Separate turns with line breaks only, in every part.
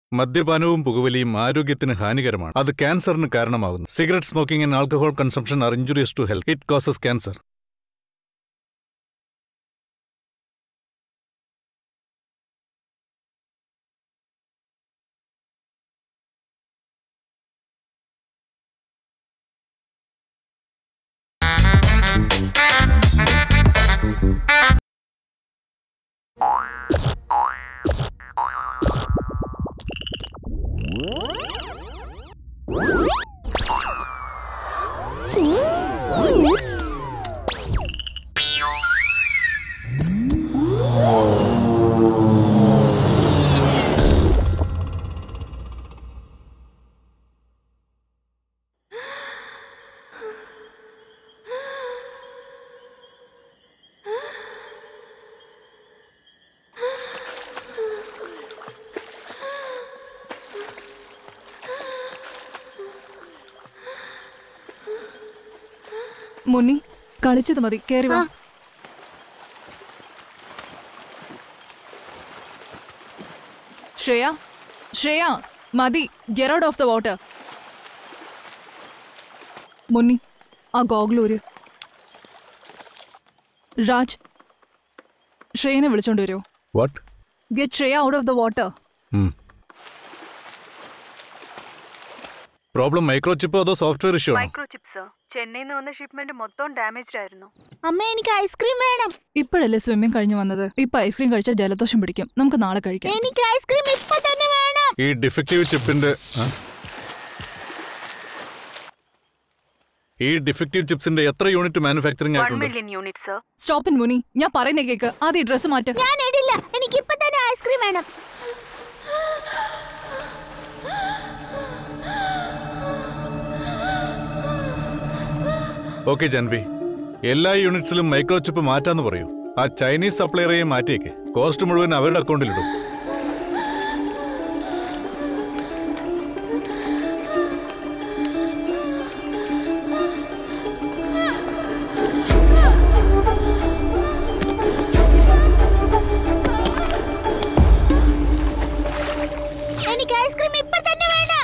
മദ്യപാനവും പുകവലിയും ആരോഗ്യത്തിന് ഹാനികരമാണ് അത് ക്യാൻസറിന് കാരണമാകുന്നു cigarette smoking and alcohol consumption are injurious to health it causes cancer
Munni കളിച്ചത് മതി കേറി വാ ശ്രേയ ശ്രേയ മതി get out of the water Munni ആ ഗോഗ്ലൂര് രാജ് ശ്രേയനെ വിളിച്ചോണ്ട് വരുമോ
what
get Shreya out of the water
problem micro ചിപ്പോ അതോ സോഫ്റ്റ്വെയർ ഇഷ്യൂ ആണോ
മൈക്രോ ചിപ്സ് ചെന്നൈയിൽ നിന്ന് വന്ന ഷിപ്മെന്റ് മൊത്തം ഡാമേജ്ഡ് ആയിരുന്നു
അമ്മ എനിക്ക് ഐസ്ക്രീം വേണം
ഇപ്പോഴല്ലേ സ്വിമ്മിംഗ് കഴിഞ്ഞു വന്നത് ഇപ്പൊ ഐസ്ക്രീം കഴിച്ചാൽ ജലദോഷം പിടിക്കും നമുക്ക് നാളെ കഴിക്കാം
എനിക്ക് ഐസ്ക്രീം ഇപ്പൊ തന്നെ വേണം
ഈ ഡിഫക്റ്റീവ് ചിപ്പിന്റെ ആ? ഈ ഡിഫക്റ്റീവ് ചിപ്സിന്റെ എത്ര യൂണിറ്റ് മാനുഫാക്ചറിംഗ്
വൺ
ആയിട്ടുണ്ട്
million unit sir
stop in Munni ഞാൻ പറയുന്ന കേക്ക് ആദ്യം ഡ്രസ്സ് മാറ്റ്
ഞാൻ ഇടില്ല എനിക്ക് ഇപ്പൊ തന്നെ ഐസ്ക്രീം വേണം
ഓക്കെ ജൻവി എല്ലാ യൂണിറ്റ്സിലും മൈക്രോ ചിപ്പ് മാറ്റാന്ന് പറയൂ ആ ചൈനീസ് സപ്ലയറേയും മാറ്റിയേക്ക് കോസ്റ്റ് മുഴുവൻ അവരുടെ അക്കൗണ്ടിലിടും
എനിക്ക് ഐസ്ക്രീം ഇപ്പൊ തന്നെ വേണം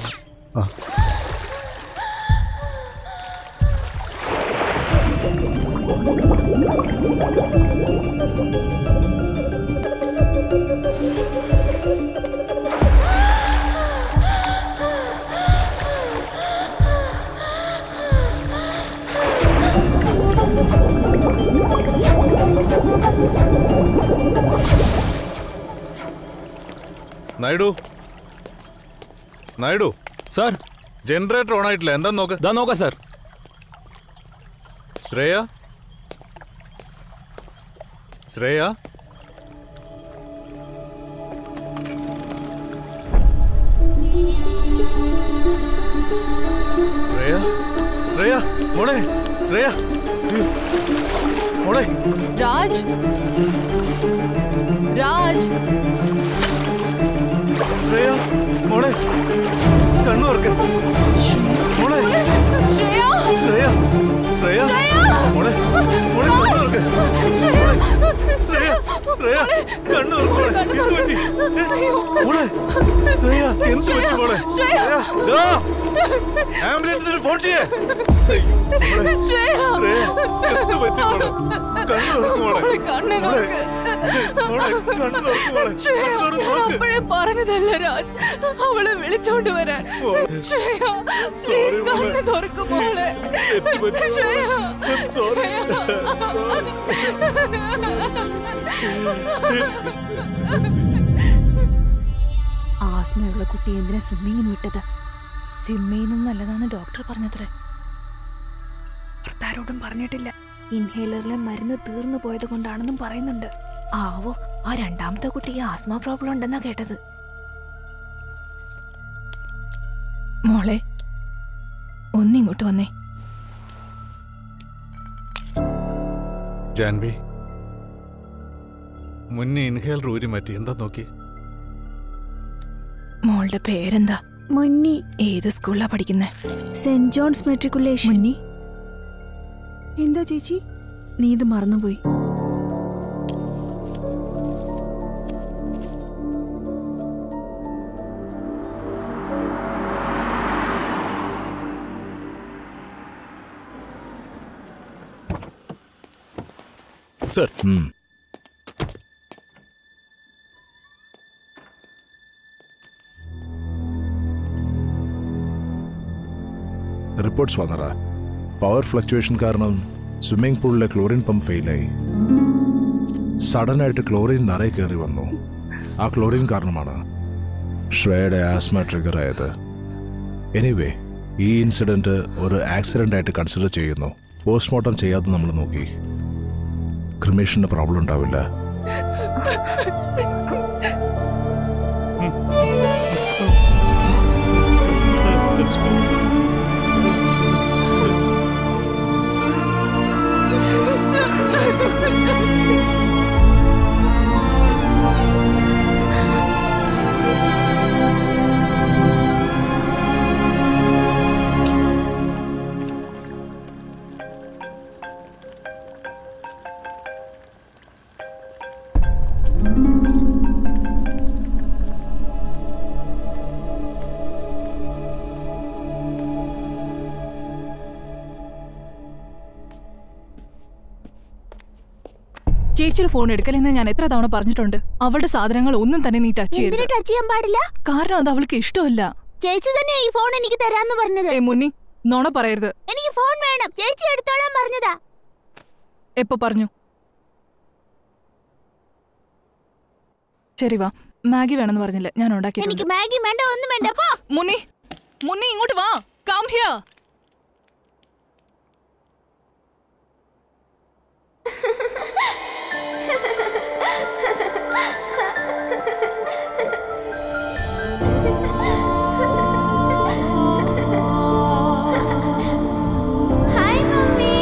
Naidu Naidu
sir
generator on ആയിട്ടില്ല എന്താ നോക്ക്
ദാ നോക്കാം സാർ
ശ്രേയ ശ്രേയ ശ്രേയ ശ്രേയ മോളെ ശ്രേയ അയ്യോ. മോളെ
രാജ് രാജ്
ശ്രേയ മോളെ കണ്ണു തുറക്ക് മോളെ
ശ്രേയ
ശ്രേയ ശ്രേയ മോളെ മോളെ കണ്ണു തുറക്ക് ശ്രേയ ശ്രേയ കണ്ണു തുറക്ക് മോളെ എന്ത് പറ്റി ഏ? മോളെ ശ്രേയ എന്ത് പറ്റി മോളെ ശ്രേയ ദാ. ആംബുലൻസിന് ഫോൺ ചെയ്യേ മോളെ ശ്രേയ എന്ത് പറ്റി മോളെ കണ്ണു തുറക്ക് മോളെ
മോളെ കണ്ണു നോക്ക്
മോളെ കണ്ണു തുറക്ക് മോളെ
ശ്രേയ
കണ്ണു തുറക്ക്
അപ്പോഴേ പറഞ്ഞതല്ല രാജ് അവളെ വിളിച്ചോണ്ട് വരാൻ
മോളെ.
ശ്രേയ പ്ലീസ് കണ്ണു തുറക്കും മോളെ ശ്രേയ
ആസ്മയുള്ള കുട്ടി എന്തിനാ സ്വിമ്മിങ്ങിന് വിട്ടത്
സിമ്മയിന്നും നല്ലതാന്ന് ഡോക്ടർ പറഞ്ഞത്രേ
ഭർത്താരോടും പറഞ്ഞിട്ടില്ല ഇൻഹേലറിലെ മരുന്ന് തീർന്നു പോയത് കൊണ്ടാണെന്നും പറയുന്നുണ്ട് ആവോ ആ രണ്ടാമത്തെ കുട്ടിക്ക് ആസ്മ പ്രോബ്ലം ഉണ്ടെന്നാ കേട്ടത് മോളെ ഒന്നിങ്ങോട്ട് വന്നേ
ജാൻവി മുന്നേ ഇൻഹേലർ ഊരി മാറ്റി എന്താ നോക്കി
മോളുടെ പേരെന്താ
മുന്നി
ഏത് സ്കൂളിലാ പഠിക്കുന്നേ
സെന്റ് ജോൺസ് മെട്രിക്കുലേഷൻ
മുന്നി എന്താ ചേച്ചി നീ ഇത് മറന്നുപോയി
സർ
ഉം. റിപ്പോർട്ട്സ് വന്നടാ പവർ ഫ്ലക്ച്വേഷൻ കാരണം സ്വിമ്മിംഗ് പൂളിലെ ക്ലോറിൻ പമ്പ് ഫെയിലായി സഡൻ ആയിട്ട് ക്ലോറിൻ നിറയെ കയറി വന്നു ആ ക്ലോറിൻ കാരണമാണ് ശ്രേയയുടെ ആസ്മ ട്രിഗർ ആയത് എനിവേ ഈ ഇൻസിഡന്റ് ഒരു ആക്സിഡന്റ് ആയിട്ട് കൺസിഡർ ചെയ്യുന്നു പോസ്റ്റ്മോർട്ടം ചെയ്യാതെ നമ്മൾ നോക്കി ക്രിമേഷന് പ്രോബ്ലം ഉണ്ടാവില്ല
ചേച്ചിയുടെ ഫോൺ എടുക്കലെന്ന് ഞാൻ എത്ര തവണ പറഞ്ഞിട്ടുണ്ട് അവളുടെ സാധനങ്ങൾ ഒന്നും തന്നെ നീ ടച്ച്
എന്തിനു
ചെയ്യരുത്
ടച്ച് ചെയ്യാൻ പാടില്ല
കാരണം അത് അവൾക്ക് ഇഷ്ടമല്ല
ചേച്ചി തന്നെ ഈ ഫോൺ എനിക്ക് തരാന്ന് പറഞ്ഞത്
ഏ മുന്നി നോണ പറയരുത്
എനിക്ക് ഫോൺ വേണം ചേച്ചി എടുത്തോളാൻ പറഞ്ഞതാ
എപ്പോ പറഞ്ഞു ശരി വാ മാഗി വേണമെന്ന് പറഞ്ഞില്ല ഞാൻ
എനിക്ക്
ഉണ്ടാക്കിയിട്ടുണ്ട്
മാഗി വേണ്ട ഒന്നും വേണ്ട പോ
മുന്നി മുന്നി ഇങ്ങോട്ട് വാ come here
hi mummy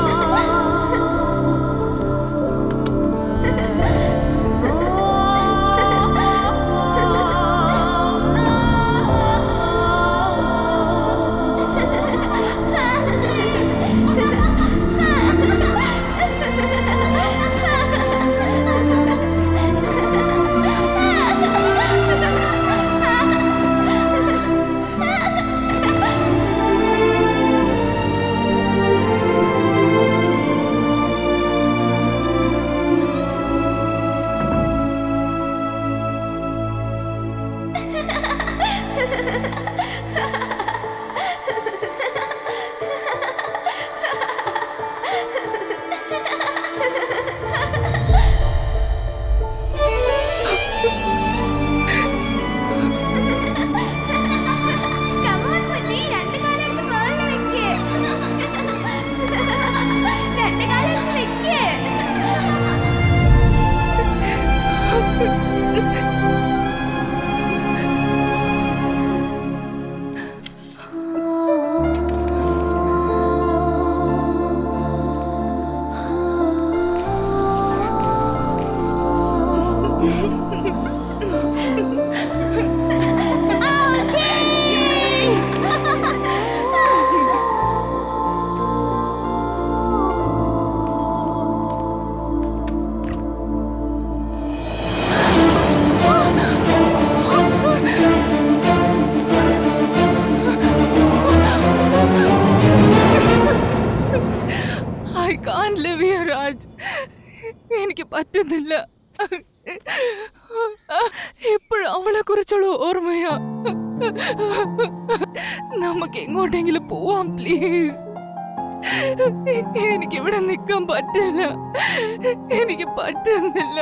Come on, Munni. രണ്ട് കാലെടുത്ത് മുകളിൽ വെക്ക്. രണ്ട് കാലെടുത്ത് വെക്ക്.
I can live here Raj എനിക്ക് പറ്റുന്നില്ല എപ്പോഴും അവളെ കുറിച്ചുള്ള ഓർമ്മയാ നമുക്ക് എങ്ങോട്ടെങ്കിലും പോവാം പ്ലീസ് എനിക്കിവിടെ നിൽക്കാൻ പറ്റില്ല എനിക്ക് പറ്റുന്നില്ല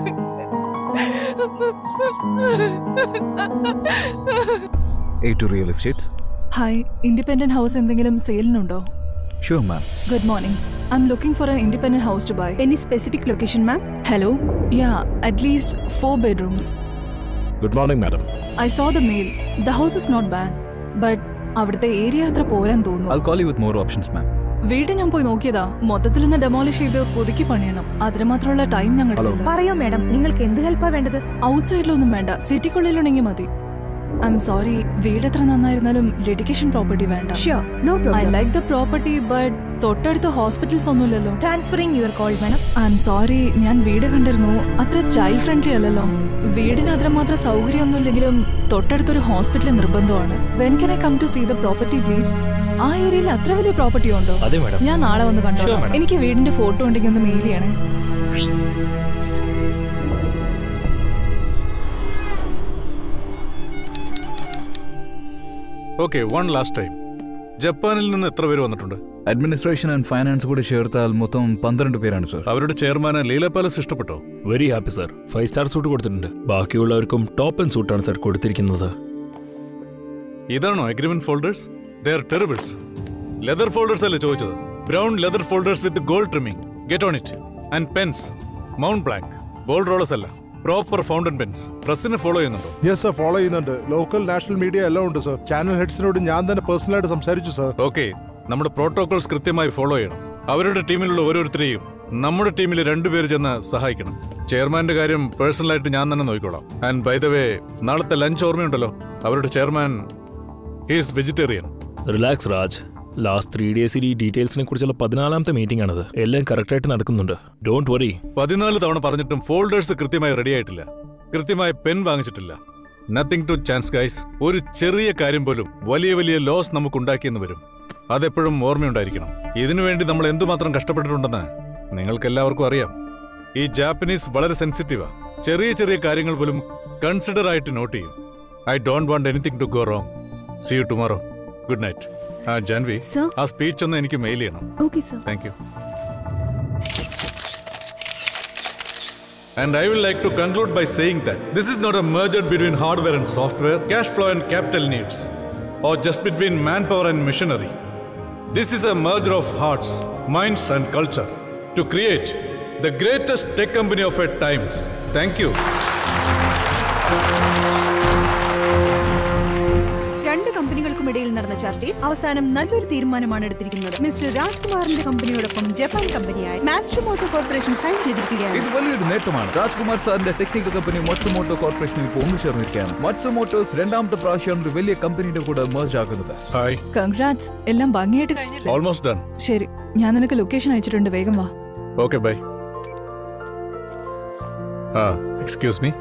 A two real estate
hi independent house എന്തെങ്കിലും സെയിലിനുണ്ടോ
sure ma'am
good morning I'm looking for a independent house to buy
any specific location ma'am
hello ya at least four bedrooms
good morning madam
I saw the mail the house is not bad but അവിടുത്തെ area അത്ര പോരാൻ തോന്നുന്നു
I'll call you with more options, ma'am.
വീട് ഞാൻ പോയി നോക്കിയതാ മൊത്തത്തിലൊന്ന് demolish ചെയ്ത് പുതുക്കി പണിയണം അതിന് മാത്രമുള്ള ടൈം ഞങ്ങളുടെ
പറയോ മാഡം നിങ്ങൾക്ക് എന്ത് ഹെൽപ്പാ വേണ്ടത്
ഔട്ട് സൈഡിലൊന്നും വേണ്ട സിറ്റിക്കുള്ളിലുണ്ടെങ്കിൽ മതി ഐ എം സോറി വീട് എത്ര നന്നായിരുന്നാലും ലിഡിക്കേഷൻ പ്രോപ്പർട്ടി വേണ്ട
sure no
I
problem
like the property but തൊട്ടടുത്ത് ഹോസ്പിറ്റൽസ് ഒന്നുമില്ലല്ലോ
transferring your call madam
I'm sorry ഞാൻ വീട് കണ്ടിരുന്നു അത്ര ചൈൽഡ് ഫ്രണ്ട്ലി അല്ലല്ലോ വീടിന് അത്രമാത്രം സൗകര്യമൊന്നുമില്ലെങ്കിലും തൊട്ടടുത്തൊരു ഹോസ്പിറ്റൽ നിർബന്ധമാണ് when can I come to see the property please ആ ഏരിയയിൽ അത്ര വലിയ പ്രോപ്പർട്ടി ഉണ്ടോ
അതെ മാഡം
ഞാൻ നാളെ വന്ന്
Sure,
കണ്ടോ
madam.
എനിക്ക് വീടിന്റെ ഫോട്ടോ ഉണ്ടെങ്കിൽ ഒന്ന് മെയിൽ ചെയ്യണേ
ഓക്കെ വൺ ലാസ്റ്റ് ടൈം ജപ്പാനിൽ നിന്ന് എത്ര പേര് വന്നിട്ടുണ്ട്
അഡ്മിനിസ്ട്രേഷൻ ആൻഡ് ഫൈനാൻസ് കൂടി ചേർത്താൽ മൊത്തം പന്ത്രണ്ട് പേരാണ് സർ
അവരുടെ ചെയർമാന് ലീല പാലസ് ഇഷ്ടപ്പെട്ടോ
very happy sir five star suite കൊടുത്തിട്ടുണ്ട് ബാക്കിയുള്ളവർക്കും ടോപ്പ് ആൻഡ് സൂട്ടാണ് സർ കൊടുത്തിരിക്കുന്നത്
ഇതാണോ agreement folders they are terribles leather folders അല്ലേ ചോദിച്ചത് brown leather folders with gold trimming get on it and pens Montblanc ball rollers അല്ല proper fountain pens പ്രസിനെ follow ചെയ്യുന്നുണ്ടോ
യെസ് സർ ഫോളോ ചെയ്യുന്നുണ്ട് local national media എല്ലാം ഉണ്ട് sir channel ഹെഡ്സിനോട് ഞാൻ തന്നെ പേഴ്സണലായിട്ട് സംസാരിച്ചു സർ
ഓക്കെ നമ്മുടെ പ്രോട്ടോകോൾസ് കൃത്യമായി ഫോളോ ചെയ്യണം അവരുടെ ടീമിലുള്ള ഓരോരുത്തരെയും നമ്മുടെ ടീമിൽ രണ്ടുപേര് ചെന്ന് സഹായിക്കണം ചെയർമാന്റെ കാര്യം പേഴ്സണലായിട്ട് ഞാൻ തന്നെ നോക്കിക്കോളാം ആൻഡ് ബൈ ദ വേ നാളത്തെ ലഞ്ച് ഓർമ്മയുണ്ടല്ലോ അവരുടെ chairman is vegetarian
relax Raj last three ഡേയ്സിൽ ഈ ഡീറ്റെയിൽസിനെ കുറിച്ചുള്ള പതിനാലാമത്തെ മീറ്റിംഗ് ആണത് എല്ലാം കറക്റ്റായിട്ട് നടക്കുന്നുണ്ട് ഡോണ്ട് വറി
പതിനാല് തവണ പറഞ്ഞിട്ടും ഫോൾഡേഴ്സ് കൃത്യമായി റെഡി ആയിട്ടില്ല കൃത്യമായ പെൻ വാങ്ങിച്ചിട്ടില്ല നത്തിങ് ടു ചാൻസ് ഗൈസ് ഒരു ചെറിയ കാര്യം പോലും വലിയ വലിയ ലോസ് നമുക്ക് ഉണ്ടാക്കിയെന്ന് വരും അതെപ്പോഴും ഓർമ്മയുണ്ടായിരിക്കണം ഇതിനു വേണ്ടി നമ്മൾ എന്തുമാത്രം കഷ്ടപ്പെട്ടിട്ടുണ്ടെന്ന് നിങ്ങൾക്ക് എല്ലാവർക്കും അറിയാം ഈ ജാപ്പനീസ് വളരെ സെൻസിറ്റീവാ ചെറിയ ചെറിയ കാര്യങ്ങൾ പോലും കൺസിഡർ ആയിട്ട് നോട്ട് ചെയ്യും I don't want anything to go wrong see you tomorrow good night ആ ജാൻവി
Sir.
ആ സ്പീച്ച് ഒന്ന് എനിക്ക് മെയിൽ ചെയ്യണം
okay sir
Thank you. And I will like to conclude by saying that this is not a merger between hardware and software, cash flow and capital needs, or just between manpower and machinery. This is a merger of hearts, minds, and culture to create the greatest tech company of our times. Thank you.
രണ്ട് കമ്പനികൾക്കുമിടയിൽ നടന്ന ചർച്ചയിൽ അവസാനം നല്ലൊരു തീരുമാനമാണ് എടുത്തിരിക്കുന്നത് mister രാജ്കുമാറിന്റെ കമ്പനിയോടൊപ്പം Japan കമ്പനിയായ മാസ്റ്റർ മോട്ടോ കോർപ്പറേഷൻ സൈൻ ചെയ്തിരിക്കുകയാണ്
ഇത് വലിയൊരു നേട്ടമാണ് രാജ്കുമാർ സാറിന്റെ ടെക്നിക്കൽ കമ്പനി മൊട്സുമോട്ടോ കോർപ്പറേഷനിൽ ഇപ്പോൾ ഒന്നു ചേർന്നിരിക്കുകയാണ് മൊട്സുമോട്ടോസ് രണ്ടാമത്തെ പ്രാവശ്യമാണ് ഒരു വലിയ കമ്പനിയുടെ കൂടെ merge ആകുന്നത്
Hi.
കൺഗ്രാറ്റ്സ് എല്ലാം ഭംഗിയായിട്ട് കഴിഞ്ഞില്ലേ
Almost done.
ശരി ഞാൻ നിനക്ക് ലൊക്കേഷൻ അയച്ചിട്ടുണ്ട് വേഗം വാ
Okay, bye. Ah, excuse me.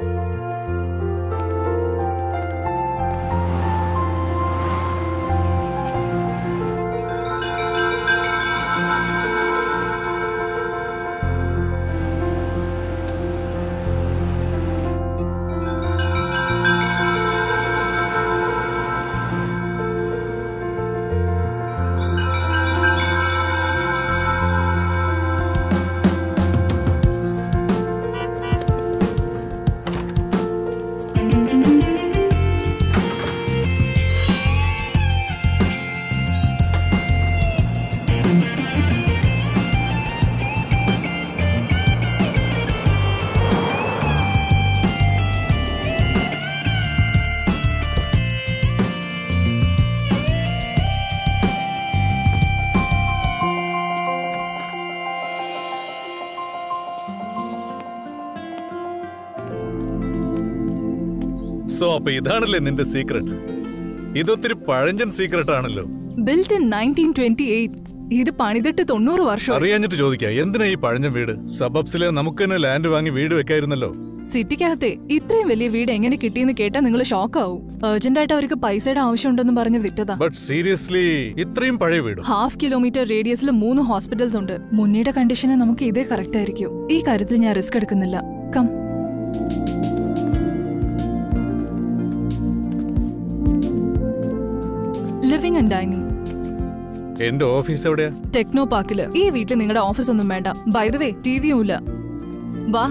So അപ്പൊ ഇതാണല്ലേ നിന്റെ സീക്രട്ട് ഇതൊത്തിരി പഴഞ്ചൻ സീക്രട്ട് ആണല്ലോ
built in nineteen twenty eight ഇത് പണിതിട്ട് തൊണ്ണൂറ് വർഷം
അറിയാഞ്ഞിട്ട് ചോദിക്കാ എന്തിനാ ഈ പഴഞ്ചൻ വീട് സബബ്സിലെ നമുക്ക് തന്നെ ലാൻഡ് വാങ്ങി വീട് വെക്കായിരുന്നല്ലോ
സിറ്റിക്കകത്തെ ഇത്രയും വലിയ വീട് എങ്ങനെ കിട്ടിയെന്ന് കേട്ടാ നിങ്ങൾ ഷോക്ക് ആവും അർജന്റ് ആയിട്ട് അവർക്ക് പൈസയുടെ ആവശ്യമുണ്ടെന്ന് പറഞ്ഞ് വിറ്റതാ
ബട്ട് സീരിയസ്ലി ഇത്രയും പഴയ വീടും
ഹാഫ് കിലോമീറ്റർ റേഡിയസിൽ മൂന്ന് ഹോസ്പിറ്റൽസ് ഉണ്ട് മുന്നിയുടെ കണ്ടീഷന് നമുക്ക് ഇതേ കറക്റ്റ് ആയിരിക്കും ഈ കാര്യത്തിൽ ഞാൻ റിസ്ക് എടുക്കുന്നില്ല കം ലിവിംഗ് ആൻഡ് ഡൈനിങ്
എന്റെ ഓഫീസ് എവിടെയാ
ടെക്നോ പാർക്കില് ഈ വീട്ടിൽ നിങ്ങളുടെ ഓഫീസ് ഒന്നും വേണ്ട ബൈ ദ വേ ടിവിയും ഇല്ല വാ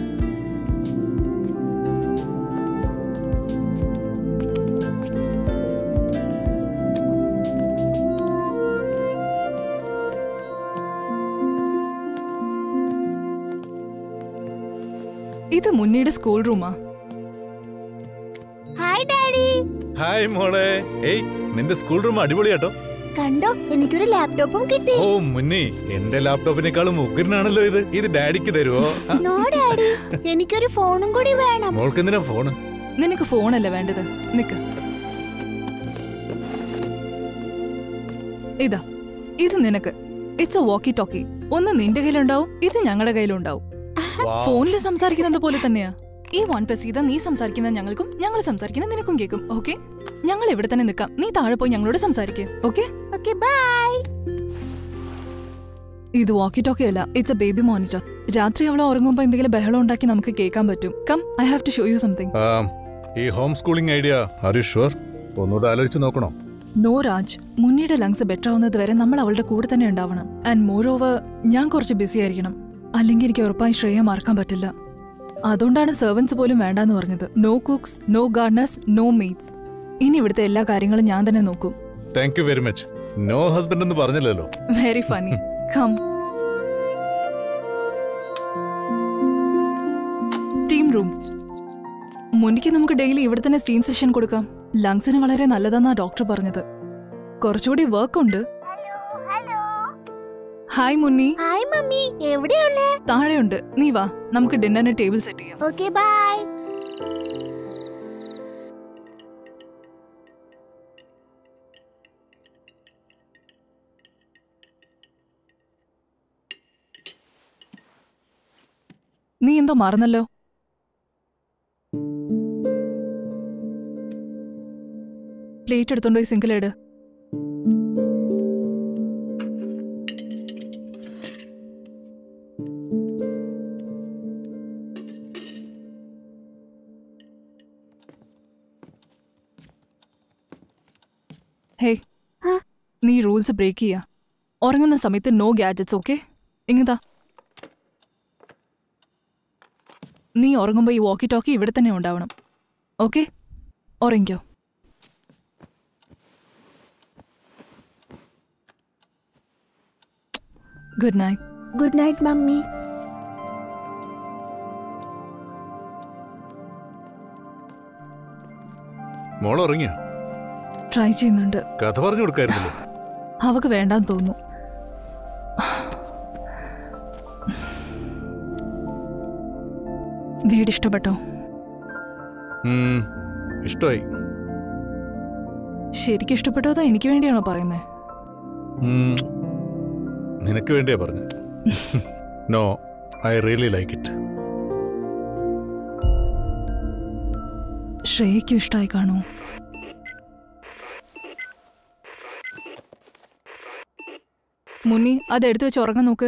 ഇത് മുന്നിയുടെ സ്കൂൾ റൂമാ
ഹായ് ഡാഡി
ഹായ് മോളെ ഏയ് നിന്റെ സ്കൂൾ റൂം അടിപൊളിയാട്ടോ
കണ്ടോ എനിക്കൊരു ലാപ്ടോപ്പും കിട്ടി
ഓ മുന്നി എന്റെ ലാപ്ടോപ്പിനേക്കാളും ഉഗ്രനാണല്ലോ ഇത് ഇത് ഡാഡിക്ക് തരുവോ ആ,
നോ ഡാഡി എനിക്കൊരു ഫോണും കൂടി വേണം
മോൾക്ക് എന്തിനാ ഫോണ്
നിനക്ക് ഫോണല്ല വേണ്ടത് നിക്ക് ഇതാ ഇത് നിനക്ക് ഇറ്റ്സ് എ വോക്കി ടോക്കി ഒന്ന് നിന്റെ കയ്യിലുണ്ടാവും ഇത് ഞങ്ങളുടെ കയ്യിലുണ്ടാവും ഫോണിൽ സംസാരിക്കുന്നത് പോലെ തന്നെയാ ഈ വൺ പ്ലസ് ചെയ്താൽ നീ സംസാരിക്കുന്നത് ഞങ്ങൾക്കും ഞങ്ങൾ സംസാരിക്കുന്നത് നിനക്കും കേൾക്കും ഓക്കെ ഞങ്ങൾ ഇവിടെ തന്നെ നിൽക്കാം നീ താഴെ പോയി ഞങ്ങളോട് സംസാരിക്കുക ഓക്കെ
ഓക്കെ ബൈ
ഇത് വാക്കി ടോക്കി അല്ല ഇറ്റ്സ് എ ബേബി മോണിറ്റർ രാത്രി അവൾ ഉറങ്ങുമ്പോൾ എന്തെങ്കിലും ബഹളം ഉണ്ടാക്കി നമുക്ക് കേൾക്കാൻ പറ്റും come I have to show you something
ഈ home schooling idea are you sure ഒന്നുകൂടെ ആലോചിച്ച് നോക്കണോ
നോ രാജ് മുന്നിയുടെ ലങ്സ് ബെറ്റർ ആവുന്നത് വരെ നമ്മൾ അവളുടെ കൂടെ തന്നെ ഉണ്ടാവണം ആൻഡ് മോർ ഓവർ ഞാൻ കുറച്ച് ബിസി ആയിരിക്കണം അല്ലെങ്കിൽ എനിക്ക് ഉറപ്പായി ശ്രേയ മറക്കാൻ പറ്റില്ല അതുകൊണ്ടാണ് സെർവൻസ് പോലും വേണ്ടാന്ന് പറഞ്ഞത് no cooks no gardeners no maids ഇനി ഇവിടുത്തെ എല്ലാ കാര്യങ്ങളും ഞാൻ തന്നെ നോക്കും
thank you very much no husband എന്ന് പറഞ്ഞില്ലല്ലോ
very funny come steam room മുന്നിക്ക് നമുക്ക് ഡെയിലി ഇവിടെ തന്നെ സ്റ്റീം സെഷൻ കൊടുക്കാം ലങ്സിന് വളരെ നല്ലതെന്നാ ഡോക്ടർ പറഞ്ഞത് കുറച്ചുകൂടി വർക്ക് ഉണ്ട് ഹായ് മുന്നി
ഹായ് മമ്മി എവിടെയുള്ളേ
താഴെയുണ്ട് നീ വാ നമുക്ക് ഡിന്നറിന് ടേബിൾ സെറ്റ് ചെയ്യാം
ഓക്കെ ബൈ
നീ എന്തോ മറന്നല്ലോ പ്ലേറ്റ് എടുത്തോണ്ട് പോയി സിങ്കിലിട് ഹേ നീ റൂൾസ് ബ്രേക്ക് ചെയ്യാ ഉറങ്ങുന്ന സമയത്ത് നോ ഗാഡ്ജറ്റ്സ് ഓക്കെ ഇങ്ങതാ നീ ഉറങ്ങുമ്പോൾ ഈ വാക്കി ടോക്കി ഇവിടെ തന്നെ ഉണ്ടാവണം ഓക്കെ ഉറങ്ങിക്കോ good night
good night mummy
മോൾ ഉറങ്ങിയ
ട്രൈ ചെയ്യുന്നുണ്ട്
കഥ പറഞ്ഞു കൊടുക്കായിരുന്നല്ലോ
അവക്ക് വേണ്ടാന്ന് തോന്നുന്നു വീട് ഇഷ്ടപ്പെട്ടോ
ഉം, ഇഷ്ടമായി
ശരിക്കും ഇഷ്ടപ്പെട്ടോ അതോ എനിക്ക് വേണ്ടിയാണോ പറയുന്നത്
ഉം, നിനക്ക് വേണ്ടിയാ പറഞ്ഞു no I really like it
ശ്രേയയ്ക്കും ഇഷ്ടമായി കാണുമോ മുന്നി അത് എടുത്തു വെച്ച് ഉറങ്ങാൻ നോക്ക്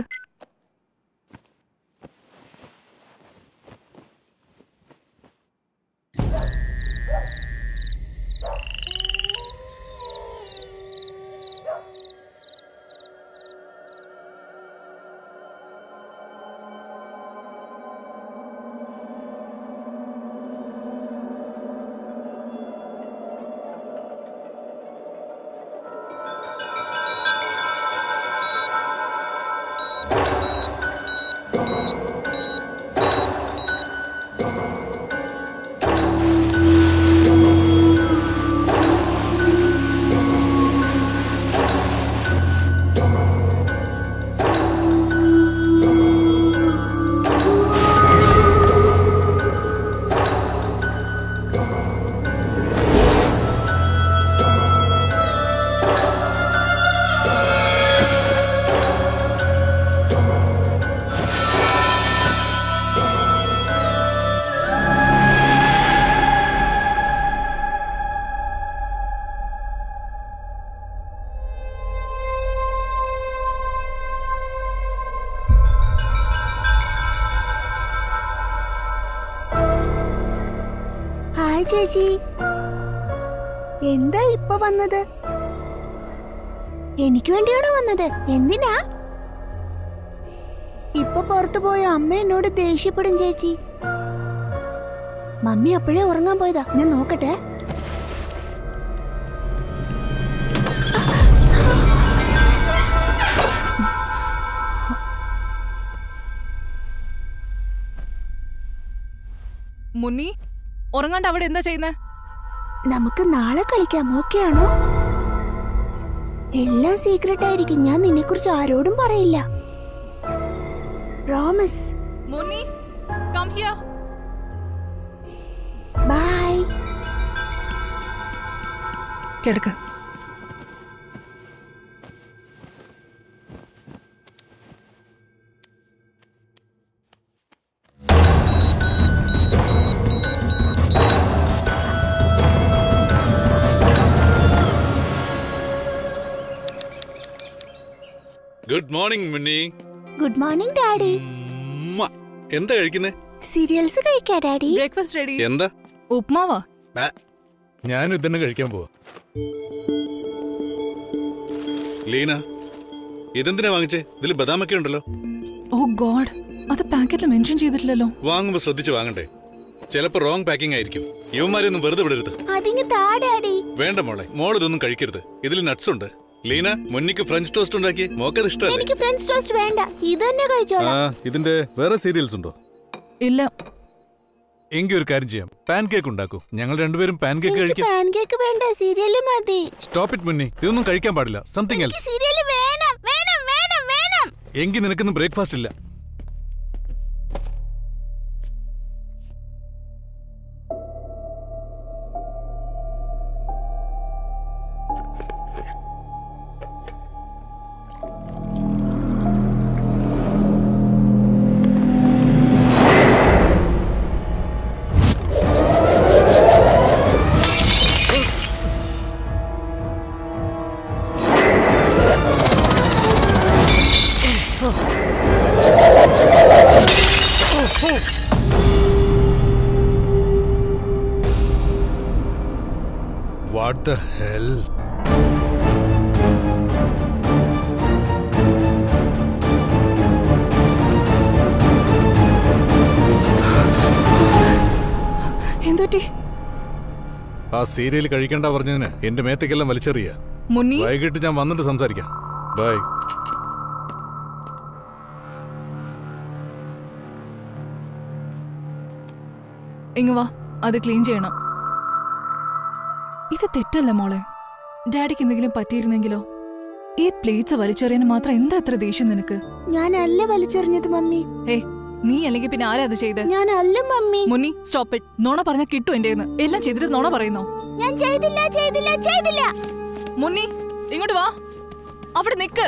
ഹായ് ചേച്ചി എന്താ ഇപ്പൊ വന്നത് എനിക്ക് വേണ്ടിയാണോ വന്നത് എന്തിനാ ഇപ്പൊ പുറത്തു പോയ അമ്മ എന്നോട് ദേഷ്യപ്പെടും ചേച്ചി മമ്മി അപ്പോഴേ ഉറങ്ങാൻ പോയതാ ഞാൻ നോക്കട്ടെ
മുന്നി ഉറങ്ങാണ്ട് അവിടെ എന്താ ചെയ്യുന്നത്
നമുക്ക് നാളെ കളിക്കാം ഓക്കെ ആണോ എല്ലാം സീക്രട്ട് ആയിരിക്കും ഞാൻ നിന്നെ കുറിച്ച് ആരോടും പറയില്ല promise
Munni come here
bye
കിടക്ക്
good morning Munni
good morning daddy
ഉമ്മ. എന്താ കഴിക്കുന്നേ
സീരിയൽസ് കഴിക്കാ ഡാഡി
ബ്രേക്ക്ഫാസ്റ്റ് റെഡി
എന്താ
ഉപ്മാവാ
ഞാനും ഇതന്നെ കഴിക്കാൻ പോവാ ലീന ഇതെന്തിനാ വാങ്ങിച്ചേ ഇതിൽ ബദാമൊക്കെ ഉണ്ടല്ലോ
ഓ ഗോഡ് അത് പാക്കറ്റിൽ മെൻഷൻ ചെയ്തിട്ടില്ലല്ലോ
വാങ്ങുമ്പോ ശ്രദ്ധിച്ച് വാങ്ങണ്ടേ ചിലപ്പോ റോങ് പാക്കിംഗ് ആയിരിക്കും യുവമാരെയൊന്നും വെറുതെ വിടരുത്
അതിങ്ങ് താ ഡാഡി
വേണ്ട മോളെ മോൾ ഇതൊന്നും കഴിക്കരുത് ഇതിൽ നട്ട്സ് ഉണ്ട് ലീന മുന്നിക്ക് ഫ്രഞ്ച് ടോസ്റ്റ് ഉണ്ടാക്കി മോക്കത് ഇഷ്ടമല്ലേ
എനിക്ക് ഫ്രഞ്ച് ടോസ്റ്റ് വേണ്ട ഇത് തന്നെ കഴിച്ചോളാം
ഇതിന്റെ വേറെ സീരിയൽസ് ഉണ്ടോ
ഇല്ല
എങ്കിൽ ഒരു കാര്യം ചെയ്യാം പാൻ കേക്ക് ഉണ്ടാക്കൂ ഞങ്ങൾ രണ്ടുപേരും പാൻ കേക്ക്
എനിക്ക്
കഴിക്കാം
പാൻ കേക്ക് വേണ്ട സീരിയല് മതി
സ്റ്റോപ്പ് ഇറ്റ് മുന്നി ഇതൊന്നും കഴിക്കാൻ പാടില്ല സംതിങ് എൽസ്
സീരിയല് വേണം വേണം വേണം വേണം
എങ്കിൽ നിനക്കിന്ന് ബ്രേക്ക്ഫാസ്റ്റ് ഇല്ല വാട്ട് ദ ഹെൽ
എന്തുപറ്റി
ആ സീരിയൽ കഴിക്കണ്ട പറഞ്ഞതിന് എന്റെ മേത്തേക്കെല്ലാം വലിച്ചെറിയ
മുന്നി
വൈകിട്ട് ഞാൻ വന്നിട്ട് സംസാരിക്കാം ബൈ
ഇങ്ങ് വാ അത് ക്ലീൻ ചെയ്യണം ഇത് തെറ്റല്ല മോളെ ഡാഡിക്ക് എന്തെങ്കിലും പറ്റിയിരുന്നെങ്കിലോ ഈ പ്ലേറ്റ്സ് വലിച്ചെറിയാൻ മാത്രം എന്താ എത്ര ദേഷ്യം നിനക്ക്
ഞാനല്ല വലിച്ചെറിഞ്ഞത് മമ്മി
ഏ നീ അല്ലെങ്കിൽ പിന്നെ ആരാ അത് ചെയ്ത്
ഞാനല്ല മമ്മി
മുന്നി സ്റ്റോപ്പ് ഇറ്റ് നോണ പറഞ്ഞ കിട്ടും എന്റെ എല്ലാം ചെയ്തിട്ട് നോണ പറയുന്നോ
ഞാൻ ചെയ്തില്ല ചെയ്തില്ല ചെയ്തില്ല
മുന്നി ഇങ്ങോട്ട് വാ അവിടെ നിക്ക്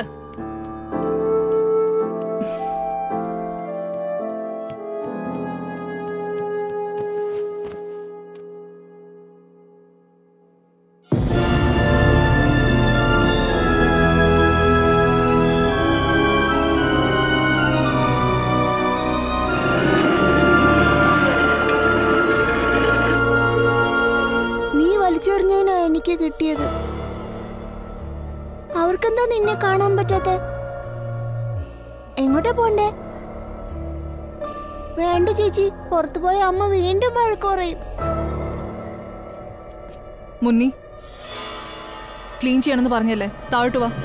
നീ വലിച്ചെറിഞ്ഞതിനാ എനിക്ക് കിട്ടിയത് അവർക്കെന്താ നിന്നെ കാണാൻ പറ്റാത്ത എങ്ങോട്ടാ പോണ്ടേ വേണ്ട ചേച്ചി പുറത്തു പോയ അമ്മ വീണ്ടും വഴക്ക് പറയും
മുന്നി ക്ലീൻ ചെയ്യണമെന്ന് പറഞ്ഞല്ലേ താഴോട്ട് വാ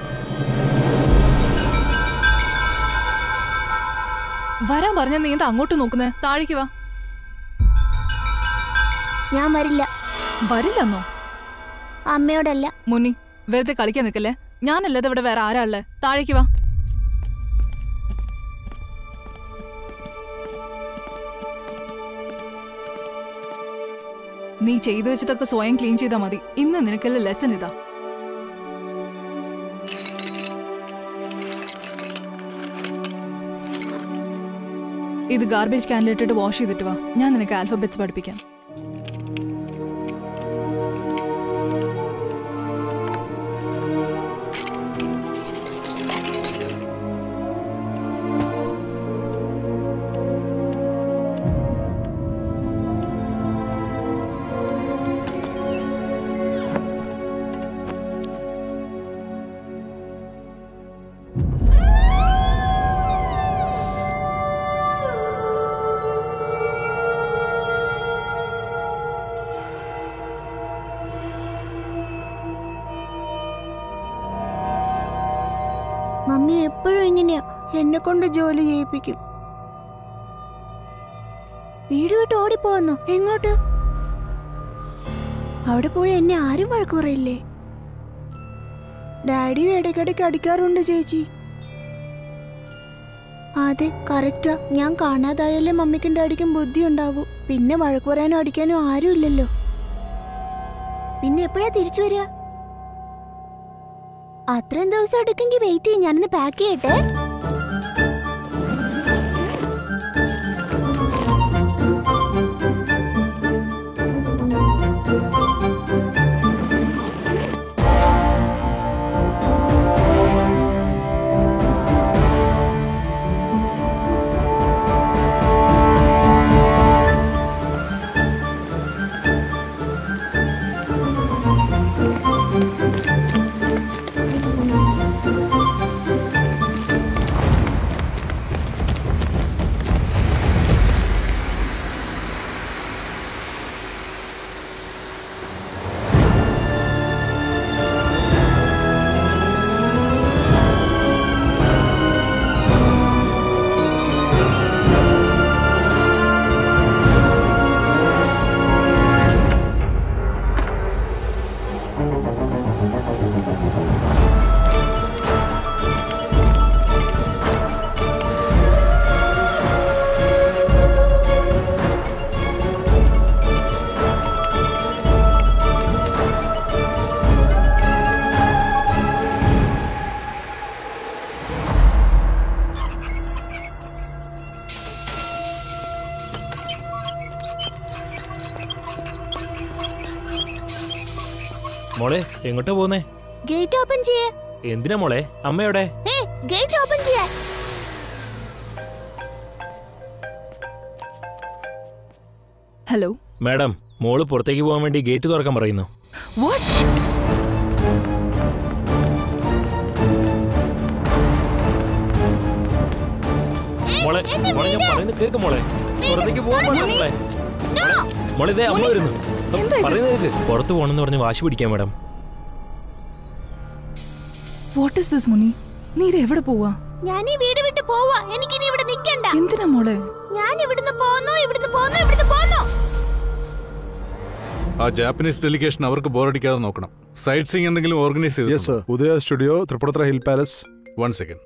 വരാൻ പറഞ്ഞ നീ എന്താ അങ്ങോട്ട് നോക്കുന്നേ താഴേക്ക് വാ
ഞാൻ വരില്ല
വരില്ലെന്നോ
അമ്മയോടല്ല
മുന്നി വെറുതെ കളിക്കാൻ നിൽക്കല്ലേ ഞാനല്ലാതെ ഇവിടെ വേറെ ആരാ ഉള്ളേ താഴേക്ക് വാ നീ ചെയ്തു വെച്ചതൊക്കെ സ്വയം ക്ലീൻ ചെയ്താ മതി ഇന്ന് നിനക്കല്ല ലെസൺ ഇതാ ഇത് ഗാർബേജ് ക്യാനിലിട്ടിട്ട് വാഷ് ചെയ്തിട്ട് വാ ഞാൻ നിനക്ക് ആൽഫബറ്റ്സ് പഠിപ്പിക്കാം
മമ്മി എപ്പോഴും ഇങ്ങനെയാ എന്നെ കൊണ്ട് ജോലി ചെയ്യിപ്പിക്കും വീട് വിട്ട് ഓടിപ്പോന്നോ എങ്ങോട്ട് അവിടെ പോയി എന്നെ ആരും വഴക്ക് പറയില്ലേ ഡാഡി ഇടയ്ക്കിടയ്ക്ക് അടിക്കാറുണ്ട് ചേച്ചി അതെ കറക്റ്റാ ഞാൻ കാണാതായാലേ മമ്മിക്കും ഡാഡിക്കും ബുദ്ധി ഉണ്ടാവൂ പിന്നെ വഴക്ക് പറയാനും അടിക്കാനും ആരും ഇല്ലല്ലോ പിന്നെ എപ്പോഴാ തിരിച്ചു വരിക അത്രയും ദിവസം എടുക്കെങ്കിൽ വെയിറ്റ് ചെയ്യും ഞാനൊന്ന് പാക്ക് ചെയ്യട്ടെ
മോളെ എങ്ങോട്ടാ പോന്നേ
ഗേറ്റ് ഓപ്പൺ ചെയ്യേ
എന്തിനാ മോളെ അമ്മയോടെ
ഏ ഗേറ്റ് ഓപ്പൺ ചെയ്യാൻ
ഹലോ
മാഡം മോള് പുറത്തേക്ക് പോകാൻ വേണ്ടി ഗേറ്റ് തുറക്കാൻ പറയുന്നു
വാട്ട്
മോളെ മോളെ ഞാൻ പറയുന്നത് കേക്ക് മോളെ പുറത്തേക്ക് പോകാൻ പാടില്ല മോളെ മോളെ ഇതേ അമ്മ വരുന്നു
എന്താ ഇത്?
പറയുന്നത് കേക്ക് പുറത്ത് പോകണമെന്ന് പറഞ്ഞ് വാശി പിടിക്കാൻ മാഡം
വാട്ട് ഇസ് ദിസ് മുനി നീ ഇത് എവിടെ പോവാ
ഞാൻ ഈ വീട് വിട്ട് പോവാ എനിക്കിനി ഇവിടെ നിൽക്കണ്ട
എന്തിനാ മോളെ
ഞാൻ ഇവിടുന്ന് പോന്നു ഇവിടുന്ന് പോന്നു ഇവിടുന്ന് പോന്നു
ആ ജാപ്പനീസ് ഡെലിഗേഷൻ അവർക്ക് ബോറടിക്കാതെ നോക്കണം സൈറ്റ് സീങ് എന്തെങ്കിലും organise
yes sir Udaya studio Tripunithura hill palace
one second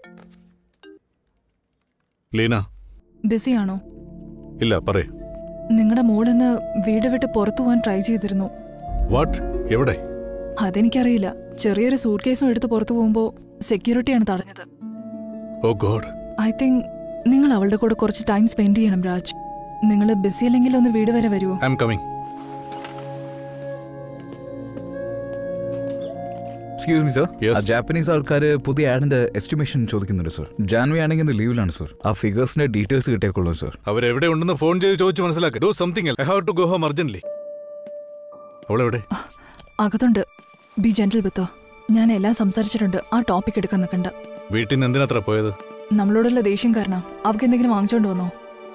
Leena
ബിസിയാണോ
ഇല്ല പറയേ
നിങ്ങളുടെ മോളിന്ന് വീട് വിട്ട് പുറത്തു പോകാൻ ട്രൈ ചെയ്തിരുന്നു
വാട്ട് എവിടെ
അതെനിക്കറിയില്ല ചെറിയൊരു സൂട്ട് കേസും എടുത്ത് പുറത്തു പോകുമ്പോൾ സെക്യൂരിറ്റിയാണ് തടഞ്ഞത്
ഓ ഗോഡ്
ഐ തിങ്ക് നിങ്ങൾ അവളുടെ കൂടെ കുറച്ച് ടൈം സ്പെൻഡ് ചെയ്യണം രാജ് നിങ്ങൾ ബിസി അല്ലെങ്കിൽ ഒന്ന് വീട് വരെ വരുമോ
I'm coming
excuse me sir
Yes.
ആ ജാപ്പനീസ് ആൾക്കാർ പുതിയ ആഡിന്റെ എസ്റ്റിമേഷൻ ചോദിക്കുന്നുണ്ട് സർ ജാൻവി ആണെങ്കിൽ ഇന്ന് ലീവിലാണ് സർ ആ ഫിഗേഴ്സിന്റെ ഡീറ്റെയിൽസ് കിട്ടിയേക്കുള്ളൂ സർ
അവരെവിടെ ഉണ്ടെന്ന് ഫോൺ ചെയ്ത് ചോദിച്ച് മനസ്സിലാക്കുക do something I have to go home urgently അവളെവിടെ
അകത്തുണ്ട് ബി ജെന്റിൽ വിത്തോ ഞാൻ എല്ലാം സംസാരിച്ചിട്ടുണ്ട് ആ ടോപ്പിക് എടുക്കാൻ നിൽക്കണ്ട
വീട്ടിൽ നിന്ന് എന്തിനാത്ര പോയത്
നമ്മളോടുള്ള ദേഷ്യം കാരണം അവർക്ക് എന്തെങ്കിലും വാങ്ങിച്ചോണ്ട് വന്നോ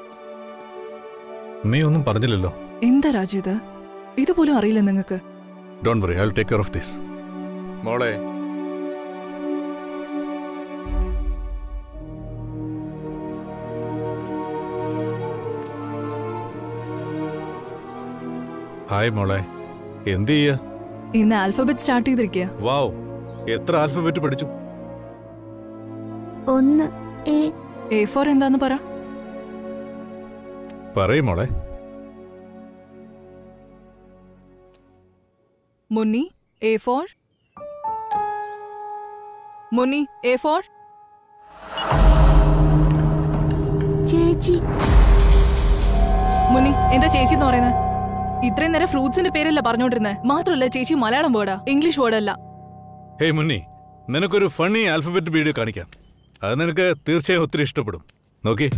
നീ ഒന്നും പറഞ്ഞില്ലല്ലോ
എന്താ രാജ് ഇത് ഇതുപോലും അറിയില്ല നിങ്ങൾക്ക്
don't worry I will take care of this മോളെ ഹായ് മോളെ എന്ത് ചെയ്യാ
ഇന്ന് ആൽഫബറ്റ് സ്റ്റാർട്ട് ചെയ്തിരിക്കുക
വാവ് എത്ര ആൽഫബറ്റ് പഠിച്ചു
ഒന്ന് എ
എ ഫോർ എന്താന്ന് പറ
പറയും മോളെ
Munni A for Munni A for
ചേച്ചി
മുന്നി എന്താ ചേച്ചി എന്ന് പറയുന്നത് ഇത്രയും നേരം ഫ്രൂട്ട്സിന്റെ പേരല്ല പറഞ്ഞോണ്ടിരുന്നത് മാത്രമല്ല ചേച്ചി മലയാളം വേർഡാ ഇംഗ്ലീഷ് വേർഡല്ല
ഹേയ് മുന്നി നിനക്കൊരു ഫണ്ണി ആൽഫബറ്റ് വീഡിയോ കാണിക്കാം അത് നിനക്ക് തീർച്ചയായും ഒത്തിരി ഇഷ്ടപ്പെടും നോക്കി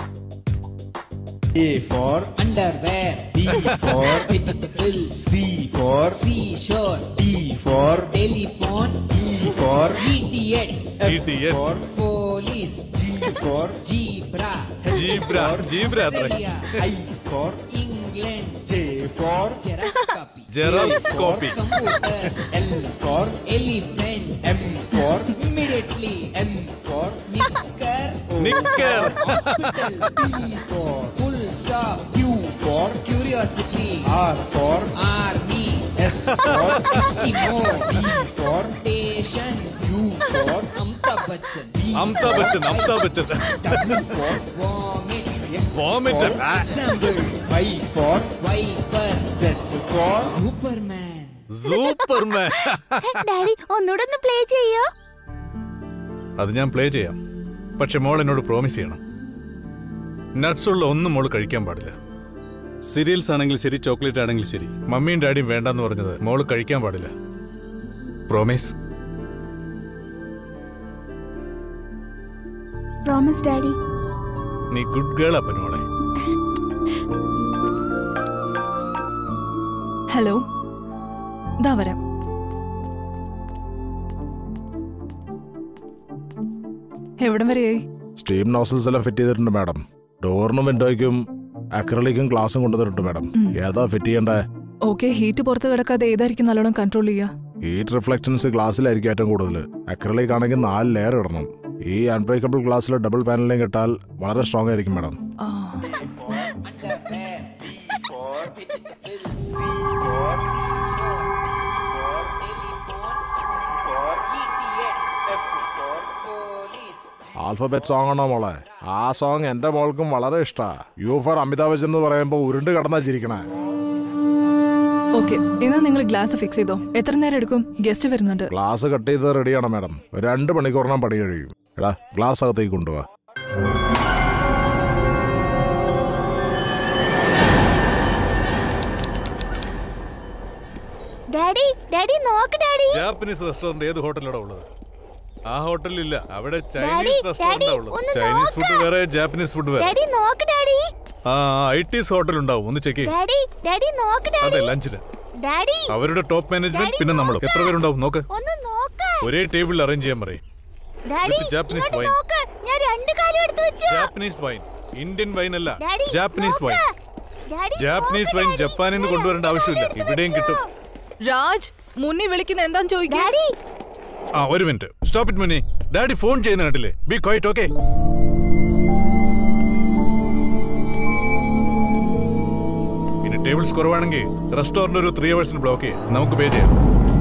A for underwear. B for vegetable. C for seashore. D for telephone. E for idiot. F
Idiot.
for police. G for zebra. H
Zebra.
for
Zebra അത്രേ.
Australia. I for England. J for xerox copy.
Xerox
K for
copy.
computer. L for elephant. M for immediately. N for knicker. O
Knicker.
for hospital. P for full stop. Q for curiosity. R for army. S for Eskimo. T for station. U for Amitabh Bachchan. V
Amitabh Bachchan Amitabh Bachchan
W for vomit. X
Vomit.
for
Ah.
example. Y for viper. Z for Superman.
Superman
daddy ഒന്നുകൂടെ ഒന്ന് play ചെയ്യോ
അത് ഞാൻ play ചെയ്യാം പക്ഷെ മോൾ എന്നോട് promise ചെയ്യണം nuts ഉള്ള ഒന്നും മോൾ കഴിക്കാൻ പാടില്ല സീരിയൽസ് ആണെങ്കിൽ ശരി ചോക്ലേറ്റ് ആണെങ്കിൽ ശരി മമ്മിയും ഡാഡിയും വേണ്ടെന്ന് പറഞ്ഞത് മോള് കഴിക്കാൻ പാടില്ല പ്രോമിസ്
പ്രോമിസ് ഡാഡി
നീ ഗുഡ് ഗേൾ അപ്പൻ മോളെ
ഹലോ ദാ വരാം എവിടം വരെയായി
സ്റ്റീം നോസൽസ് എല്ലാം ഫിറ്റ് ചെയ്തിട്ടുണ്ട് മാഡം ഡോറിനും വിൻഡോയ്ക്കും അക്രലിക്കും ഗ്ലാസും കൊണ്ടുവന്നിട്ടുണ്ട് മാഡം ഏതാ ഫിറ്റ് ചെയ്യണ്ടേ
ഓക്കെ ഹീറ്റ് പുറത്ത് കിടക്കാതെ ഏതായിരിക്കും നല്ലോണം കൺട്രോൾ ചെയ്യുക
ഹീറ്റ് റിഫ്ലക്ഷൻസ് ഗ്ലാസ്സിലായിരിക്കും ഏറ്റവും കൂടുതൽ അക്രലിക് ആണെങ്കിൽ നാല് ലെയർ ഇടണം ഈ അൺബ്രേക്കബിൾ ഗ്ലാസ്സിൽ ഡബിൾ പാനലിംഗ് ഇട്ടാൽ വളരെ സ്ട്രോങ് ആയിരിക്കും മാഡം
ആ,
Underwear. B for vegetable. C for seashore. D for telephone. E for idiot. F for police.
Alphabet song ആണോ മോളെ ആ സോങ് എന്റെ മോൾക്കും വളരെ ഇഷ്ടാ യു ഫോർ അമിതാഭ് ബച്ചൻ എന്ന് പറയുമ്പോൾ ഉരുണ്ട് കടന്നാ ചിരിക്കണേ
ഓക്കെ എന്നാ നിങ്ങൾ ഗ്ലാസ് ഫിക്സ് ചെയ്തോ എത്ര നേരം എടുക്കും ഗസ്റ്റ് വരുന്നുണ്ട്
ഗ്ലാസ് കട്ട് ചെയ്ത് റെഡിയാണ് മാഡം ഒരു രണ്ട് മണിക്കൂറിനാ പണി കഴിയും എടാ ഗ്ലാസ് അകത്തേക്ക് കൊണ്ടുപോവാ
ഡാഡി ഡാഡി നോക്ക് ഡാഡി
ജാപ്പനീസ് റെസ്റ്റോറന്റ് ഏത് ഹോട്ടലിലാണ് ഉള്ളത് ആ ഹോട്ടലിലില്ല അവിടെ
ഡാഡി,
ചൈനീസ് റെസ്റ്റോറന്റ്
ഡാഡി,
ഉള്ളത്
ഒന്ന്
ചൈനീസ് ഫുഡ്
നോക്ക്.
വേറെ ജാപ്പനീസ് ഫുഡ് വേറെ
ഡാഡി നോക്ക് ഡാഡി
ആ ഐ ടീസ് ഹോട്ടൽ ഉണ്ടാവും ഒന്ന് ചെക്ക് ചെയ്യും
ഡാഡി ഡാഡി നോക്ക്
അതെ
ഡാഡി
ലഞ്ചിന്
ഡാഡി
അവരുടെ ടോപ്പ് മാനേജ്മെന്റ്
ഡാഡി,
പിന്നെ നമ്മൾ
നോക്ക്.
എത്ര പേരുണ്ടാവും നോക്ക്
ഒന്ന് നോക്ക്
ഒരേ ടേബിളിൽ അറേഞ്ച് ചെയ്യാൻ പറയും
ഡാഡി
With Japanese
ഇങ്ങോട്ട്
wine.
നോക്ക് ഞാൻ രണ്ട് കാലും എടുത്തു വെച്ചു
ജാപ്പനീസ് വൈൻ ഇന്ത്യൻ വൈൻ അല്ല
daddy
Japanese wine
daddy
Japanese wine ജപ്പാനിൽ നിന്ന് കൊണ്ടുവരേണ്ട ആവശ്യമില്ല ഇവിടെയും കിട്ടും
രാജ് മുന്നിൽ വിളിക്കുന്ന എന്താന്ന് ചോദിക്കും
ഡാഡി
ആ ഒരു minute stop it Munni daddy phone ചെയ്യുന്ന കണ്ടില്ലേ ബി ക്വൈറ്റ് ഓക്കെ ഇനി ടേബിൾസ് കുറവാണെങ്കിൽ റെസ്റ്റോറന്റ് ഒരു ത്രീ അവേഴ്സിന് ബ്ലോക്ക് ചെയ്യും നമുക്ക് പേ ചെയ്യാം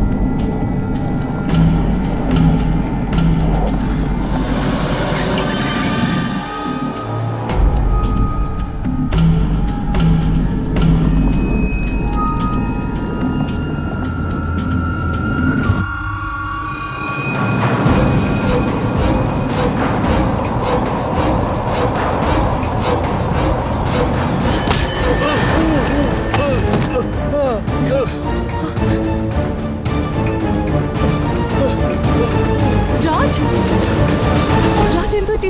രാജ് രാജ് എന്തു പറ്റി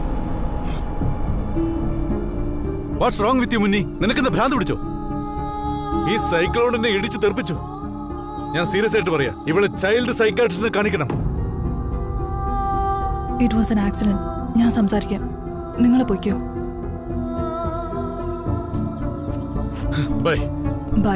what's wrong with you Munni നിനക്കെന്താ ഭ്രാന്ത് പിടിച്ചോ ഈ സൈക്ലോണിനെ ഇടിച്ചു തെറിപ്പിച്ചു ഞാൻ സീരിയസ് ആയിട്ട് പറയാ ഇവളെ ചൈൽഡ് സൈക്കാട്രിസ്റ്റിനെ കാണിക്കണം
ഇറ്റ് വാസ് എൻ ആക്സിഡന്റ് ഞാൻ സംസാരിക്കാം നിങ്ങൾ പൊയ്ക്കോ
ബൈ
ബൈ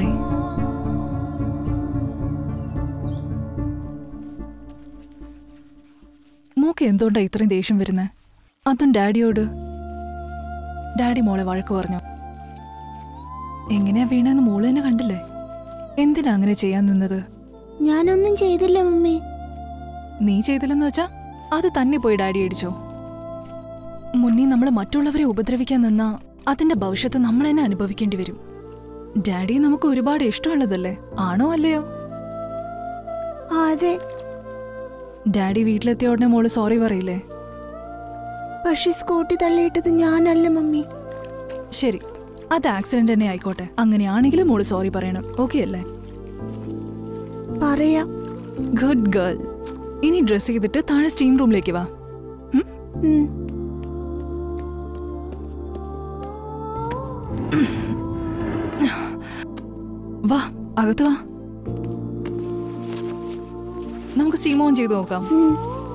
മോക്ക് എന്തുകൊണ്ടാ ഇത്രയും ദേഷ്യം വരുന്നത് അതും ഡാഡിയോട് ഡാഡി മോളെ വഴക്ക് പറഞ്ഞു എങ്ങനെയാ വീണെന്ന് മോള് തന്നെ കണ്ടില്ലേ എന്തിനാ അങ്ങനെ ചെയ്യാൻ നിന്നത്
ഞാനൊന്നും ചെയ്തില്ല മമ്മി
നീ ചെയ്തില്ലെന്ന് വെച്ചാ അത് തന്നെ പോയി ഡാഡി അടിച്ചോ മുന്നേ നമ്മൾ മറ്റുള്ളവരെ ഉപദ്രവിക്കാൻ നിന്നാ അതിന്റെ ഭവിഷ്യത്ത് നമ്മൾ തന്നെ അനുഭവിക്കേണ്ടി വരും ഡാഡി നമുക്ക് ഒരുപാട് ഇഷ്ടമുള്ളതല്ലേ ആണോ അല്ലയോ
ആ, അതെ
ഡാഡി വീട്ടിലെത്തിയ ഉടനെ മോള് സോറി പറയില്ലേ
പക്ഷെ സ്കൂട്ടി തള്ളിയിട്ടത് ഞാനല്ല മമ്മി
ശരി അത് ആക്സിഡന്റ് തന്നെ ആയിക്കോട്ടെ അങ്ങനെയാണെങ്കിലും മോള് സോറി പറയണം ഓക്കെ അല്ലേ
പറയാം
ഗുഡ് ഗേൾ ഇനി ഡ്രസ് ചെയ്തിട്ട് താഴെ സ്റ്റീം റൂമിലേക്ക് വാ ഉം?
ഉം.
വാ അകത്ത് വാ നമുക്ക് സ്റ്റീം ഓൺ ചെയ്ത് നോക്കാം
ഉം.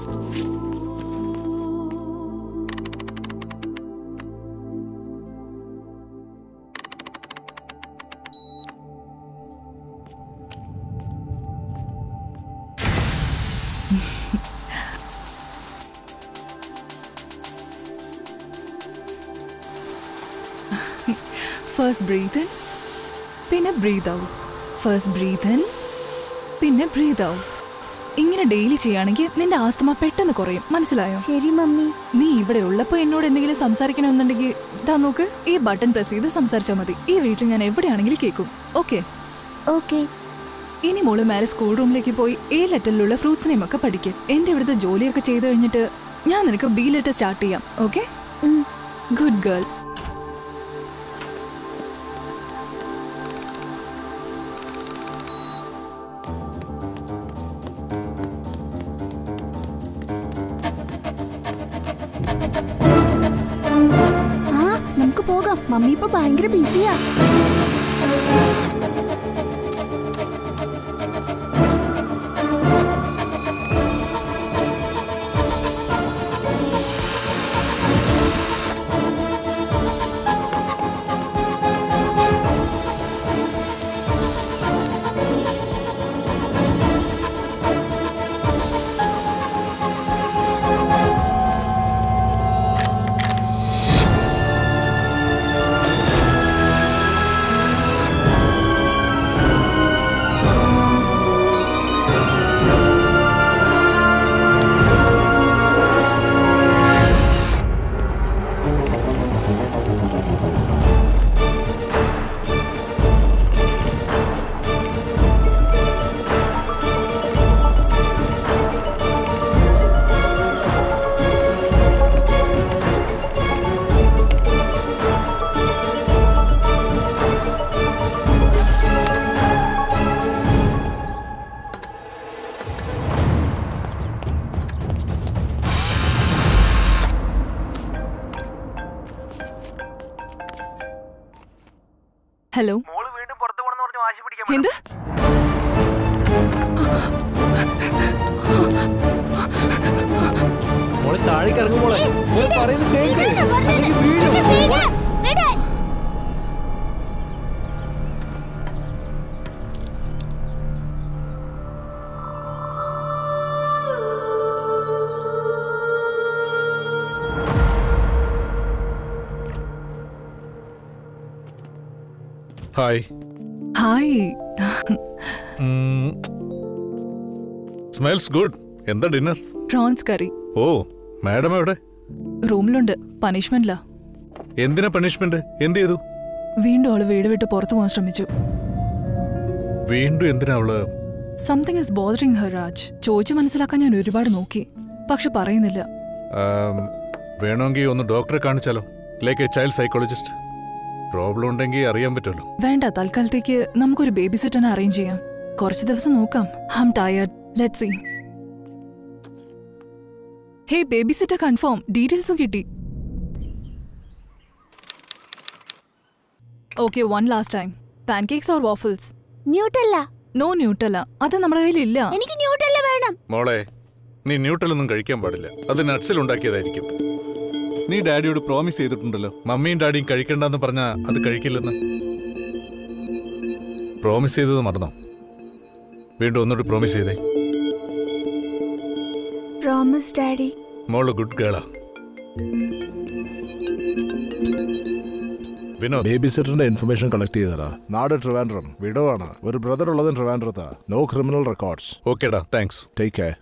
ഫസ്റ്റ് ബ്രീത്ത് ഇൻ പിന്നെ breathe out first breathe in പിന്നെ ബ്രീത്ത് ഔട്ട് ഇങ്ങനെ ഡെയിലി ചെയ്യുകയാണെങ്കിൽ നിന്റെ ആസ്തമ പെട്ടെന്ന് കുറയും മനസ്സിലായോ
ശരി മമ്മി
നീ ഇവിടെ ഉള്ളപ്പോ എന്നോട് എന്തെങ്കിലും സംസാരിക്കണമെന്നുണ്ടെങ്കിൽ ഇതാ നോക്ക് ഈ ബട്ടൺ പ്രസ് ചെയ്ത് സംസാരിച്ചാൽ മതി ഈ വീട്ടിൽ ഞാൻ എവിടെയാണെങ്കിലും കേൾക്കും ഓക്കെ
ഓക്കെ
ഇനി മോള് മേലെ സ്കൂൾ റൂമിലേക്ക് പോയി എ ലെറ്ററിലുള്ള ഫ്രൂട്ട്സ് നെയിം ഒക്കെ പഠിക്കും എന്റെ ഇവിടുത്തെ ജോലിയൊക്കെ ചെയ്ത് കഴിഞ്ഞിട്ട് ഞാൻ നിനക്ക് ബി ലെറ്റർ സ്റ്റാർട്ട് ചെയ്യാം ഓക്കെ ഗുഡ് ഗേൾ
ആ നമുക്ക് പോകാം മമ്മി ഇപ്പൊ ഭയങ്കര ബിസിയാ
ആ ഹലോ എന്ത്
മോളെ താഴേക്ക് ഇറങ്ങും മോളെ മോളെ പറയുന്നത് കേക്ക് അല്ലെങ്കിൽ വീഴും മോളെ
ഹായ്
ഹായ്
സ്മെൽസ് ഗുഡ് എന്താ ഡിന്നർ
പ്രോൺസ് കറി
ഓ മാഡം എവിടെ
റൂമിലുണ്ട് പണിഷ്മെന്റിലാ
എന്തിനാ പണിഷ്മെന്റ് എന്ത് ചെയ്തു
വീണ്ടും അവള് വീട് വിട്ട് പുറത്തു പോകാൻ ശ്രമിച്ചു
വീണ്ടും എന്തിനാ അവള്
something is bothering her Raj ചോദിച്ചു മനസ്സിലാക്കാൻ ഞാൻ ഒരുപാട് നോക്കി പക്ഷെ പറയുന്നില്ല
ആം, വേണമെങ്കിൽ ഒന്ന് ഡോക്ടറെ കാണിച്ചാലോ like a child psychologist problem ഉണ്ടെങ്കിൽ അറിയാൻ പറ്റുമല്ലോ
വേണ്ട തൽക്കാലത്തേക്ക് നമുക്കൊരു ബേബി സിറ്ററിനെ അറേഞ്ച് ചെയ്യാം കുറച്ച് ദിവസം നോക്കാം hmm tired let see hey babysitter confirm ഡീറ്റെയിൽസും കിട്ടി okay one last time pancakes or waffles
Nutella
no Nutella അത് നമ്മുടെ കയ്യിലില്ല
എനിക്ക് ന്യൂട്ടല്ല വേണം
മോളെ നീ ന്യൂട്ടലൊന്നും കഴിക്കാൻ പാടില്ല അത് നട്സിൽ ഉണ്ടാക്കിയതായിരിക്കും നീ ഡാഡിയോട് പ്രോമിസ് ചെയ്തിട്ടുണ്ടല്ലോ മമ്മിയും ഡാഡിയും കഴിക്കണ്ടെന്ന് പറഞ്ഞാ അത് കഴിക്കില്ലെന്ന് പ്രോമിസ് ചെയ്തത് മറന്നോ വീണ്ടും ഒന്നുകൂടി പ്രോമിസ് ചെയ്തേ
പ്രോമിസ് ഡാഡി
മോള് ഗുഡ് ഗേളാ വിനോദ്
ബേബി സിറ്ററിന്റെ ഇൻഫർമേഷൻ കളക്ട് ചെയ്തതാ നാട് ട്രിവാൻഡ്രം വിഡോ ആണ് ഒരു ബ്രദർ ഉള്ളതും ട്രിവാൻഡ്രത്താ നോ ക്രിമിനൽ റെക്കോർഡ്സ്
ഓക്കേടാ താങ്ക്സ്
ടേക്ക് കെയർ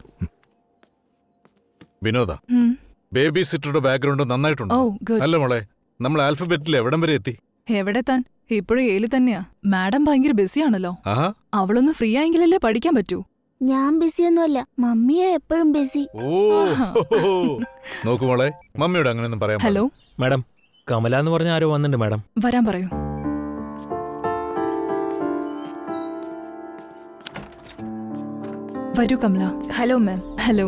വിനോദ
ഉം.
ബേബി സിറ്ററുടെ ബാക്ക്ഗ്രൗണ്ട് നന്നായിട്ടുണ്ട്
ഓ ഗുഡ്
അല്ല മോളെ നമ്മൾ ആൽഫബറ്റിൽ എവിടം വരെ എത്തി
എവിടെ താൻ ഇപ്പോഴും ഏലി തന്നെയാ മാഡം ഭയങ്കര ബിസിയാണല്ലോ
ആഹാ
അവളൊന്ന് ഫ്രീ ആയെങ്കിലല്ലേ പഠിക്കാൻ പറ്റൂ
ഞാൻ ബിസിയൊന്നുമല്ല മമ്മിയെ എപ്പോഴും ബിസി
ഓ നോക്കു മോളെ മമ്മിയോട് അങ്ങനെയൊന്നും പറയാൻ
ഹലോ
മാഡം കമല എന്ന് പറഞ്ഞ ആരോ വന്നിട്ടുണ്ട് മാഡം
വരാൻ പറയൂ വരൂ Kamala
hello ma'am
hello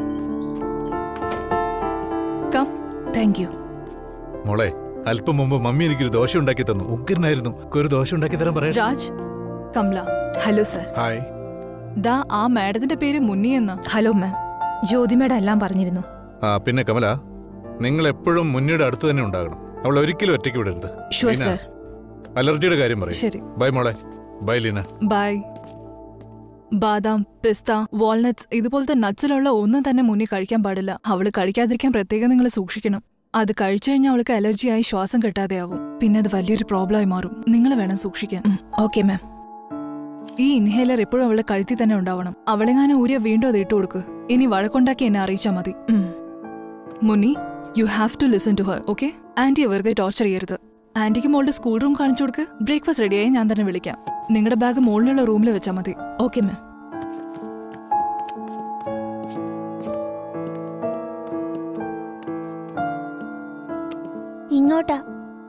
come
thank you
മോളെ അല്പം മുമ്പ് മമ്മി എനിക്കൊരു ദോശ ഉണ്ടാക്കി തന്നു ഉഗ്രനായിരുന്നു ഒരു ദോശ ഉണ്ടാക്കി തരാൻ പറയാം
Raj Kamala
hello sir
hi
ദാ ആ മാഡത്തിന്റെ പേര് മുന്നി എന്ന
ഹലോ മാം ജ്യോതിമേടം എല്ലാം പറഞ്ഞിരുന്നു
ആ പിന്നെ കമല നിങ്ങൾ എപ്പോഴും മുന്നിയുടെ അടുത്ത് തന്നെ ഉണ്ടാകണം അവൾ ഒരിക്കലും ഒറ്റയ്ക്ക് വിടരുത്
ഷുവർ
ലീന,
സർ
അലർജിയുടെ കാര്യം പറയും
ശരി
ബൈ മോളെ ബൈ ലീന
ബൈ ബാദാം പിസ്ത വാൾനട്ട്സ് ഇതുപോലത്തെ നട്സിലുള്ള ഒന്നും തന്നെ മുന്നിൽ കഴിക്കാൻ പാടില്ല അവള് കഴിക്കാതിരിക്കാൻ പ്രത്യേകം നിങ്ങൾ സൂക്ഷിക്കണം അത് കഴിച്ചു കഴിഞ്ഞാൽ അവൾക്ക് അലർജിയായി ശ്വാസം കിട്ടാതെയാവും പിന്നെ അത് വലിയൊരു പ്രോബ്ലമായി മാറും നിങ്ങൾ വേണം സൂക്ഷിക്കാൻ
ഓക്കെ മാം
ഈ ഇൻഹേലർ എപ്പോഴും അവളുടെ കഴുത്തിൽ തന്നെ ഉണ്ടാവണം അവളെങ്ങാനും ഊരിയ വീണ്ടും അത് ഇട്ടു കൊടുക്ക് ഇനി വഴക്കുണ്ടാക്കി എന്നെ അറിയിച്ചാൽ മതി Munni you have to listen to her okay ആന്റിയെ വെറുതെ ടോർച്ചർ ചെയ്യരുത് ആന്റിക്ക് മോളുടെ സ്കൂൾ റൂം കാണിച്ചു കൊടുക്ക് ബ്രേക്ക്ഫാസ്റ്റ് റെഡിയായി ഞാൻ തന്നെ വിളിക്കാം നിങ്ങളുടെ ബാഗ് മുകളിലുള്ള റൂമിൽ വെച്ചാൽ മതി
ഓക്കെ മാം
ഇങ്ങോട്ടാ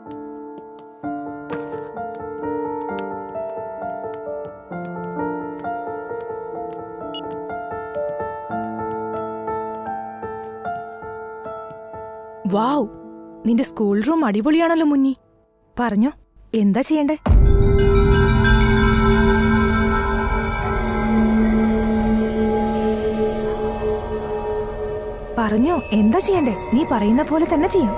വാവ് നിന്റെ സ്കൂൾ റൂം അടിപൊളിയാണല്ലോ മുന്നി പറഞ്ഞോ എന്താ ചെയ്യണ്ടേ പറഞ്ഞോ എന്താ ചെയ്യണ്ടേ നീ പറയുന്ന പോലെ തന്നെ ചെയ്യാം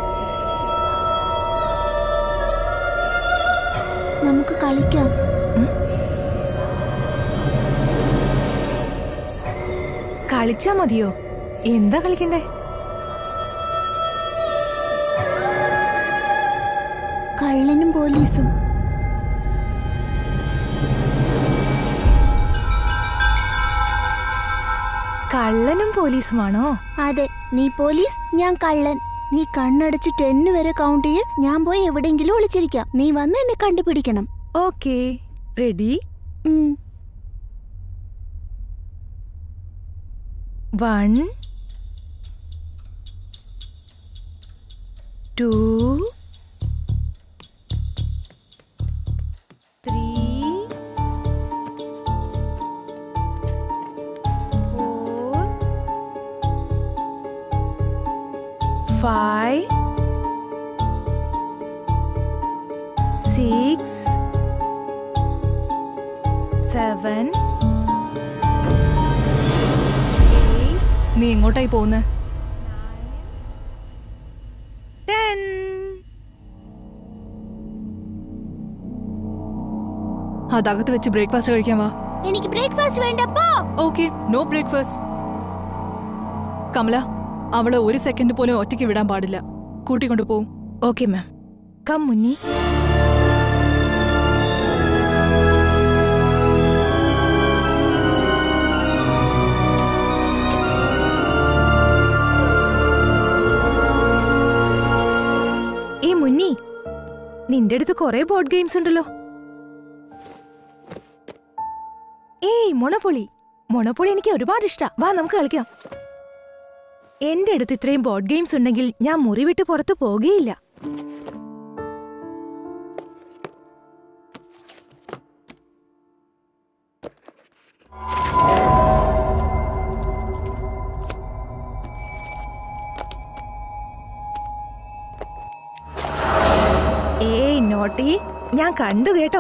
നമുക്ക് കളിക്കാം
കളിച്ചാ മതിയോ എന്താ കളിക്കണ്ടേ
കള്ളനും പോലീസും
കള്ളനും പോലീസുമാണോ
അതെ നീ പോലീസ് ഞാൻ കള്ളൻ നീ കണ്ണടച്ച് ടെന്ന് വരെ കൗണ്ട് ചെയ്യ് ഞാൻ പോയി എവിടെയെങ്കിലും ഒളിച്ചിരിക്കാം നീ വന്ന് എന്നെ കണ്ടുപിടിക്കണം
ഓക്കേ റെഡി
ഉം.
One two three four five six seven
നീ എങ്ങോട്ടായി പോകുന്നേ
ടെൻ
അതകത്ത് വെച്ച് ബ്രേക്ക്ഫാസ്റ്റ് കഴിക്കാൻ വാ
എനിക്ക് ബ്രേക്ക്ഫാസ്റ്റ് വേണ്ടപ്പോ
ഓക്കെ നോ ബ്രേക്ക്ഫാസ്റ്റ് കമല അവളെ ഒരു സെക്കൻഡ് പോലും ഒറ്റയ്ക്ക് വിടാൻ പാടില്ല കൂട്ടിക്കൊണ്ടു പോവും
ഓക്കെ മാം കം മുന്നി ഏ മുന്നി നിന്റെ അടുത്ത് കുറെ ബോർഡ് ഗെയിംസ് ഉണ്ടല്ലോ ഏയ് മൊണപ്പൊളി മൊണപ്പൊളി എനിക്ക് ഒരുപാട് ഇഷ്ടാ വാ നമുക്ക് കളിക്കാം എന്റെ അടുത്ത് ഇത്രയും ബോർഡ് ഗെയിംസ് ഉണ്ടെങ്കിൽ ഞാൻ മുറി വിട്ട് പുറത്ത് പോകുകയില്ല ഏയ് നോട്ടി ഞാൻ കണ്ടു കേട്ടോ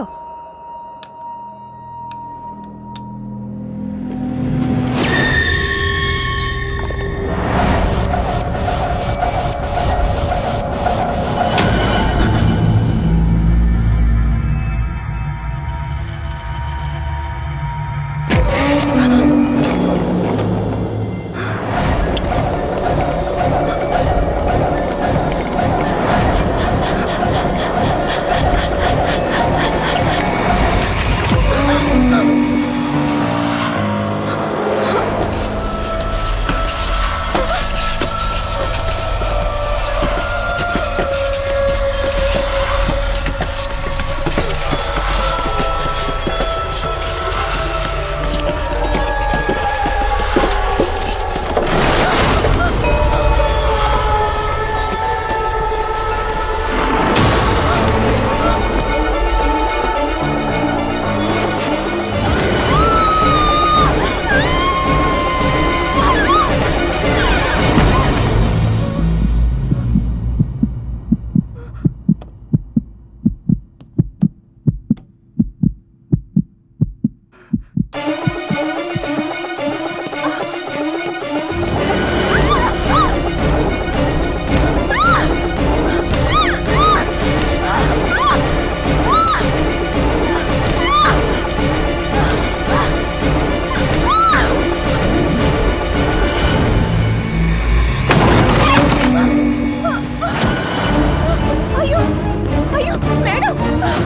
അയ്യോ അയ്യോ മേഡം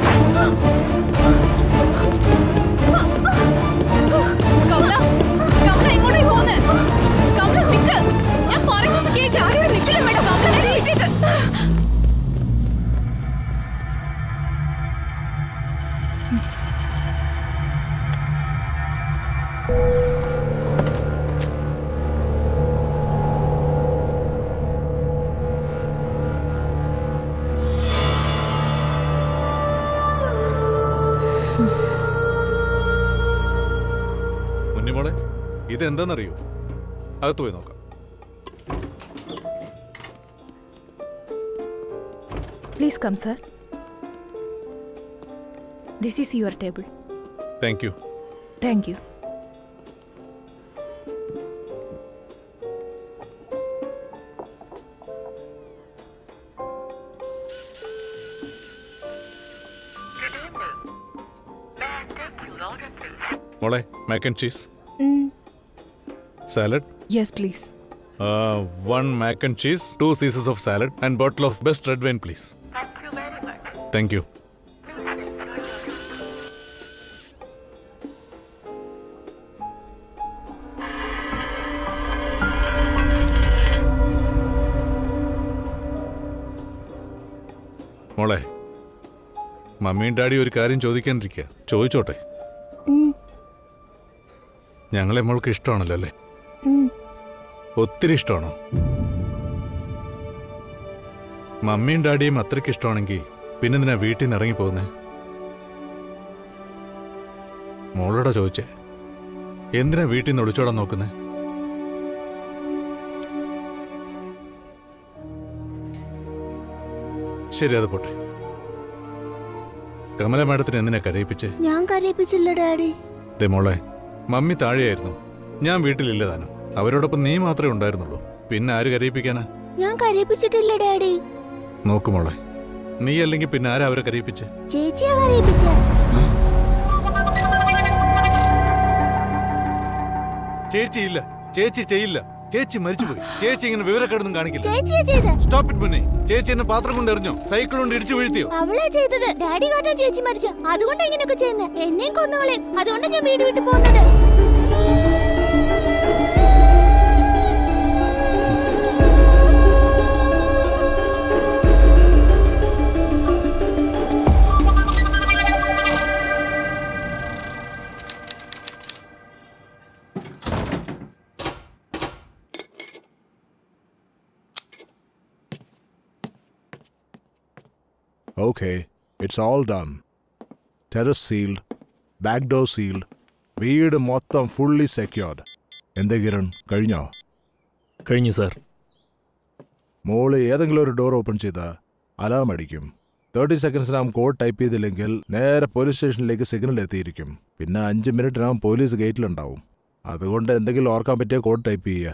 കമല കമല എങ്ങോട്ടായി പോകുന്നേ കമല നിക്ക് ഞാൻ പറയുന്നത് കേക്ക് ആരോട് നിക്കില്ല മേഡം കമല എന്നെ
മുന്നിമോളെ ഇതെന്താണെന്നറിയോ അകത്ത് പോയി നോക്കാം
please come sir this is your table
thank you
thank you
മോളെ mac and cheese salad
yes please
one mac and cheese two സീസസ് of salad and bottle of best red wine please thank you മോളെ മമ്മിയും daddy ഒരു കാര്യം ചോദിക്കാനിരിക്കുക ചോദിച്ചോട്ടെ ഞങ്ങളെ മോൾക്ക് ഇഷ്ടമാണല്ലോ അല്ലേ ഒത്തിരി ഇഷ്ടമാണോ മമ്മിയും ഡാഡിയും അത്രയ്ക്ക് ഇഷ്ടമാണെങ്കിൽ പിന്നെന്തിനാ വീട്ടിൽ നിന്ന് ഇറങ്ങി പോകുന്നേ മോളോടാ ചോദിച്ചേ എന്തിനാ വീട്ടിൽ നിന്ന് ഒളിച്ചോടാൻ നോക്കുന്നേ ശരി അത് പോട്ടെ കമല മാഡത്തിന് എന്തിനാ കരയിപ്പിച്ചേ
ഞാൻ കരയിപ്പിച്ചില്ല ഡാഡി
ദേ മോളെ മമ്മി താഴെയായിരുന്നു ഞാൻ വീട്ടിലില്ല താനും അവരോടൊപ്പം നീ മാത്രമേ ഉണ്ടായിരുന്നുള്ളൂ പിന്നെ ആര് കരയിപ്പിക്കാനാ
ഞാൻ കരയിപ്പിച്ചിട്ടില്ല ഡാഡി
നോക്ക് മോളെ നീ അല്ലെങ്കിൽ പിന്നെ ആരാ അവരെ കരയിപ്പിച്ച്
ചേച്ചിയാ കരയിപ്പിച്ച
ചേച്ചി ഇല്ല ചേച്ചി ചെയ്യില്ല ചേച്ചി മരിച്ചുപോയി ചേച്ചി ഇങ്ങനെ വിവരക്കേടൊന്നും കാണിക്കില്ല
ചേച്ചിയാ ചെയ്ത
സ്റ്റോപ്പ് ഇറ്റ് മുന്നേ ചേച്ചി എന്നെ പാത്രം കൊണ്ട് എറിഞ്ഞോ സൈക്കിൾ കൊണ്ട് ഇടിച്ചു വീഴ്ത്തിയോ
അവളാ ചെയ്തത് ഡാഡി കാരണം ചേച്ചി മരിച്ച അതുകൊണ്ടാ ഇങ്ങനെയൊക്കെ ചെയ്യുന്നത് എന്നെയും കൊന്നവളെ അതുകൊണ്ടാ ഞാൻ വീട് വിട്ടു പോകുന്നത്
Okay, it's all done. Terrace sealed, back door sealed, വീട് മൊത്തം ഫുള്ളി സെക്യൂർഡ് എന്തേ കിരൺ കഴിഞ്ഞോ
കഴിഞ്ഞു സാർ
മോള് ഏതെങ്കിലും ഒരു ഡോർ ഓപ്പൺ ചെയ്താ അലാം അടിക്കും തേർട്ടി സെക്കൻഡ്സിനകം കോഡ് ടൈപ്പ് ചെയ്തില്ലെങ്കിൽ നേരെ പോലീസ് സ്റ്റേഷനിലേക്ക് സിഗ്നൽ എത്തിയിരിക്കും പിന്നെ അഞ്ച് മിനിറ്റിനകം പോലീസ് ഗേറ്റിലുണ്ടാവും അതുകൊണ്ട് എന്തെങ്കിലും ഓർക്കാൻ പറ്റിയ കോഡ് ടൈപ്പ് ചെയ്യുക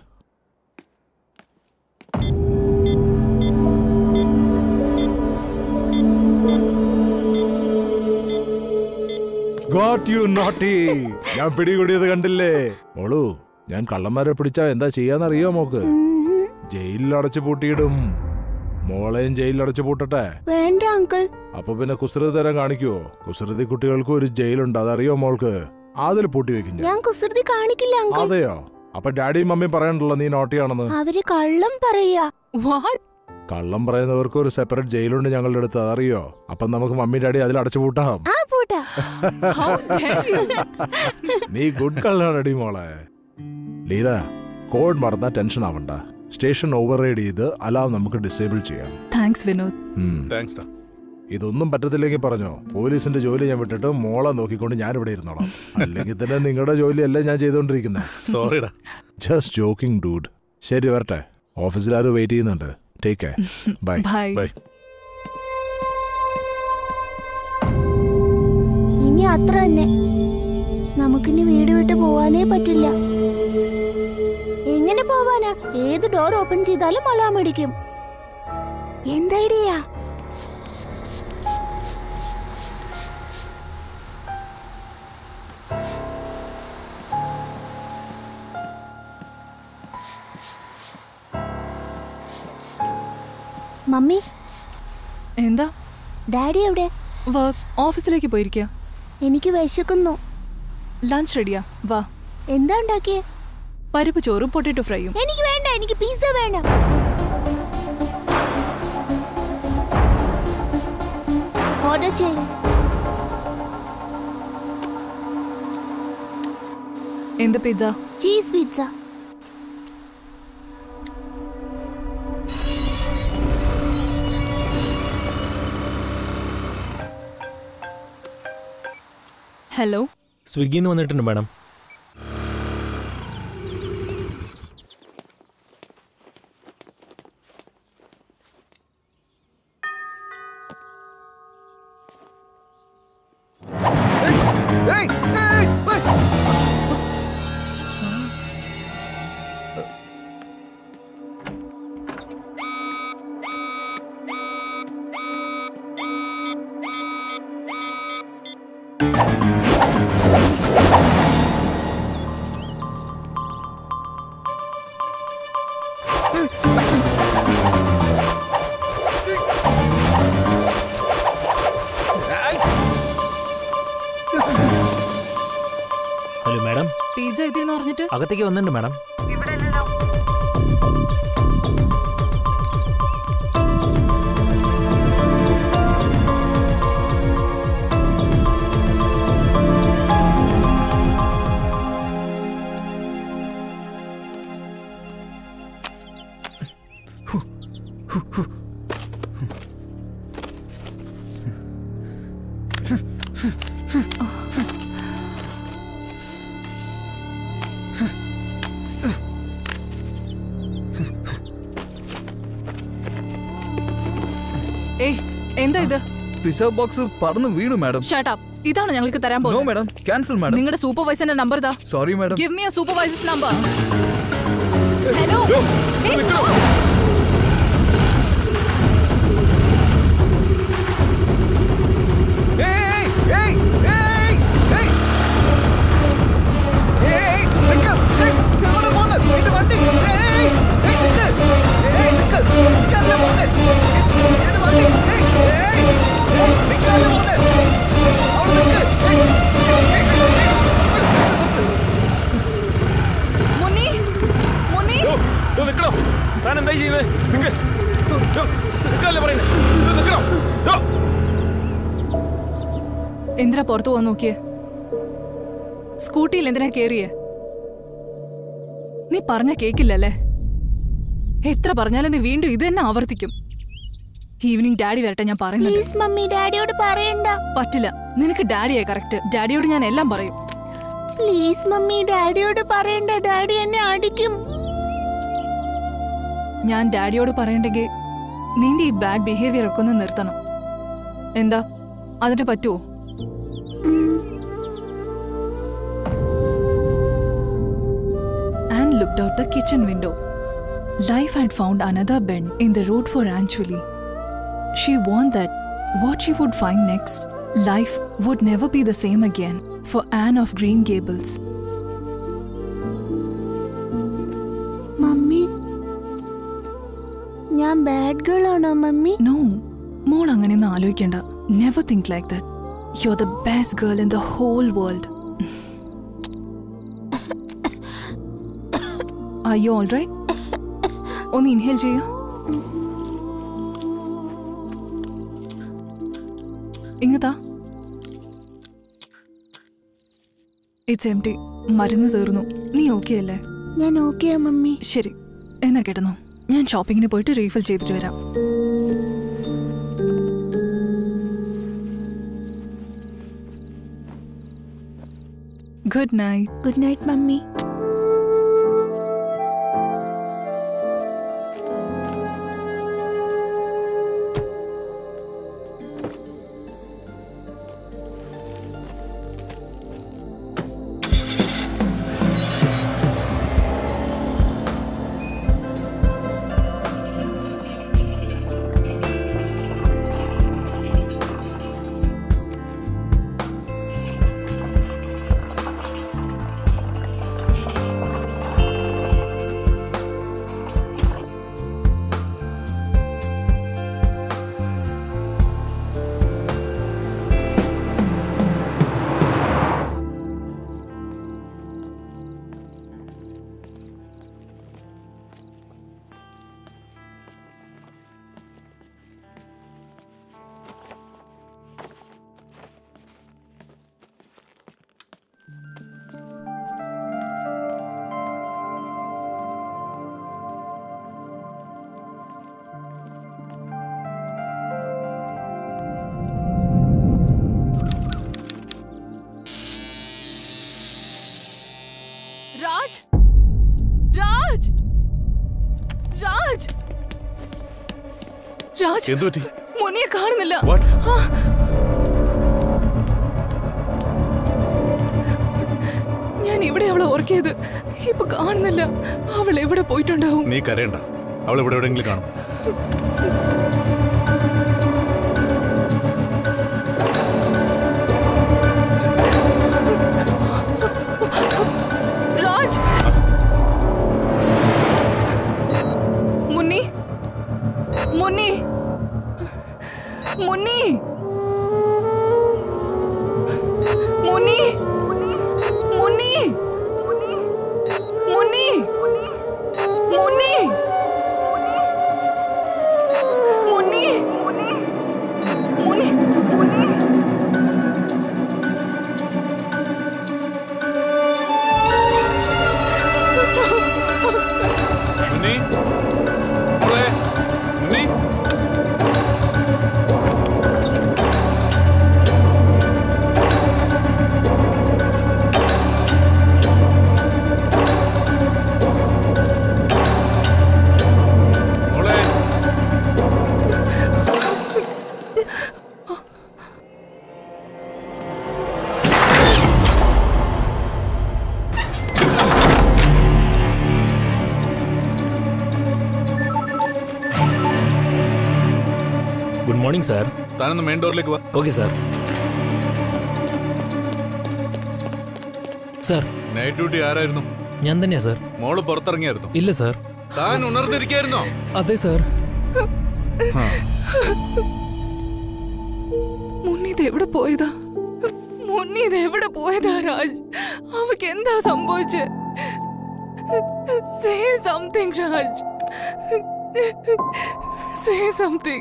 ഗോട്ട് യു നോട്ടി ഞാൻ പിടികൂടിയത് കണ്ടില്ലേ മോളു ഞാൻ കള്ളന്മാരെ പിടിച്ചാ എന്താ ചെയ്യാന്നറിയോ മോക്ക് ജയിലിൽ അടച്ചു പൂട്ടിയിടും മോളെയും ജയിലിൽ അടച്ചു പൂട്ടട്ടെ
വേണ്ട അങ്കിൾ
അപ്പൊ പിന്നെ കുസൃതി തരം കാണിക്കുവോ കുസൃതി കുട്ടികൾക്ക് ഒരു ജയിലുണ്ട് അതറിയോ മോൾക്ക് അതിൽ പൂട്ടി വെക്കും ഞാൻ
ഞാൻ കുസൃതി കാണിക്കില്ല അങ്കിൾ
അതെയോ അപ്പൊ ഡാഡിയും മമ്മിയും പറയണ്ടല്ലോ നീ നോട്ടിയാണെന്ന്
അവര് കള്ളം പറയാ
കള്ളം പറയുന്നവർക്ക് ഒരു സെപ്പറേറ്റ് ജയിലുണ്ട് ഞങ്ങളുടെ അടുത്ത് അതറിയോ അപ്പൊ നമുക്ക് മമ്മി ഡാഡി അതിൽ അടച്ചു പൂട്ടാം
ആ പൂട്ടാ
നീ ഗുഡ് കള്ളാണടി മോളെ ലീല കോഡ് മറന്നാ ടെൻഷൻ ആവണ്ട സ്റ്റേഷൻ ഓവർ റൈഡ് ചെയ്ത് അലാം നമുക്ക് ഡിസേബിൾ ചെയ്യാം
താങ്ക്സ് വിനോദ്
ഉം.
താങ്ക്സ് ഡാ
ഇതൊന്നും പറ്റത്തില്ലെങ്കിൽ പറഞ്ഞോ പോലീസിന്റെ ജോലി ഞാൻ വിട്ടിട്ട് മോളെ നോക്കിക്കൊണ്ട് ഞാൻ ഇവിടെ ഇരുന്നോളാം അല്ലെങ്കിൽ തന്നെ നിങ്ങളുടെ ജോലിയല്ല ഞാൻ ചെയ്തോണ്ടിരിക്കുന്നത്
സോറിടാ
ജസ്റ്റ് ജോക്കിംഗ് ഡൂഡ് ശരി വരട്ടെ ഓഫീസിൽ ആരും വെയിറ്റ് ചെയ്യുന്നുണ്ട് take care bye
bye
bye
ഇനി അത്ര തന്നെ നമുക്കിനി വീട് വിട്ട് പോവാനേ പറ്റില്ല എങ്ങനെ പോവാനാ ഏത് ഡോർ ഓപ്പൺ ചെയ്താലും അലാം അടിക്കും എന്താ ഐഡിയ മമ്മി
എന്താ
ഡാഡി എവിടെ
വർക്ക് ഓഫീസിലേക്ക് പോയിരിക്കുക
എനിക്ക് വിശക്കുന്നു
ലഞ്ച് റെഡിയാ വാ
എന്താ ഉണ്ടാക്കിയേ
പരിപ്പ് ചോറും പൊട്ടറ്റോ ഫ്രൈയും
എനിക്ക് വേണ്ട എനിക്ക് പിസ്സ വേണം ഓർഡർ ചെയ്യും
എന്ത് പിസ്സ
ചീസ് പിസ്സ
ഹലോ
സ്വിഗ്ഗിയിൽ നിന്ന് വന്നിട്ടുണ്ട് മാഡം ഹലോ മാഡം
പിസ്സ എത്തിയെന്ന് പറഞ്ഞിട്ട്
അകത്തേക്ക് വന്നിട്ടുണ്ട് മാഡം
ഏയ് എന്താ ഇത്
പിസ ബോക്സ് പറന്ന് വീണു മാഡം
ഷട്ട് അപ്പ് ഇതാണ് ഞങ്ങൾക്ക് തരാൻ
നോ
പോകുന്നത്
മാഡം ക്യാൻസൽ മാഡം
നിങ്ങളുടെ സൂപ്പർവൈസറിന്റെ നമ്പർ ഇതാ
sorry madam
give me a supervisor's number hello Munni Munni
നിക്കണോ താൻ എന്തായി ചെയ്യുന്നത് നിക്ക് നിക്കല്ലേ പറയുന്നത് നിക്കണോ ഡോ.
എന്തിനാ പുറത്തു പോകാൻ നോക്കിയേ സ്കൂട്ടിയിൽ എന്തിനാ കേറിയേ നീ പറഞ്ഞ കേക്കില്ലല്ലേ എത്ര പറഞ്ഞാലും നീ വീണ്ടും ഇത് തന്നെ ആവർത്തിക്കും ഈവനിങ് ഡാഡി വരട്ടെ ഞാൻ പറയുന്നത്
പ്ലീസ് മമ്മി ഡാഡിയോട് പറയണ്ട
പറ്റില്ല നിനക്ക് ഡാഡിയാ കറക്റ്റ് ഡാഡിയോട് ഞാൻ എല്ലാം പറയും
പ്ലീസ് മമ്മി ഡാഡിയോട് പറയണ്ട ഡാഡി എന്നെ അടിക്കും
ഞാൻ ഡാഡിയോട് പറയണ്ടെങ്കിൽ നിന്റെ ഈ ബാഡ് ബിഹേവിയർ ഒക്കെ ഒന്ന് നിർത്തണം എന്താ അതിന് പറ്റുമോ Anne looked out the kitchen window. Life had found another bend in the road for Anjali. She warned that what she would find next, life would never be the same again for Anne of Green Gables.
Mummy ഞാൻ bad girl ആണോ mummy
No, മോൾ അങ്ങനെയൊന്നും ആലോചിക്കണ്ട never think like that you are the best girl in the whole world Are you all right? ഒന്ന് inhale ചെയ്യൂ ഇങ്ങത്താ it's M T മരുന്ന് തീർന്നു നീ ഓക്കെ അല്ലേ
ഞാൻ ഓക്കെയാ മമ്മി
ശരി എന്നാ കിടന്നു ഞാൻ ഷോപ്പിങ്ങിന് പോയിട്ട് റീഫിൽ ചെയ്തിട്ട് വരാം good night
good night mummy
Raj Raj Raj Raj
എന്തു പറ്റി
മുനിയെ കാണുന്നില്ല
What?
ആ. ഞാൻ ഇവിടെ അവളെ ഓർക്കിയത് ഇപ്പൊ കാണുന്നില്ല അവൾ എവിടെ പോയിട്ടുണ്ടാവും
നീ കരയണ്ട അവൾ ഇവിടെ എവിടെയെങ്കിലും കാണും
രാജ് മുന്നി മുന്നി മുന്നി മുന്നി മുന്നി മുന്നി മുന്നി
മോർണിംഗ് സാർ
താനൊന്ന് മെയിൻ ഡോറിലേക്ക് വാ
okay sir sir
night duty ആരായിരുന്നു
ഞാൻ തന്നെയാ സാർ
മോള് പുറത്തിറങ്ങിയായിരുന്നു
ഇല്ല സാർ
താൻ ഉണർന്നിരിക്കായിരുന്നോ
അതെ സാർ
മുന്നീത് എവിടെ പോയതാ മുന്നീത് എവിടെ പോയതാ രാജ് അവക്ക് എന്താ സംഭവിച്ചേ say something Raj say something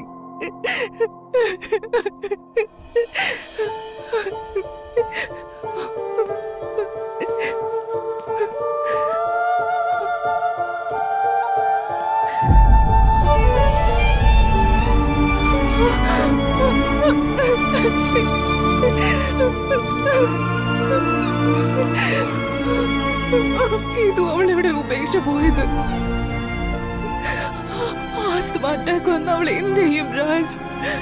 ഇതും അവളെവിടെ ഉപേക്ഷ പോയത് ആസ്തമ അറ്റാക്ക് വന്ന് അവൾ എന്ത് ചെയ്യും രാജ്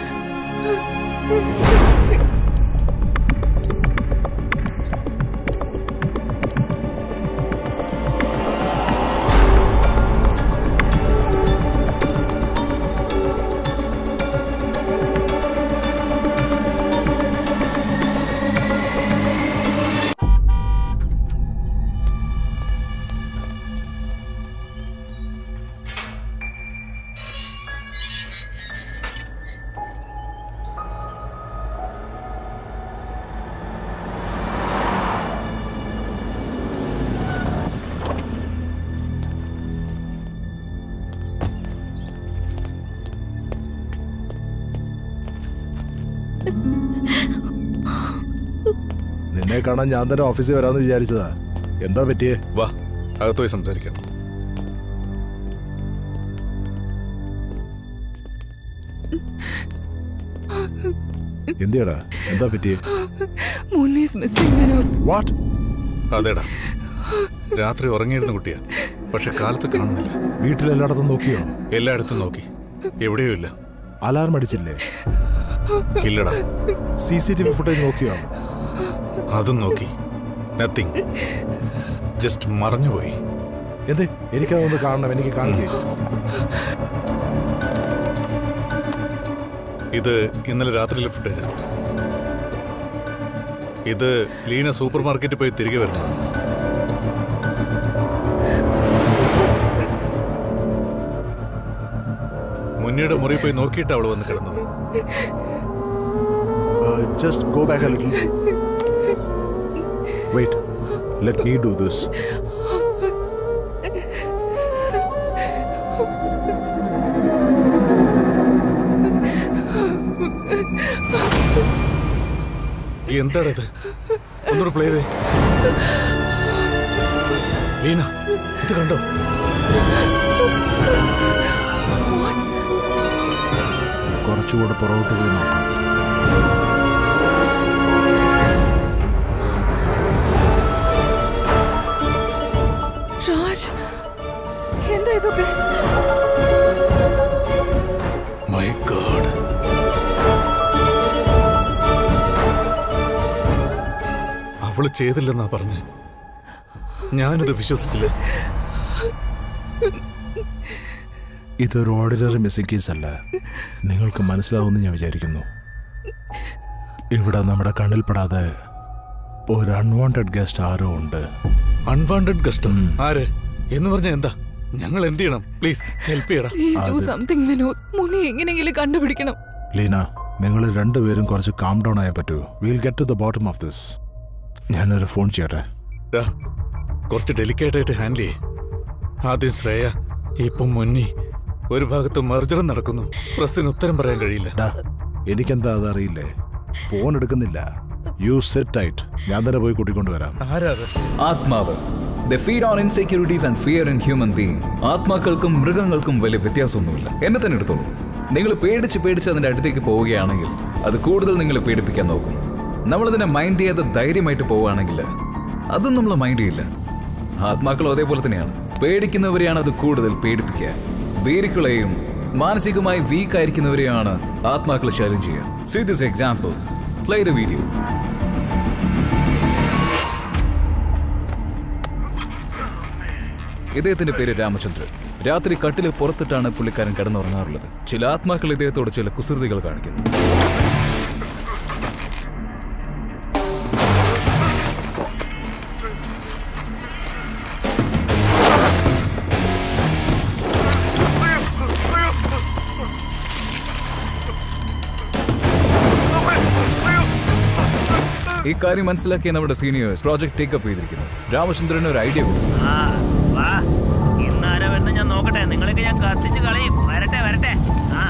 നിന്നെ കാണാൻ ഞാൻ തന്നെ ഓഫീസിൽ വരാമെന്ന് വിചാരിച്ചതാ എന്താ പറ്റിയേ
വാ അകത്ത് പോയി സംസാരിക്കാം
എന്തിയടാ എന്താ പറ്റിയേ
മുന്നീസ് മിസ്സിംഗ് വിനോദ്
വാട്ട്
അതേടാ രാത്രി ഉറങ്ങിയിരുന്ന കുട്ടിയാ പക്ഷെ കാലത്ത് കാണുന്നില്ല
വീട്ടിലെല്ലായിടത്തും നോക്കിയോ
എല്ലായിടത്തും നോക്കി എവിടെയോ ഇല്ല
അലാറം അടിച്ചില്ലേ
ഇല്ലടാ
C C T V footage നോക്കിയോ
അതും നോക്കി നത്തിങ് ജസ്റ്റ് മറഞ്ഞുപോയി
എന്ത് എനിക്കതൊന്ന് കാണണം എനിക്ക് കാണിക്കേ
ഇത് ഇന്നലെ രാത്രിയിലെ ഫുട്ടേജ് ഇത് ലീന സൂപ്പർ മാർക്കറ്റിൽ പോയി തിരികെ വരുന്നത് മുന്നിയുടെ മുറി പോയി നോക്കിയിട്ട് അവൾ വന്ന് കിടന്നത്
just go back little wait let me do this
എന്താണിത് ഒന്നുകൂടെ പ്ലേ ചെയ്തേ ലീന ഇത് കണ്ടോ
കുറച്ചുകൂടെ പുറകോട്ട് പോയി നോക്കാം
രാജ് എന്താ ഇതൊക്കെ
മൈ ഗോഡ് അവള് ചെയ്തില്ലെന്നാ പറഞ്ഞ് ഞാനിത് വിശ്വസിച്ചില്ല
ഇതൊരു ഓർഡിനറി മിസ്സിംഗ് കേസ് അല്ല നിങ്ങൾക്ക് മനസ്സിലാവുമെന്ന് ഞാൻ വിചാരിക്കുന്നു ഇവിടെ നമ്മുടെ കണ്ണിൽപ്പെടാതെ ഒരു അൺവാണ്ടഡ് ഗസ്റ്റ് ആരോ ഉണ്ട്
അൺവാണ്ടഡ് ഗസ്റ്റ് ആര് എന്ന് പറഞ്ഞ എന്താ ഞങ്ങൾ എന്ത് ചെയ്യണം പ്ലീസ് ഹെൽപ്പ് ചെയ്യടാ
പ്ലീസ് ഡു
അത്
സംതിങ് വിനോദ് മുനി എങ്ങനെയെങ്കിലും കണ്ടുപിടിക്കണം
ലീന നിങ്ങൾ രണ്ടുപേരും കുറച്ച് കാം ഡൗൺ ആയേ പറ്റൂ will get to the bottom of this ഞാനൊരു ഫോൺ ചെയ്യട്ടെ
ദാ, കുറച്ച് ഡെലിക്കേറ്റ് ആയിട്ട് ഹാൻഡിൽ ചെയ്യേ ആദ്യം ശ്രേയ ഇപ്പം മുന്നി ഒരു ഭാഗത്ത് മെർജറും നടക്കുന്നു പ്രസ്സിന് ഉത്തരം പറയാൻ കഴിയില്ല
ഡാ, എനിക്കെന്താ അതറിയില്ലേ ഫോൺ എടുക്കുന്നില്ല യു സെറ്റ് ടൈറ്റ് ഞാൻ തന്നെ പോയി കൂട്ടിക്കൊണ്ടുവരാം
ആരാ അത്
ആത്മാവ് the feed on insecurities and fear in human being ആത്മാക്കൾക്കും മൃഗങ്ങൾക്കും വലിയ വ്യത്യാസമൊന്നുമില്ല എന്നെ തന്നെ എടുത്തോളൂ നിങ്ങൾ പേടിച്ച് പേടിച്ച് അതിന്റെ അടുത്തേക്ക് പോവുകയാണെങ്കിൽ അത് കൂടുതൽ നിങ്ങളെ പേടിപ്പിക്കാൻ നോക്കും നമ്മളതിനെ മൈൻഡ് ചെയ്യാതെ ധൈര്യമായിട്ട് പോവുകയാണെങ്കിൽ അതും നമ്മൾ മൈൻഡ് ചെയ്യില്ല ആത്മാക്കളും അതേപോലെ തന്നെയാണ് പേടിക്കുന്നവരെയാണ് അത് കൂടുതൽ പേടിപ്പിക്കുക വീരിക്കളെയും മാനസികമായി വീക്ക് ആയിരിക്കുന്നവരെയാണ് ആത്മാക്കൾ ശല്യം ചെയ്യുക see this example play the video ഇദ്ദേഹത്തിന്റെ പേര് രാമചന്ദ്രൻ രാത്രി കട്ടില് പുറത്തിട്ടാണ് പുള്ളിക്കാരൻ കിടന്നുറങ്ങാറുള്ളത് ചില ആത്മാക്കൾ ഇദ്ദേഹത്തോട് ചില കുസൃതികൾ കാണിക്കുന്നു ഈ കാര്യം മനസ്സിലാക്കിയ നമ്മുടെ സീനിയേഴ്സ് പ്രോജക്ട് ടേക്കപ്പ് ചെയ്തിരിക്കുന്നു രാമചന്ദ്രന് ഒരു ഐഡിയ കൊടുത്തു
ആ വാ ഇന്നാരാ വരുന്ന ഞാൻ നോക്കട്ടെ നിങ്ങളൊക്കെ ഞാൻ കത്തിച്ച് കളയും വരട്ടെ വരട്ടെ ആ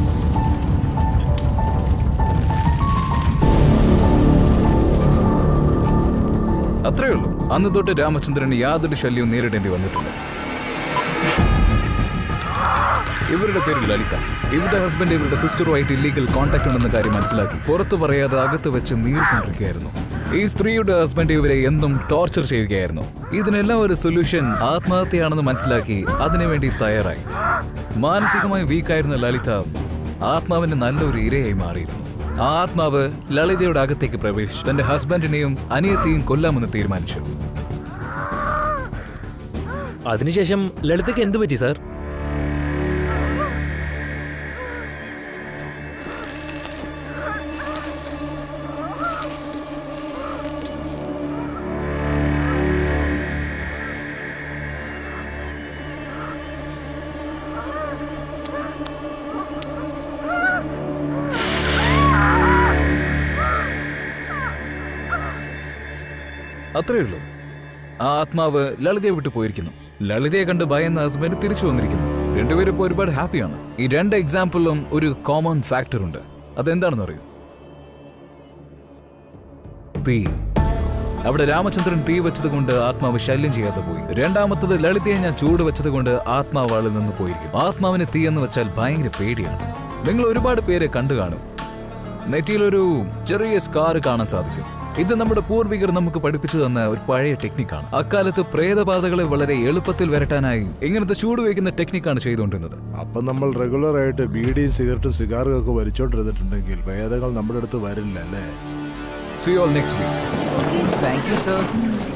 അത്രേ ഉള്ളൂ അന്ന് തൊട്ട് രാമചന്ദ്രന് യാതൊരു ശല്യവും നേരിടേണ്ടി വന്നിട്ടില്ല ഇവരുടെ പേര് ലളിത ഇവരുടെ ഹസ്ബൻഡ് ഇവരുടെ സിസ്റ്ററുമായിട്ട് ഇല്ലീഗൽ കോണ്ടാക്ട് ഉണ്ടെന്ന കാര്യം മനസ്സിലാക്കി പുറത്തു പറയാതെ അകത്ത് വെച്ച് നീർക്കൊണ്ടിരിക്കുകയായിരുന്നു ഈ സ്ത്രീയുടെ ഹസ്ബൻഡ് ഇവരെ എന്നും ടോർച്ചർ ചെയ്യുകയായിരുന്നു ഇതിനെല്ലാം ഒരു സൊല്യൂഷൻ ആത്മഹത്യയാണെന്ന് മനസ്സിലാക്കി അതിനുവേണ്ടി തയ്യാറായി മാനസികമായി വീക്കായിരുന്ന ലളിത ആത്മാവിന് നല്ലൊരു ഇരയായി മാറിയിരുന്നു ആ ആത്മാവ് ലളിതയുടെ അകത്തേക്ക് പ്രവേശിച്ചു തന്റെ ഹസ്ബൻഡിനെയും അനിയത്തെയും കൊല്ലാമെന്ന് തീരുമാനിച്ചു
അതിനുശേഷം ലളിതയ്ക്ക് എന്ത് പറ്റി സാർ
അത്രേ ഉള്ളൂ ആ ആത്മാവ് ലളിതയെ വിട്ടു പോയിരിക്കുന്നു ലളിതയെ കണ്ട് ഭയന്ന ഹസ്ബൻഡ് തിരിച്ചു വന്നിരിക്കുന്നു രണ്ടുപേരും ഇപ്പോൾ ഒരുപാട് ഹാപ്പിയാണ് ഈ രണ്ട് എക്സാമ്പിളിലും ഒരു കോമൺ ഫാക്ടർ ഉണ്ട് അതെന്താണെന്ന് അറിയൂ തീ അവിടെ രാമചന്ദ്രൻ തീ വെച്ചത് കൊണ്ട് ആത്മാവ് ശല്യം ചെയ്യാതെ പോയി രണ്ടാമത്തത് ലളിതയെ ഞാൻ ചൂട് വെച്ചത് കൊണ്ട് ആത്മാവ് ആളിൽ നിന്ന് പോയിരിക്കും ആത്മാവിന് തീ എന്ന് വെച്ചാൽ ഭയങ്കര പേടിയാണ് നിങ്ങൾ ഒരുപാട് പേരെ കണ്ടു കാണും നെറ്റിയിലൊരു ചെറിയ സ്കാർ കാണാൻ സാധിക്കും ഇത് നമ്മുടെ പൂർവികർ നമുക്ക് പഠിപ്പിച്ചു തന്ന ഒരു പഴയ ടെക്നിക്കാണ് അക്കാലത്ത് പ്രേതബാധകളെ വളരെ എളുപ്പത്തിൽ വരട്ടാനായി ഇങ്ങനത്തെ ചൂട് വയ്ക്കുന്ന ടെക്നിക്കാണ് ചെയ്തുകൊണ്ടിരുന്നത്
അപ്പം നമ്മൾ റെഗുലർ ആയിട്ട് ബീഡിയും സിഗരറ്റും സിഗാറും ഒക്കെ വലിച്ചോണ്ടിരുന്നിട്ടുണ്ടെങ്കിൽ വേദങ്ങൾ നമ്മുടെ അടുത്ത് വരില്ല അല്ലേ
see all next week
thank you sir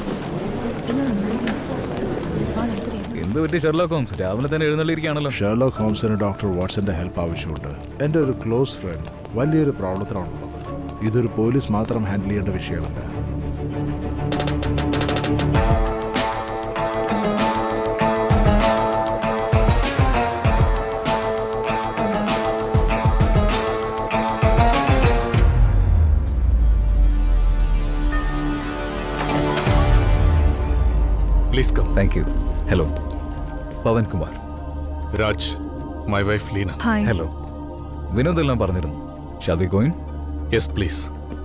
എന്ത് പറ്റി ഷെർലോക്ക് ഹോംസ് രാവിലെ തന്നെ എഴുന്നള്ളിയിരിക്കുകയാണല്ലോ
ഷെർലോക്ക് ഹോംസിന് ഡോക്ടർ വാട്സന്റെ ഹെൽപ്പ് ആവശ്യമുണ്ട് എൻ്റെ ഒരു ക്ലോസ് ഫ്രണ്ട് വലിയൊരു പ്രോബ്ലത്തിലാണുള്ളത് ഇതൊരു പോലീസ് മാത്രം ഹാൻഡിൽ ചെയ്യേണ്ട വിഷയമല്ല
please come
thank you hello Pavan Kumar
Raj my wife Leena
hi
hello Vinod എല്ലാം പറഞ്ഞിരുന്നു shall we goin
yes please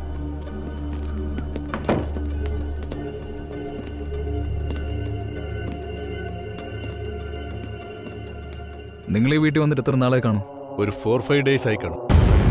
നിങ്ങൾ ഈ വീട്ടിൽ വന്നിട്ട് എത്ര നാളെ കാണും
ഒരു ഫോർ ഫൈവ് ഡേയ്സ് ആയി കാണും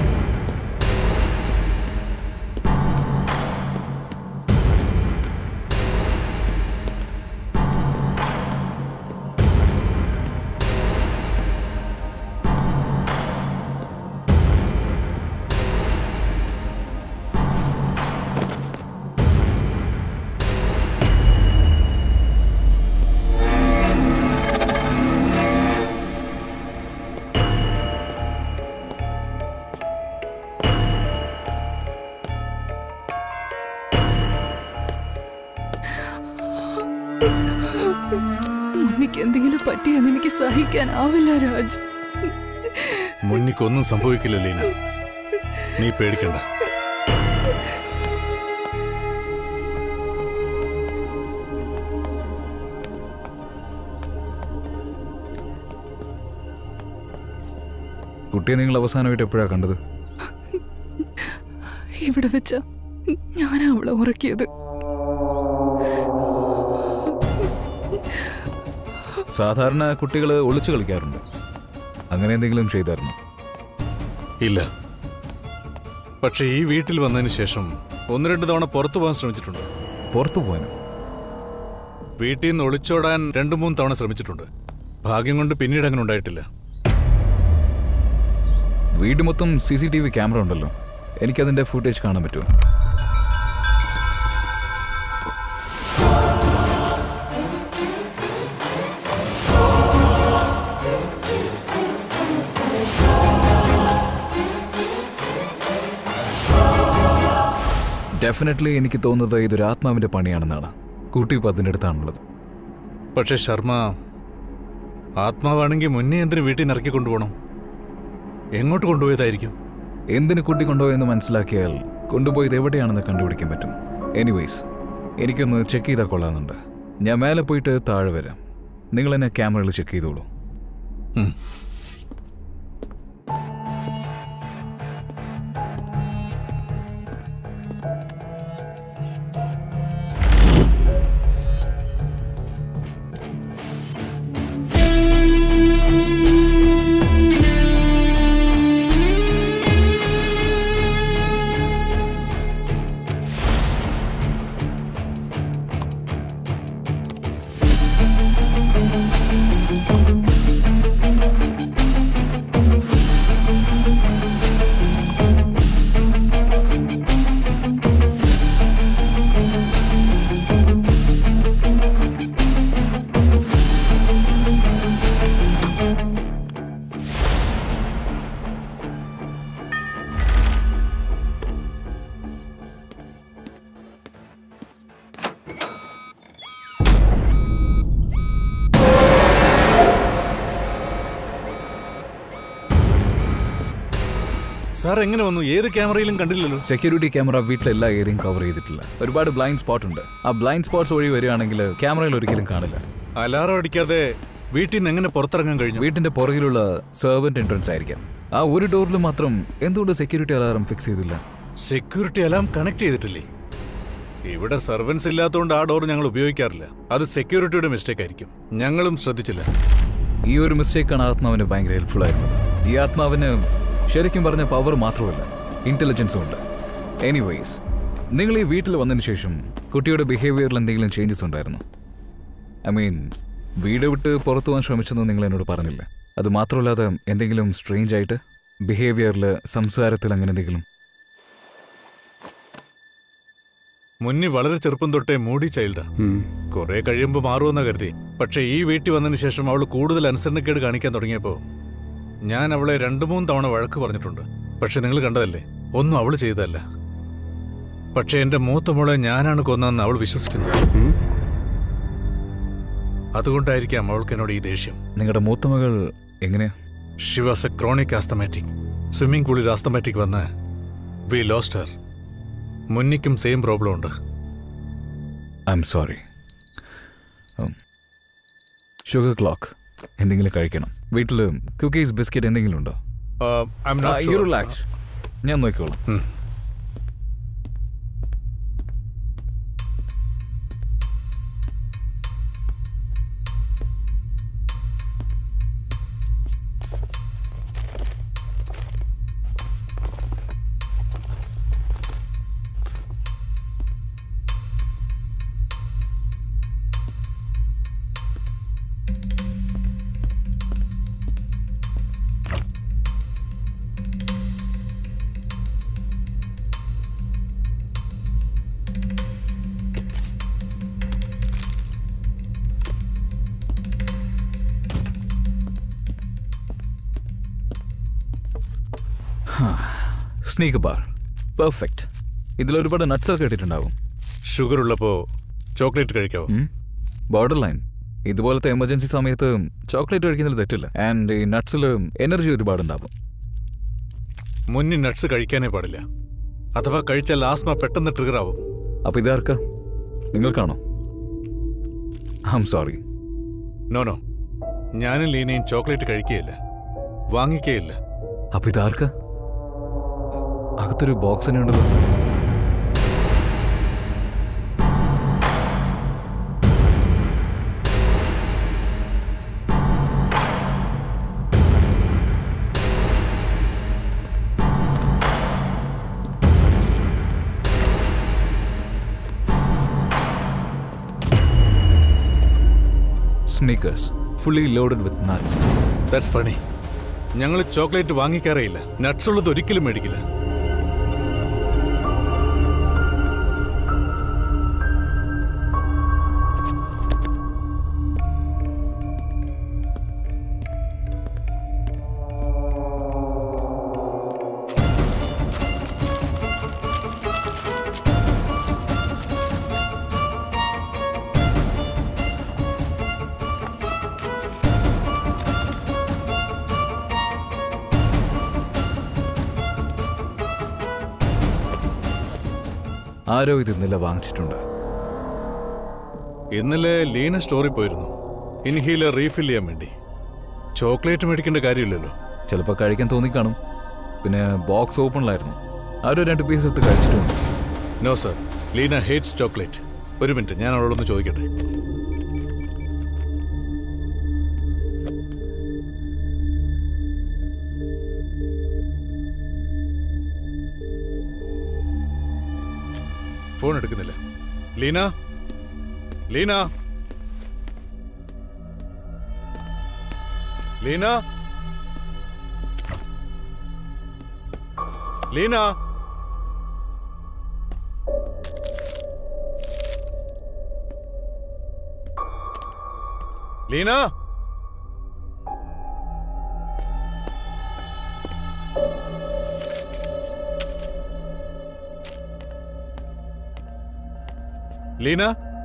മുന്നിക്ക് എന്തെങ്കിലും പറ്റിയെന്ന് എനിക്ക് സഹിക്കാനാവില്ല രാജ്
മുന്നിക്കൊന്നും സംഭവിക്കില്ല ലീന നീ പേടിക്കണ്ട
കുട്ടിയെ നിങ്ങൾ അവസാനമായിട്ട് എപ്പോഴാണ് കണ്ടത്
ഇവിടെ വെച്ച ഞാനാ അവളെ ഉറക്കിയത്
സാധാരണ കുട്ടികൾ ഒളിച്ചു കളിക്കാറുണ്ട് അങ്ങനെ എന്തെങ്കിലും ചെയ്തായിരുന്നു
ഇല്ല പക്ഷെ ഈ വീട്ടിൽ വന്നതിന് ശേഷം ഒന്ന് രണ്ട് തവണ പുറത്തു പോകാൻ ശ്രമിച്ചിട്ടുണ്ട്
പുറത്തു പോകാനോ
വീട്ടിൽ നിന്ന് ഒളിച്ചോടാൻ രണ്ടു മൂന്ന് തവണ ശ്രമിച്ചിട്ടുണ്ട് ഭാഗ്യം കൊണ്ട് പിന്നീട് അങ്ങനെ ഉണ്ടായിട്ടില്ല
വീട് മൊത്തം C C T V camera ഉണ്ടല്ലോ എനിക്കതിന്റെ ഫുട്ടേജ് കാണാൻ പറ്റുമോ ഡെഫിനറ്റ്ലി എനിക്ക് തോന്നുന്നത് ഇതൊരു ആത്മാവിന്റെ പണിയാണെന്നാണ് കൂട്ടി ഇപ്പം അതിൻ്റെ അടുത്താണുള്ളത്
പക്ഷെ ശർമ്മ ആത്മാവാണെങ്കിൽ മുന്നേ എന്തിനു വീട്ടിൽ നിന്ന് ഇറക്കി കൊണ്ടുപോകണം എങ്ങോട്ട് കൊണ്ടുപോയതായിരിക്കും
എന്തിനു കൂട്ടി കൊണ്ടുപോയെന്ന് മനസ്സിലാക്കിയാൽ കൊണ്ടുപോയത് എവിടെയാണെന്ന് കണ്ടുപിടിക്കാൻ പറ്റും എനിവേയ്സ് എനിക്കൊന്ന് ചെക്ക് ചെയ്താൽ കൊള്ളാമെന്നുണ്ട് ഞാൻ മേലെ പോയിട്ട് താഴെ വരാം നിങ്ങൾ എന്നെ ക്യാമറയിൽ ചെക്ക് ചെയ്തോളൂ
സാർ എങ്ങനെ വന്നു ഏത് ക്യാമറയിലും കണ്ടില്ലല്ലോ
സെക്യൂരിറ്റി ക്യാമറ വീട്ടിലെ എല്ലാ ഏരിയയും കവർ ചെയ്തിട്ടില്ല ഒരുപാട് ബ്ലൈൻഡ് സ്പോട്ട് ഉണ്ട് ആ ബ്ലൈൻഡ് സ്പോട്ട്സ് വഴി വരികയാണെങ്കിൽ ക്യാമറയിൽ ഒരിക്കലും കാണില്ല
അലാറം അടിക്കാതെ വീട്ടിൽ നിന്ന് എങ്ങനെ പുറത്തിറങ്ങാൻ കഴിഞ്ഞു
വീട്ടിന്റെ പുറകിലുള്ള സെർവന്റ് എൻട്രൻസ് ആയിരിക്കാം ആ ഒരു ഡോറിൽ മാത്രം എന്തുകൊണ്ട് സെക്യൂരിറ്റി അലാറം ഫിക്സ് ചെയ്തില്ല
സെക്യൂരിറ്റി അലാം കണക്ട് ചെയ്തിട്ടില്ലേ ഇവിടെ സർവൻസ് ഇല്ലാത്തതുകൊണ്ട് ആ ഡോർ ഞങ്ങൾ ഉപയോഗിക്കാറില്ല അത് സെക്യൂരിറ്റിയുടെ മിസ്റ്റേക്ക് ആയിരിക്കും ഞങ്ങളും ശ്രദ്ധിച്ചില്ല
ഈ ഒരു മിസ്റ്റേക്കാണ് ആത്മാവിന് ഭയങ്കര ഹെൽപ്ഫുൾ ആയിരുന്നത് ഈ ആത്മാവിന് ശരിക്കും പറഞ്ഞ പവർ മാത്രമല്ല ഇന്റലിജൻസും ഉണ്ട് എനിവേയ്സ് നിങ്ങൾ ഈ വീട്ടിൽ വന്നതിന് ശേഷം കുട്ടിയുടെ ബിഹേവിയറിൽ എന്തെങ്കിലും ചേഞ്ചസ് ഉണ്ടായിരുന്നു ഐ മീൻ വീട് വിട്ട് പുറത്തു പോകാൻ ശ്രമിച്ചെന്ന് നിങ്ങൾ എന്നോട് പറഞ്ഞില്ല അത് മാത്രമല്ലാതെ എന്തെങ്കിലും സ്ട്രേഞ്ച് ആയിട്ട് ബിഹേവിയറിൽ സംസാരത്തിൽ അങ്ങനെ എന്തെങ്കിലും
മുന്നി വളരെ ചെറുപ്പം തൊട്ടേ മൂടി ചൈൽഡാ കുറെ കഴിയുമ്പോൾ മാറുമെന്ന കരുതി പക്ഷെ ഈ വീട്ടിൽ വന്നതിന് ശേഷം അവൾ കൂടുതൽ അനുസരണക്കേട് കാണിക്കാൻ തുടങ്ങിയപ്പോ ഞാൻ അവളെ രണ്ടു മൂന്ന് തവണ വഴക്ക് പറഞ്ഞിട്ടുണ്ട് പക്ഷെ നിങ്ങൾ കണ്ടതല്ലേ ഒന്നും അവൾ ചെയ്തതല്ല പക്ഷെ എന്റെ മൂത്ത മോളെ ഞാനാണ് കൊന്നതെന്ന് അവൾ വിശ്വസിക്കുന്നത് അതുകൊണ്ടായിരിക്കാം അവൾക്ക് എന്നോട് ഈ ദേഷ്യം
നിങ്ങളുടെ മൂത്ത മകൾ എങ്ങനെയാ
she was a chronic asthmatic swimming പൂളിൽ ആസ്തമാറ്റിക് വന്ന് വി ലോസ്റ്റ് ഹർ മുന്നിക്കും സെയിം പ്രോബ്ലം ഉണ്ട്
ഐ എം സോറി ഷുഗർ ക്ലോക്ക് എന്തെങ്കിലും കഴിക്കണം വീട്ടിൽ കുക്കീസ് ബിസ്ക്കറ്റ് എന്തെങ്കിലും ഉണ്ടോ
I'm not
U
sure.
Relax ഞാൻ നോക്കിക്കോളാം സ്നീക്ക് ബാർ പെർഫെക്റ്റ് ഇതിൽ ഒരുപാട് നട്ട്സ് ഒക്കെ ഇട്ടിട്ടുണ്ടാവും
ഷുഗർ ഉള്ളപ്പോ ചോക്ലേറ്റ് കഴിക്കാവോ
ബോർഡർ ലൈൻ ഇതുപോലത്തെ എമർജൻസി സമയത്ത് ചോക്ലേറ്റ് കഴിക്കുന്നതിൽ തെറ്റില്ല ആൻഡ് ഈ നട്ട്സിൽ എനർജി ഒരുപാടുണ്ടാവും
മുന്നിൽ നട്ട്സ് കഴിക്കാനേ പാടില്ല അഥവാ കഴിച്ചാൽ ആസ്മ പെട്ടെന്ന് ട്രിഗർ ആവും
അപ്പൊ ഇതാർക്കാ നിങ്ങൾക്കാണോ I'm sorry
no no ഞാനും ലീനയും ചോക്ലേറ്റ് കഴിക്കുകയില്ല വാങ്ങിക്കുകയില്ല
അപ്പൊ ഇതാർക്കാ അകത്തൊരു ബോക്സ് തന്നെ ഉണ്ടല്ലോ Snickers fully loaded with nuts
that's funny ഞങ്ങൾ ചോക്ലേറ്റ് വാങ്ങിക്കാറേയില്ല നട്ട്സ് ഉള്ളത് ഒരിക്കലും മേടിക്കില്ല
ആരോ ഇത് ഇന്നലെ വാങ്ങിച്ചിട്ടുണ്ട്
ഇന്നലെ ലീന സ്റ്റോറിൽ പോയിരുന്നു ഇൻഹീലർ റീഫിൽ ചെയ്യാൻ വേണ്ടി ചോക്ലേറ്റ് മേടിക്കേണ്ട കാര്യമില്ലല്ലോ
ചിലപ്പോൾ കഴിക്കാൻ തോന്നിക്കാണും പിന്നെ ബോക്സ് ഓപ്പണിലായിരുന്നു ആരോ രണ്ട് പീസ് എടുത്ത് കഴിച്ചിട്ടുണ്ട്
no sir Leena hates chocolate ഒരു മിനിറ്റ് ഞാൻ അവളോടൊന്ന് ചോദിക്കട്ടെ ഫോൺ എടുക്കുന്നില്ല ലീന ലീന ലീന ലീന ലീന ലീന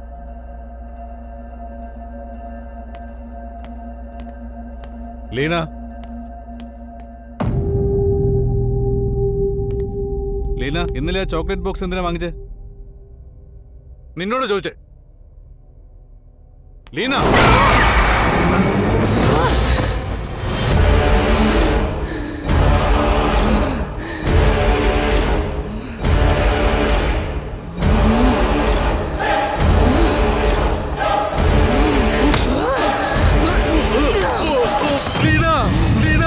ലീന ലീന ഇന്നലെ ആ ചോക്ലേറ്റ് ബോക്സ് എന്തിനാ വാങ്ങിച്ചേ നിന്നോട് ചോദിച്ചേ Leena Leena Leena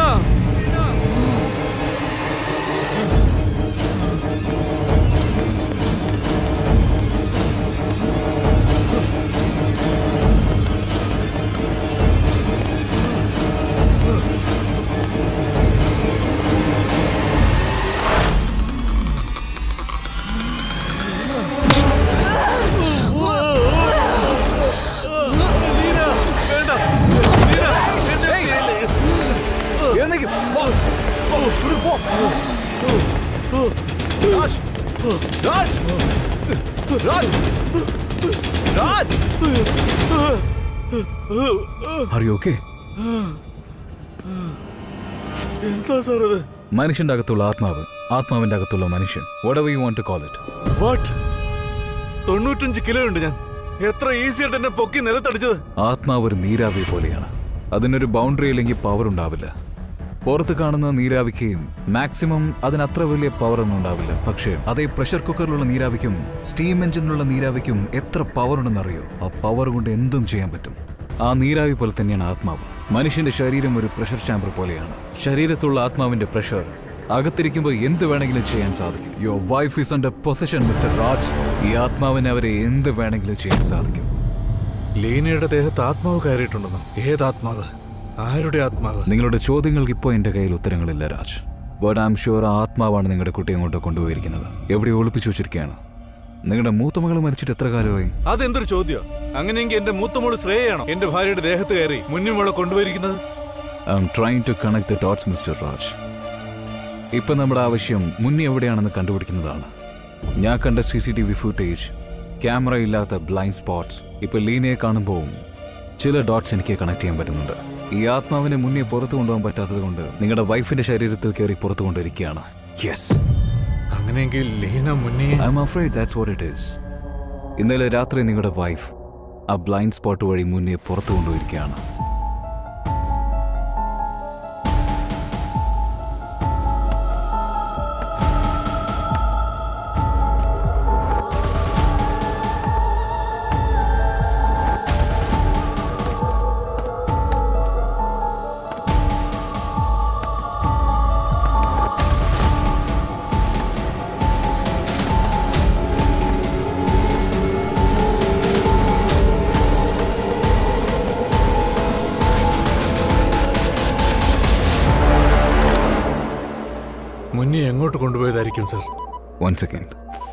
Raj Raj Raj Raj are you okay
എന്താ സാർ അത്
മനുഷ്യന്റെ അകത്തുള്ള ആത്മാവ് ആത്മാവിന്റെ അകത്തുള്ള മനുഷ്യൻ what you want to call it
what തൊണ്ണൂറ്റഞ്ച് കിലോ ഉണ്ട് ഞാൻ എത്ര ഈസി ആയിട്ട് എന്നെ പൊക്കി നിലത്തടിച്ചത്
ആത്മാവ് ഒരു നീരാവി പോലെയാണ് അതിനൊരു ബൗണ്ടറി ഇല്ലെങ്കിൽ പവർ ഉണ്ടാവില്ല പുറത്ത് കാണുന്ന നീരാവിക്ക് മാക്സിമം അതിന് അത്ര വലിയ പവർ ഒന്നും ഉണ്ടാവില്ല പക്ഷേ അതേ പ്രഷർ കുക്കറിലുള്ള നീരാവിക്കും സ്റ്റീം എഞ്ചിനിലുള്ള നീരാവിക്കും എത്ര പവർ ഉണ്ടെന്നറിയോ ആ പവർ കൊണ്ട് എന്തും ചെയ്യാൻ പറ്റും ആ നീരാവി പോലെ തന്നെയാണ് ആത്മാവ് മനുഷ്യന്റെ ശരീരം ഒരു പ്രഷർ ചാമ്പർ പോലെയാണ് ശരീരത്തുള്ള ആത്മാവിന്റെ പ്രഷർ അകത്തിരിക്കുമ്പോൾ എന്ത് വേണമെങ്കിലും ചെയ്യാൻ സാധിക്കും your wife is under possession mister Raj ഈ ആത്മാവിനെ അവരെ എന്ത് വേണമെങ്കിലും ചെയ്യാൻ സാധിക്കും
ലീനയുടെ ദേഹത്ത് ആത്മാവ് കയറിയിട്ടുണ്ടെന്നോ ഏതാത്മാവ് ആരുടെ ആത്മാവ്
നിങ്ങളുടെ ചോദ്യങ്ങൾക്ക് ഇപ്പോൾ എന്റെ കയ്യിൽ ഉത്തരങ്ങളില്ല Raj but I'm sure ആ ആത്മാവാണ് നിങ്ങളുടെ കുട്ടിയെ അങ്ങോട്ട് കൊണ്ടുപോയിരിക്കുന്നത് എവിടെ ഒളിപ്പിച്ചു വെച്ചിരിക്കുകയാണ് നിങ്ങളുടെ മൂത്ത മകൾ മരിച്ചിട്ട് എത്ര കാലമായി
അതെന്തൊരു ചോദ്യം അങ്ങനെയെങ്കിൽ എന്റെ മൂത്തമോള് ശ്രേയാണോ എന്റെ ഭാര്യയുടെ ദേഹത്ത് കയറി മുന്നിമോളെ കൊണ്ടുപോയിരിക്കുന്നത്
I'm trying to connect the dots mister Raj ഇപ്പൊ നമ്മുടെ ആവശ്യം മുന്നേ എവിടെയാണെന്ന് കണ്ടുപിടിക്കുന്നതാണ് ഞാൻ കണ്ട C C T V footage camera ഇല്ലാത്ത ബ്ലൈൻഡ് സ്പോട്സ് ഇപ്പൊ ലീനയെ കാണുമ്പോൾ ചില ഡോട്ട്സ് എനിക്ക് കണക്ട് ചെയ്യാൻ പറ്റുന്നുണ്ട് ഈ ആത്മാവിനെ മുന്നേ പുറത്തു കൊണ്ടുപോകാൻ പറ്റാത്തത് കൊണ്ട് നിങ്ങളുടെ വൈഫിന്റെ ശരീരത്തിൽ കയറി പുറത്തു കൊണ്ടിരിക്കുകയാണ് യെസ്
അങ്ങനെയെങ്കിൽ Leena Munni
I'm afraid that's what it is ഇന്നലെ രാത്രി നിങ്ങളുടെ വൈഫ് ആ ബ്ലൈൻഡ് സ്പോട്ട് വഴി മുന്നേ പുറത്തു കൊണ്ടുപോയിരിക്കുകയാണ്
മുന്നേ എങ്ങോട്ട് കൊണ്ടുപോയതായിരിക്കും സർ
വൺ സെക്കൻഡ്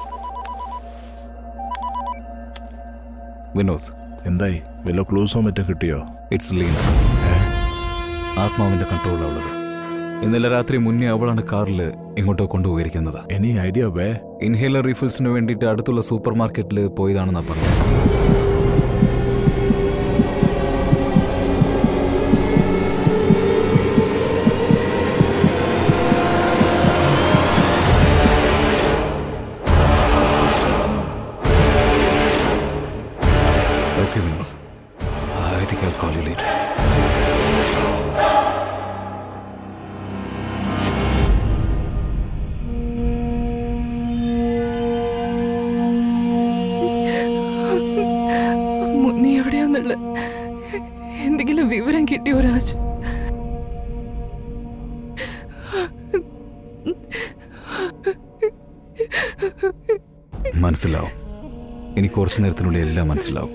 വിനോദ്
എന്തായി വല്ല ക്ലൂസോ മറ്റോ കിട്ടിയോ
ഇറ്റ്സ് ലീന ആത്മാവിന്റെ കൺട്രോളിലുള്ളത് ഇന്നലെ രാത്രി മുന്നേ അവളാണ് കാറിൽ ഇങ്ങോട്ടോ കൊണ്ടുപോയിരിക്കുന്നത്
എനി ഐഡിയ വേ
ഇൻഹേലർ റീഫിൽസിന് വേണ്ടിയിട്ട് അടുത്തുള്ള സൂപ്പർ മാർക്കറ്റിൽ പോയതാണെന്നാ പറഞ്ഞത് you later.
മുന്നേ എവിടെയാന്നുള്ള എന്തെങ്കിലും വിവരം കിട്ടിയോ രാജ്
മനസ്സിലാവും ഇനി കുറച്ചു നേരത്തിനുള്ളിൽ എല്ലാം മനസ്സിലാവും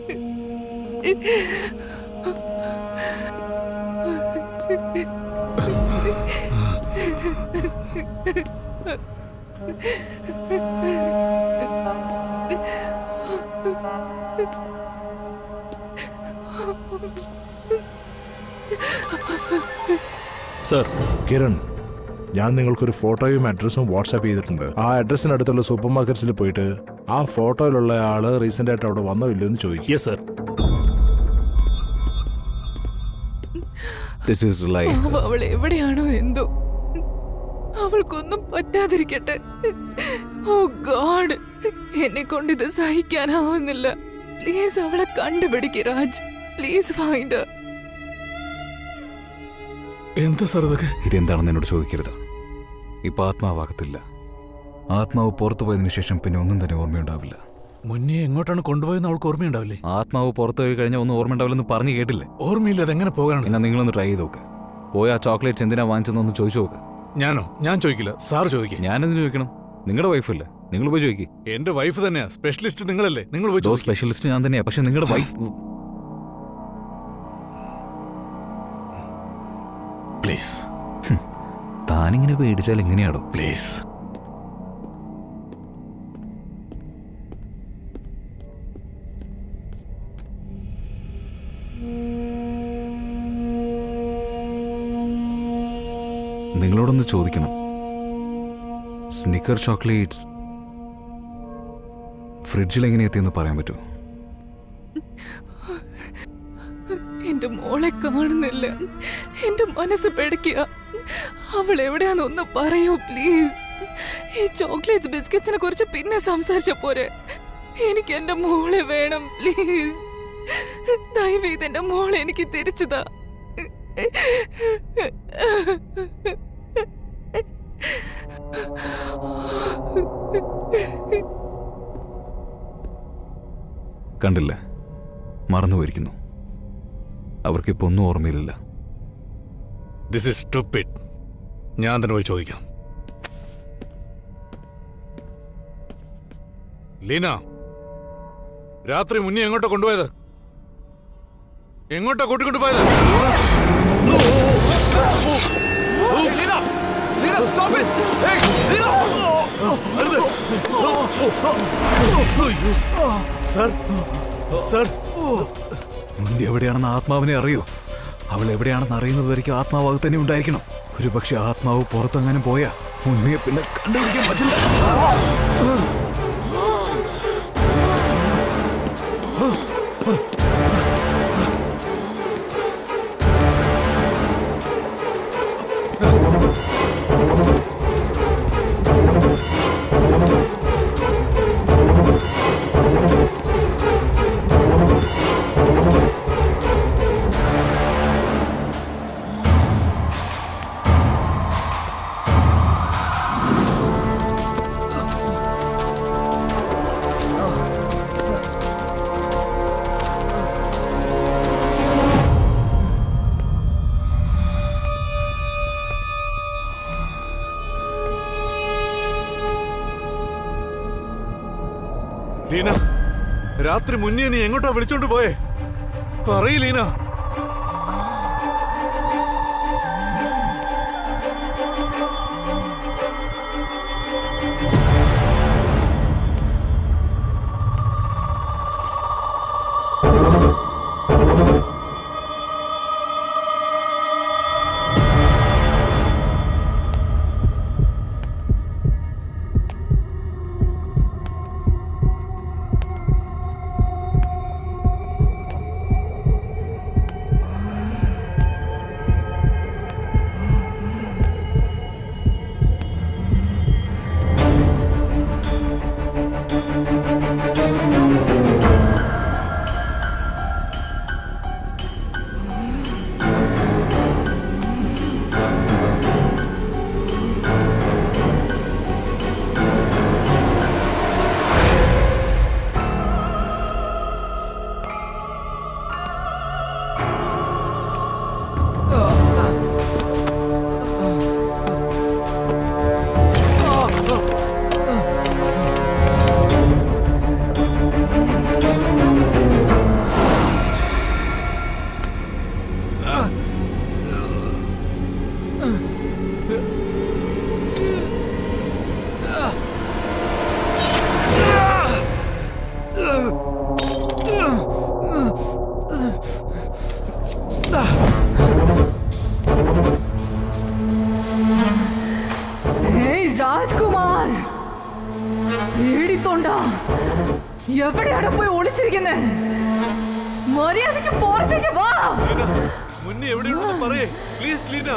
സർ
കിരൺ ഞാൻ നിങ്ങൾക്കൊരു ഫോട്ടോയും അഡ്രസ്സും വാട്സാപ്പ് ചെയ്തിട്ടുണ്ട് ആ അഡ്രസ്സിനടുത്തുള്ള സൂപ്പർ മാർക്കറ്റ്സിൽ പോയിട്ട് ആ ഫോട്ടോയിലുള്ള ആള് റീസെന്റ് ആയിട്ട് അവിടെ വന്നോ ഇല്ലയോ എന്ന് ചോദിക്കും
yes sir
this is life
പാവം അവൾ എവിടെയാണോ എന്തോ അവൾക്കൊന്നും പറ്റാതിരിക്കട്ടെ ഓ ഗോഡ് എന്നെ കൊണ്ട് ഇത് സഹിക്കാനാവുന്നില്ല പ്ലീസ് അവളെ കണ്ടുപിടിക്ക് രാജ് പ്ലീസ് ഫൈൻഡ്
എന്താ സാർ ഇതൊക്കെ
ഇതെന്താണെന്ന് എന്നോട് ചോദിക്കരുത് ഇപ്പൊ ആത്മാവാകത്തില്ല ആത്മാവ് പുറത്തു പോയതിനു ശേഷം പിന്നെ ഒന്നും തന്നെ ഓർമ്മയുണ്ടാവില്ല
മുന്നേ എങ്ങോട്ടാണ് കൊണ്ടുപോയെന്ന് അവൾക്ക് ഓർമ്മയുണ്ടാവില്ലേ
ആത്മാവ് പുറത്തു പോയി കഴിഞ്ഞാൽ ഒന്നും ഓർമ്മയുണ്ടാവില്ലെന്ന് പറഞ്ഞു കേട്ടില്ലേ
ഓർമ്മയില്ല അതെങ്ങനെ പോകാനാണ്
എന്നാ നിങ്ങളൊന്ന് ട്രൈ ചെയ്ത് നോക്ക് പോയി ആ ചോക്ലേറ്റ്സ് എന്തിനാ വാങ്ങിച്ചതെന്നൊന്ന് ചോദിച്ചു നോക്ക്
ഞാനോ ഞാൻ ചോദിക്കില്ല സാർ ചോദിക്കും
ഞാനെന്തിനു ചോദിക്കണം നിങ്ങളുടെ വൈഫല്ലേ നിങ്ങൾ പോയി ചോദിക്കും
എന്റെ വൈഫ് തന്നെയാ സ്പെഷ്യലിസ്റ്റ് നിങ്ങളല്ലേ നിങ്ങൾ പോയി
ദോ
ചോദിക്ക്.
സ്പെഷ്യലിസ്റ്റ് ഞാൻ തന്നെയാ പക്ഷെ നിങ്ങളുടെ വൈഫ്
പ്ലീസ്
താനിങ്ങനെ പേടിച്ചാൽ എങ്ങനെയാടോ
പ്ലീസ്
നിങ്ങളോടൊന്ന് ചോദിക്കണം സ്നിക്കർ ചോക്ലേറ്റ്സ് ഫ്രിഡ്ജിൽ എങ്ങനെ എത്തിയെന്ന് പറയാൻ പറ്റുമോ
എന്റെ മോളെ കാണുന്നില്ല എന്റെ മനസ്സ് പേടിക്കുക അവൾ എവിടെയാന്ന് ഒന്ന് പറയൂ പ്ലീസ് ഈ ചോക്ലേറ്റ്സ് ബിസ്ക്കറ്റ്സിനെ കുറിച്ച് പിന്നെ സംസാരിച്ച പോരെ എനിക്ക് എന്റെ മോളെ വേണം പ്ലീസ് ദയവ് ഇത് എന്റെ മോളെ എനിക്ക് തിരിച്ചതാ
കണ്ടില്ല മറന്നുപോയിരിക്കുന്നു അവർക്കിപ്പോ ഒന്നും ഓർമ്മയിലില്ല
ദിസ് ഇസ് സ്റ്റുപ്പിഡ് ഞാൻ തന്നെ പോയി ചോദിക്കാം ലീന രാത്രി മുന്നേ എങ്ങോട്ടാ കൊണ്ടുപോയത് എങ്ങോട്ടാ കൂട്ടിക്കൊണ്ടു പോയത് സാർ സാർ
മുന്തി എവിടെയാണെന്ന് ആത്മാവിനെ അറിയോ അവൾ എവിടെയാണെന്ന് അറിയുന്നത് വരയ്ക്കും ആത്മാവ് തന്നെ ഉണ്ടായിരിക്കണം ഒരു പക്ഷെ ആത്മാവ് പുറത്തെങ്ങാനും പോയാ മുന്നേ പിന്നെ കണ്ടുപിടിക്കാൻ പറ്റില്ല
ലീന രാത്രി മുന്നേ നീ എങ്ങോട്ടാ വിളിച്ചോണ്ട് പോയേ പറയ് ലീന
എവിടെയാണ് പോയി ഒളിച്ചിരിക്കുന്നേ മര്യാദക്ക് പുറത്തേക്ക് വാ
ലീന മുന്നേ എവിടെയുണ്ടെന്ന് പറയേ പ്ലീസ് ലീന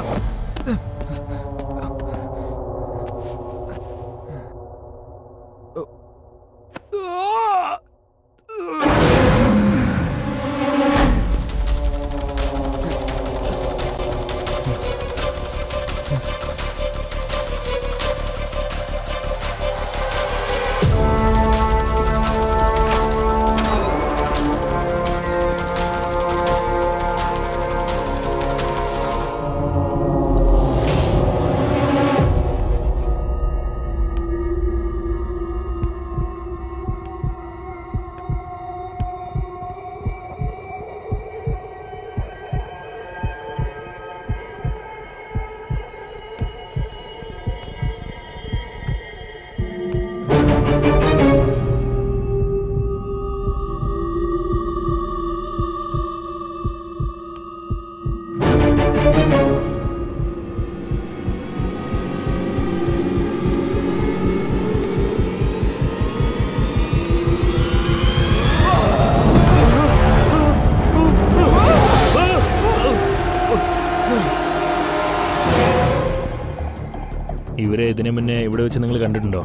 ഇവരെ ഇതിനു മുന്നേ ഇവിടെ വെച്ച് നിങ്ങൾ കണ്ടിട്ടുണ്ടോ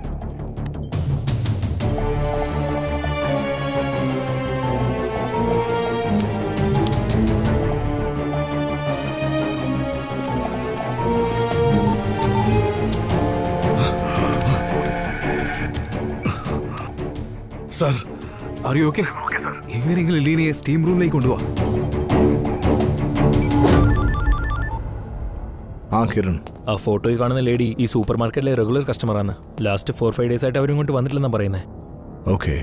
സാർ അറിയോ ഓക്കെ എങ്ങനെയെങ്കിലും ലീനയെ സ്റ്റീം റൂമിലേക്ക് കൊണ്ടുപോവാ
ആ കിരൺ
ആ ഫോട്ടോയിൽ കാണുന്ന ലേഡി ഈ സൂപ്പർ മാർക്കറ്റിലെ റെഗുലർ കസ്റ്റമറാണ് ലാസ്റ്റ് ഫോർ ഫൈവ് ഡേയ്സ് ആയിട്ട് അവർ ഇങ്ങോട്ട് വന്നിട്ടില്ലെന്നാണ് പറയുന്നത്
ഓക്കെ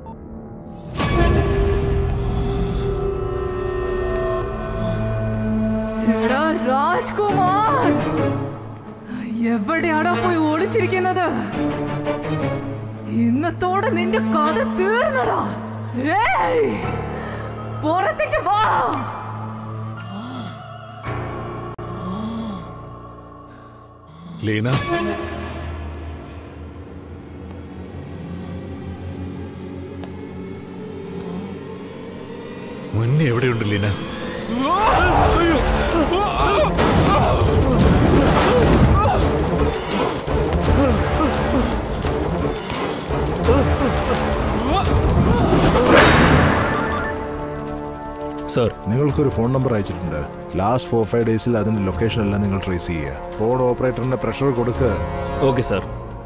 എടാ രാജ്കുമാർ എവിടെയാടാ പോയി ഒളിച്ചിരിക്കുന്നത് ഇന്നത്തോടെ നിന്റെ കഥ തീർന്നടാ ഏയ്! പുറത്തേക്ക് വാ
ലീന മുന്നേ എവിടെയുണ്ട് ലീന
സർ
നിങ്ങൾക്കൊരു ഫോൺ നമ്പർ അയച്ചിട്ടുണ്ട് ലാസ്റ്റ് ഫോർ ഫൈവ് ഡേയ്സിൽ അതിന്റെ ലൊക്കേഷൻ എല്ലാം നിങ്ങൾ ട്രേസ് ചെയ്യുക ഫോൺ ഓപ്പറേറ്ററിന് പ്രഷർ കൊടുക്കുക
ഓക്കെ സർ